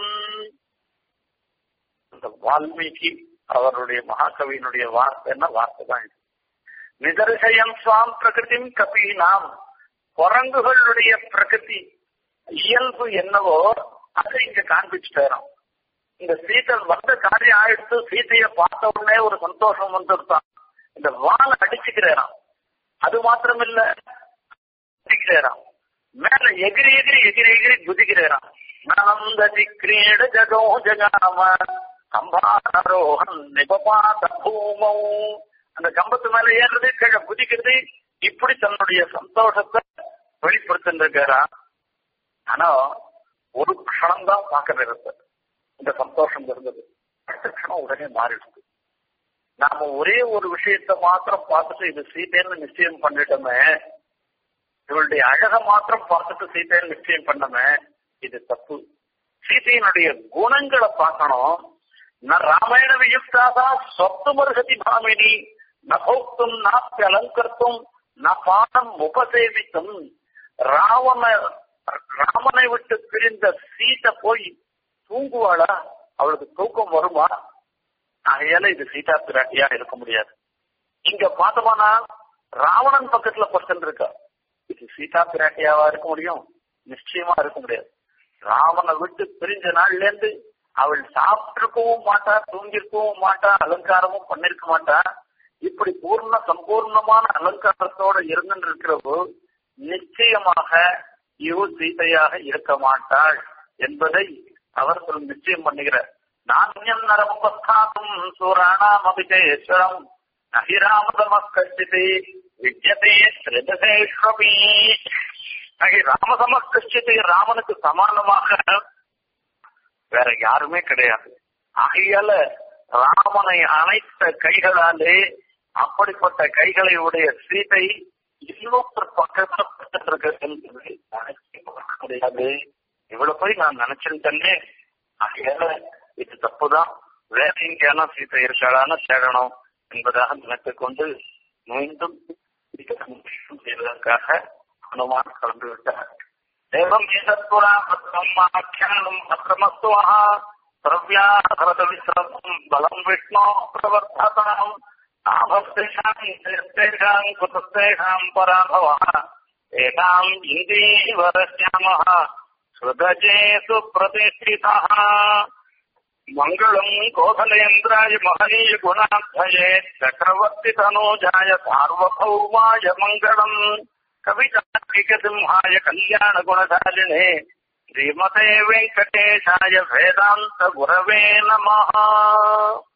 இந்த வால்மீகி அவருடைய மகாகவியினுடைய வார்த்தைன்னா வார்த்தை தான் இது நிதர்சயம் சுவாம் பிரகிருதிம் கபீனாம் குரங்குகளுடைய பிரகிருதி இயல்பு என்னவோ அதை இங்க காண்பிச்சுட்டோம் இந்த சீதை வந்த காரியம் ஆயிடுத்து சீதைய பார்த்த உடனே ஒரு சந்தோஷம் வந்துருத்தான் இந்த வாழை அடிச்சுக்கிறாராம் அது மாத்திரம் இல்ல அடிக்கிறாராம் மேல எகிரி எகிரி எகிரி எகிரி குதிக்கிறாராம் நலந்ததி கிரீட ஜகோ ஜகாம கம்பாரோகன் நிபபாத பூமௌ அந்த கம்பத்து மேல ஏறுறது கீழே குதிக்கிறது இப்படி தன்னுடைய சந்தோஷத்தை வெளிப்படுத்திருக்காரா ஆனா ஒரு க்ஷணம் தான் பார்க்கறது இருந்தது இந்த சந்தோஷம் இருந்தது அடுத்த க்ஷணம் உடனே மாறிடுது நாம ஒரே ஒரு விஷயத்த மாத்திரம் பார்த்துட்டு இது சீதைன்னு நிச்சயம் பண்ணிட்டோமே இவளுடைய அழக மாத்திரம் பார்த்துட்டு சீதைன்னு நிச்சயம் பண்ணமே இது தப்பு சீதையினுடைய குணங்களை பார்க்கணும் ந ராமாயண வியுக்தாதா சொத்து மருகதி பாமினி ந போக்தும் நாப்பி அலங்கர்த்தும் ந பானம் உபசேவித்தும் ராவண ராமனை விட்டு பிரிந்த சீதை போய் தூங்குவாளா அவளுக்கு தூக்கம் வருமா ஆகையால இது சீதா பிராட்டியா இருக்க முடியாது இங்க பார்த்தோம்னா ராவணன் பக்கத்துல பர்சன் இருக்கா இது சீதா பிராட்டியாவா இருக்க முடியும் நிச்சயமா இருக்க முடியாது ராவனை விட்டு பிரிஞ்ச நாள்ல இருந்து அவள் சாப்பிட்டிருக்கவும் மாட்டா தூங்கிருக்கவும் மாட்டா அலங்காரமும் பண்ணிருக்க மாட்டா இப்படி பூர்ண சம்பூர்ணமான அலங்காரத்தோட இருந்துட்டு இருக்கிறவோ நிச்சயமாக இவ சீதையாக இருக்க மாட்டாள் என்பதை அவர் சொல்லும் நிச்சயம் பண்ணுகிறார் நானியம் நரமுபஸ்தாத்தும் சூராணாம் அபிஜேஸ்வரம் நகிராமதமஸ்கச்சிதே விஜயதே ஸ்ரிதசேஸ்வபி நகி ராமசமஸ்கச்சிதே ராமனுக்கு சமானமாக வேற யாருமே கிடையாது ஆகையால ராமனை அனைத்த கைகளாலே அப்படிப்பட்ட கைகளை உடைய சீதை இன்னொருத்தர் பக்கத்துல இருக்கிறது முடியாது இவ்வளவு போய் நான் நினைச்சிருந்தேனே ஆகையால இது தப்புதான் வேற எங்கேயான சீதை இருக்காளான்னு தேடணும் என்பதாக நினைத்துக் கொண்டு மீண்டும் செய்வதற்காக ஹனுமான் கலந்து விட்டார் தேவம் ஏதத்புரா பத்ரம் ஆக்கியானம் பத்ரமஸ்துவா திரவியாஹரத விஸ்ரமம் பலம் விஷ்ணோ பிரவர்த்ததாம் ஆபஸ்தேஷாம் தேஷாம் குதஸ்தேஷாம் பராபவः ஏதாம் இந்தீவரஸ்யாமः ஸ்ருதஜேசு பிரதிஷ்டிதः மங்களம் கோசலேந்திராய மகனீய குணாத்மயே சக்கரவர்த்தி தனோஜாய சார்வபௌமாய மங்களம் கவிதார்க்கிக சிம்ஹாய கல்யாண குணசாலினே ஸ்ரீமதே வெங்கடேஷாய வேதாந்த குரவே நமः